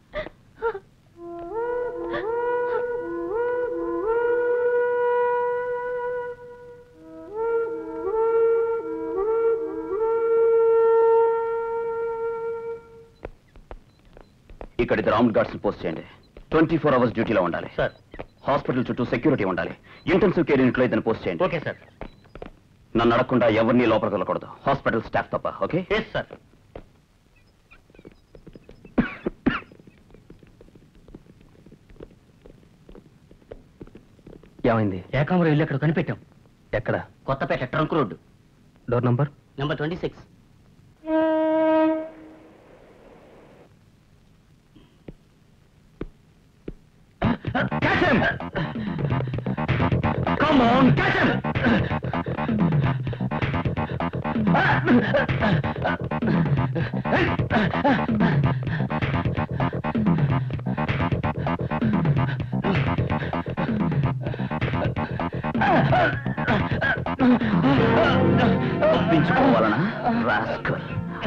ఇక్కడ ఇద్దరు ఆర్మ్డ్ గార్డ్స్ పోస్ట్ చేయండి ట్వంటీ ఫోర్ అవర్స్ డ్యూటీలో ఉండాలి సార్ హాస్పిటల్ చుట్టూ సెక్యూరిటీ ఉండాలి ఇంటెన్సివ్ కేర్ యూనిట్లో ఇద్దరు పోస్ట్ చేయండి ఓకే సార్ నన్ను అడగకుండా ఎవరిని లోపలికి వెళ్ళకూడదు హాస్పిటల్ స్టాఫ్ తప్ప ఓకే ఎస్ సార్ ఏమైంది ఏకాంబరం ఇల్లు ఎక్కడ కనిపెట్టాం ఎక్కడ Kothapeta trunk road door number number twenty six Catch him! Come on, catch him! తప్పించుకోవాలనా రాస్కల్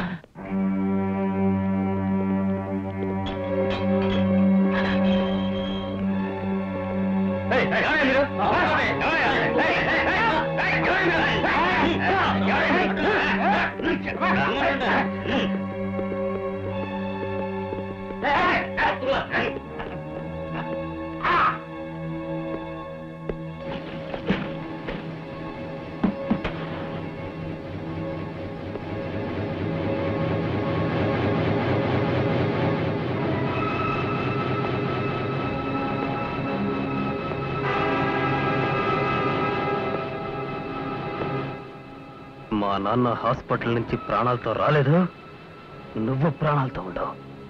మా నాన్న హాస్పిటల్ నుంచి ప్రాణాలతో రాలేదు నువ్వు ప్రాణాలతో ఉండవు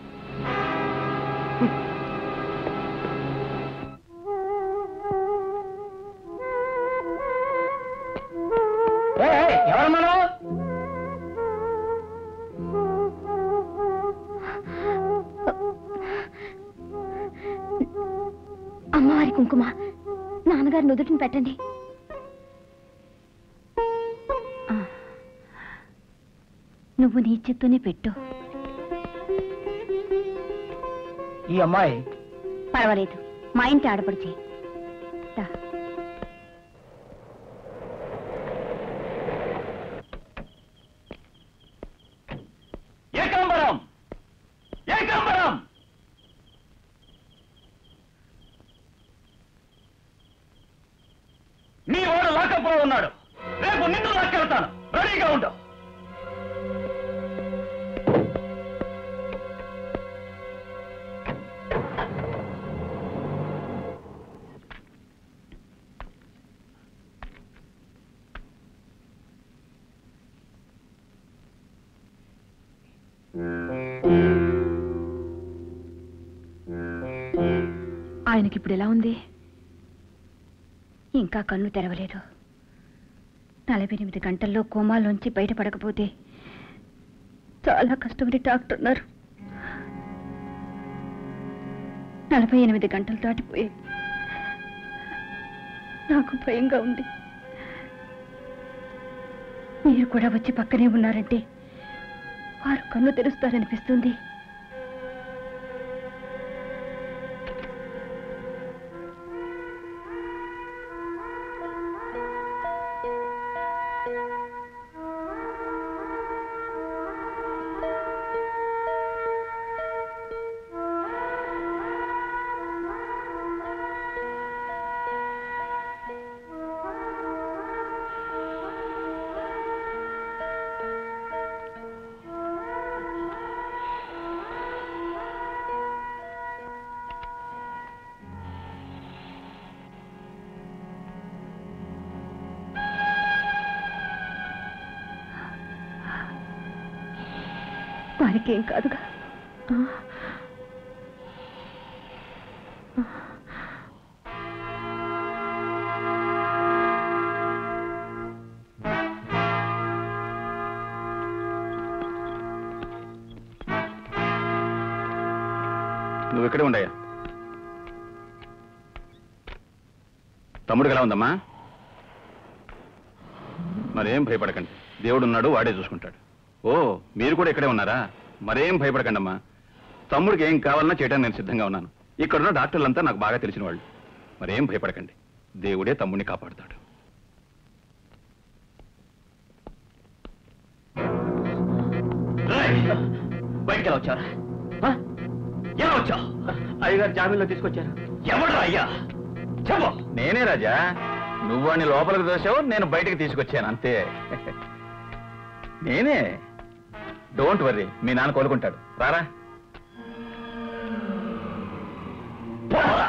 ఎవరన్నాను అమ్మవారి కుంకుమ నాన్నగారి నుదుటిని పెట్టండి ఆ. నువ్వు నీ చేత్తోనే పెట్టు ఈ అమ్మాయి పర్వాలేదు మా ఇంటి ఆడపడిచి ఏకాంబరం ఏకాంబరం నీ వాడు లాకప్లో ఉన్నాడు రేపు నిన్ను లాక్కెళ్తాను రెడీగా ఉండు ఆయనకి ఇప్పుడు ఎలా ఉంది ఇంకా కన్ను తెరవలేదు నలభై ఎనిమిది గంటల్లో కోమాలోంచి బయటపడకపోతే చాలా కష్టమని డాక్టర్ అన్నారు నలభై ఎనిమిది గంటలు దాటిపోయాయి నాకు భయంగా ఉంది మీరు కూడా వచ్చి పక్కనే ఉన్నారంటే వారు కన్ను తెరుస్తారనిపిస్తుంది వారికేం కాదుగా ఆ. నువ్వు ఇక్కడే ఉండయ్యా తమ్ముడికి ఎలా ఉందమ్మా మరేం భయపడకండి దేవుడు ఉన్నాడు వాడే చూసుకుంటాడు ఓ మీరు కూడా ఇక్కడే ఉన్నారా మరేం భయపడకండి అమ్మా తమ్ముడికి ఏం కావాలన్నా చేయడానికి నేను సిద్ధంగా ఉన్నాను ఇక్కడున్న డాక్టర్లంతా నాకు బాగా తెలిసిన వాళ్ళు మరేం భయపడకండి దేవుడే తమ్ముడిని కాపాడుతాడు బయటికి ఎలా వచ్చారా ఆ? ఎలా వచ్చావు అయ్యగారు జామీన్లో తీసుకొచ్చారు ఎవడు అయ్యా చెప్పు నేనే రాజా నువ్వు వాడిని లోపలికి దోశావు నేను బయటికి తీసుకొచ్చాను అంతే నేనే డోంట్ వర్రీ మీ నాన్న కోలుకుంటాడు రారా పోరా.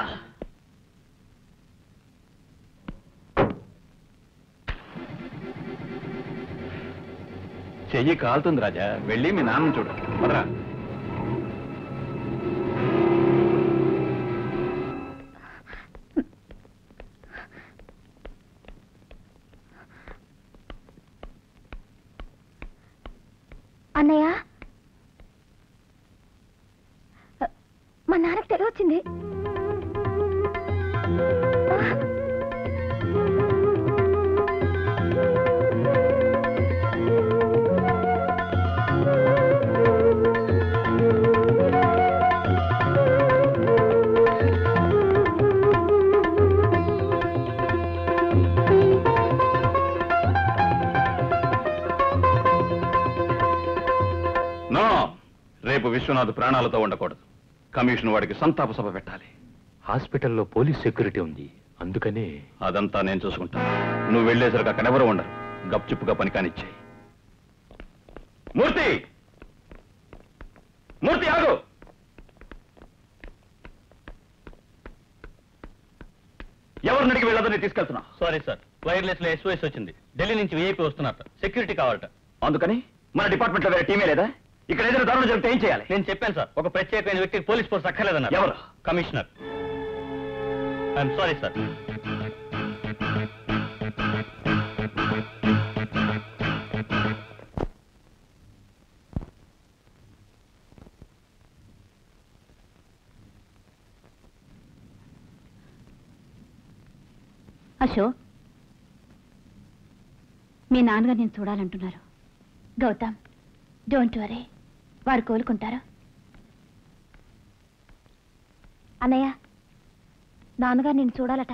చెయ్యి కాలుతుంది రాజా వెళ్ళి మీ నాన్న చూడు పదరా అన్నయ్య మా నాన్నకి తెలివచ్చింది నో రేపు విశ్వనాథ్ ప్రాణాలతో ఉండకూడదు కమిషన్ వాడికి సంతాప సభ పెట్టాలి హాస్పిటల్లో పోలీస్ సెక్యూరిటీ ఉంది అందుకనే అదంతా నేను చూసుకుంటాను నువ్వు వెళ్ళేసరికి అక్కడ ఎవరు ఉండరు గప్చుప్పుగా పని కానిచ్చాయి మూర్తి మూర్తి ఆగు ఎవరిని అడిగి వెళ్ళదని తీసుకెళ్తున్నా సారీ సార్ వైర్లెస్ లో ఎస్ఓఎస్ వచ్చింది ఢిల్లీ నుంచి విఐపీ వస్తున్నారట సెక్యూరిటీ కావాలట అందుకని మన డిపార్ట్మెంట్ లో వేరే టీమే లేదా ఇక్కడ ఏదైనా దారుణం జరిగితే ఏం చేయాలి నేను చెప్పాను సార్ ఒక ప్రత్యేకమైన వ్యక్తికి పోలీస్ ఫోర్స్ అక్కర్లేదన్నారు ఎవరు? Commissioner I'm sorry sir Ashok మీ నాన్నగారు నేను చూడాలంటున్నారు గౌతమ్ డోంట్ వరీ వారు కోలుకుంటారు అన్నయ్య నాన్నగారు నేను చూడాలట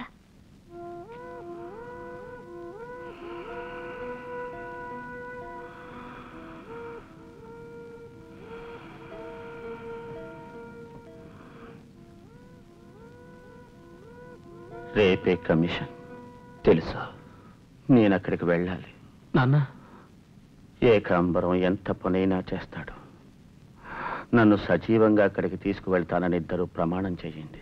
రేపే కమిషన్ తెలుసా నేను అక్కడికి వెళ్ళాలి నాన్న ఏకాంబరం ఎంత పనైనా చేస్తాడు నన్ను సజీవంగా అక్కడికి తీసుకువెళ్తానని ఇద్దరు ప్రమాణం చేయండి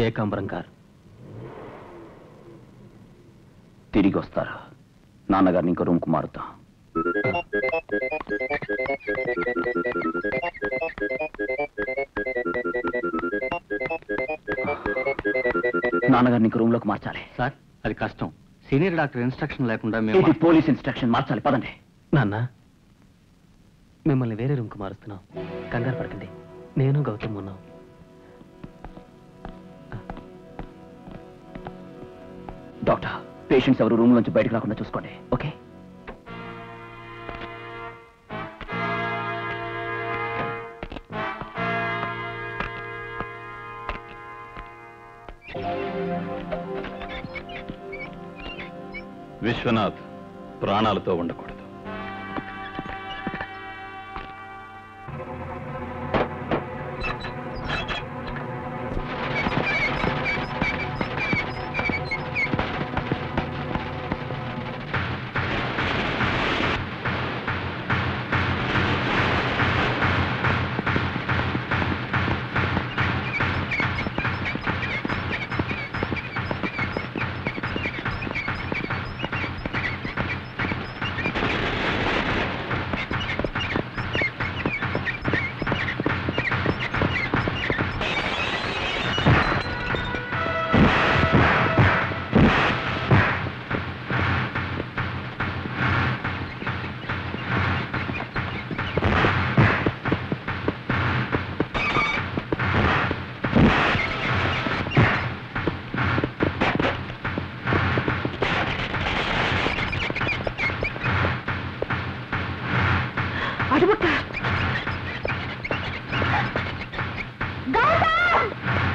ఏకాంబరం గారు తిరిగి వస్తారా నాన్నగారిని ఇంకో రూమ్కు మారుతా నాన్నగారిని ఇంకో రూమ్లోకి మార్చాలి సార్ అది కష్టం సీనియర్ డాక్టర్ ఇన్స్ట్రక్షన్ లేకుండా ఇది మేము పోలీస్ ఇన్స్ట్రక్షన్ మార్చాలి పదండి నాన్న మిమ్మల్ని వేరే రూమ్కి మారుస్తున్నాం కంగారు పడకండి నేను గౌతమ్ ఉన్నాం డాక్టర్ పేషెంట్స్ ఎవరు రూమ్ నుంచి బయటకు రాకుండా చూసుకోండి ఓకే విశ్వనాథ్ ప్రాణాలతో ఉండకూడదు అడుగుతా గౌతమ్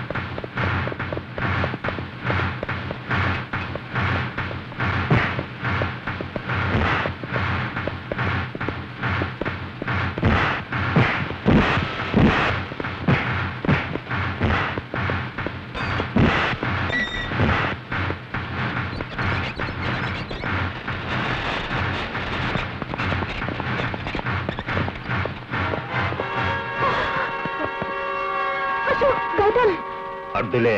అశోక్ గౌతమ్ అడ్డులే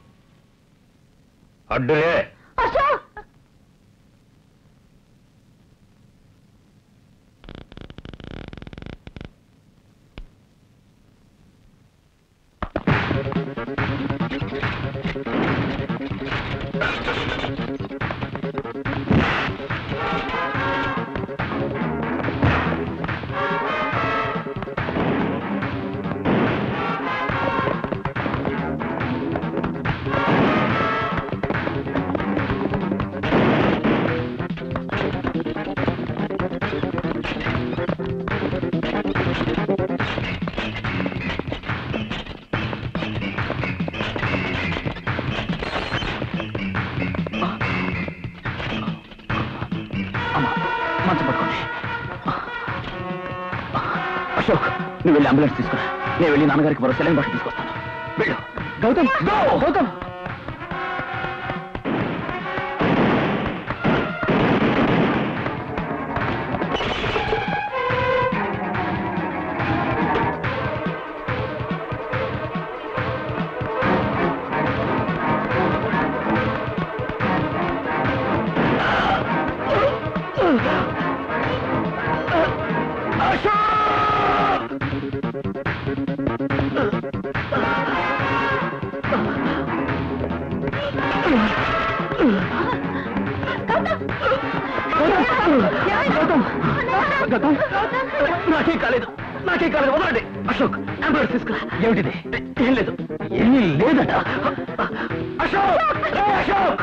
అడ్డులే అశోక్ అమ్మా మంచం పట్టుకోండి అశోక్ నువ్వు వెళ్ళి అంబులెన్స్ తీసుకురా నేను వెళ్ళి నాన్నగారికి మరో సెలైన్ బాటిల్ తీసుకొస్తాను వెళ్ళు గౌతమ్ go! గౌతమ్ గౌతమ్ నాకేం కాలేదు నాకేం కాలేదు వదలండి అశోక్ అంబులెన్స్ తీసుకురా ఏమిటిది ఏం లేదు ఏమీ లేదట అశోక్ రే అశోక్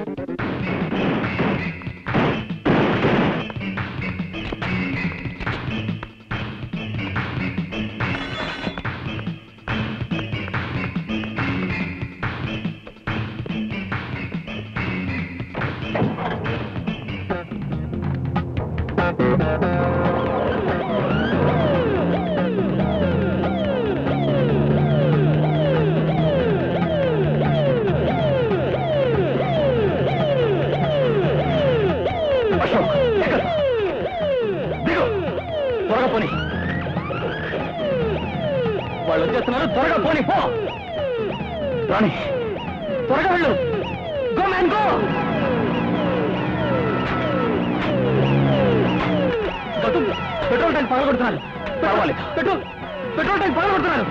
అశోక్ ఎక్కడ? దిగు త్వరగా పోనీ వాళ్ళు వచ్చేస్తున్నారు త్వరగా పోనీ పో రాణి త్వరగా వెళ్ళు go man go Gautam petrol tank పగలగొడుతున్నారు పర్వాలేదు పెట్రోల్ పెట్రోల్ ట్యాంక్ పగలగొడుతున్నారు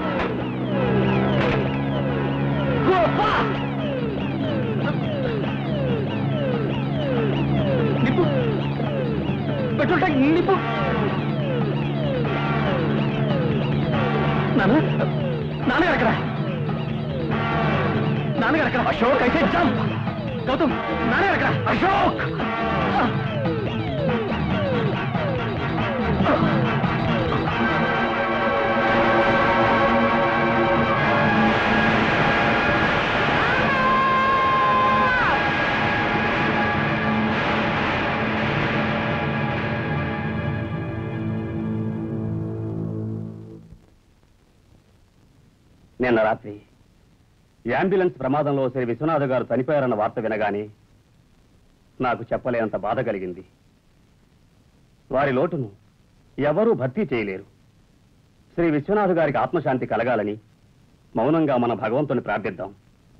గో ఫాస్ట్ నిప్పు పెట్రోల్ ట్యాంక్ నిప్పు నాన్న నాన్నగారు అక్కడ నాన్నగారు అక్కడ అశోక్ అయితే జంప్ గౌతమ్ నాన్నగారు అక్కడ అశోక్ నిన్న రాత్రి ఈ అంబులెన్స్ ప్రమాదంలో శ్రీ విశ్వనాథ్ గారు చనిపోయారన్న వార్త వినగానే నాకు చెప్పలేనంత బాధ కలిగింది వారి లోటును ఎవరూ భర్తీ చేయలేరు శ్రీ విశ్వనాథ్ గారికి ఆత్మశాంతి కలగాలని మౌనంగా మన భగవంతుని ప్రార్థిద్దాం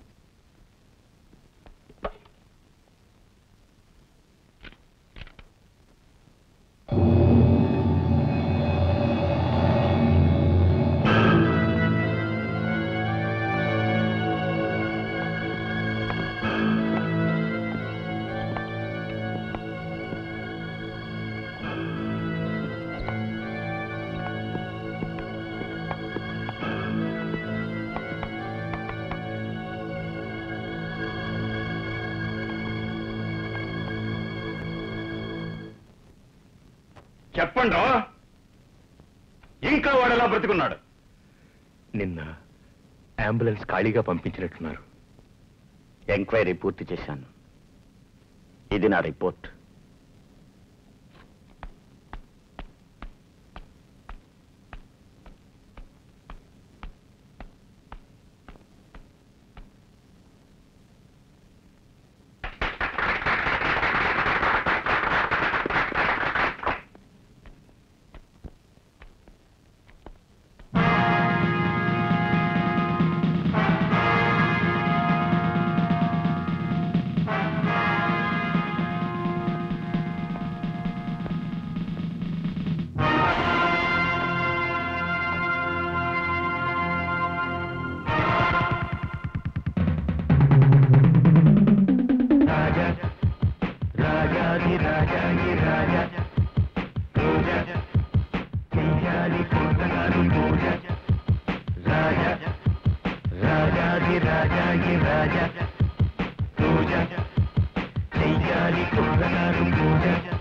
చెప్పండి ఇంకా వాడు ఎలా బ్రతికున్నాడు నిన్న అంబులెన్స్ ఖాళీగా పంపించినట్టున్నారు ఎంక్వైరీ పూర్తి చేశాను ఇది నా రిపోర్ట్ రాజా రాజాది రాజాది రాజా పూజ చెయ్యాలి కోటగారు పూజ రాజా రాజాది రాజాది రాజా పూజ చెయ్యాలి కోటగారు పూజ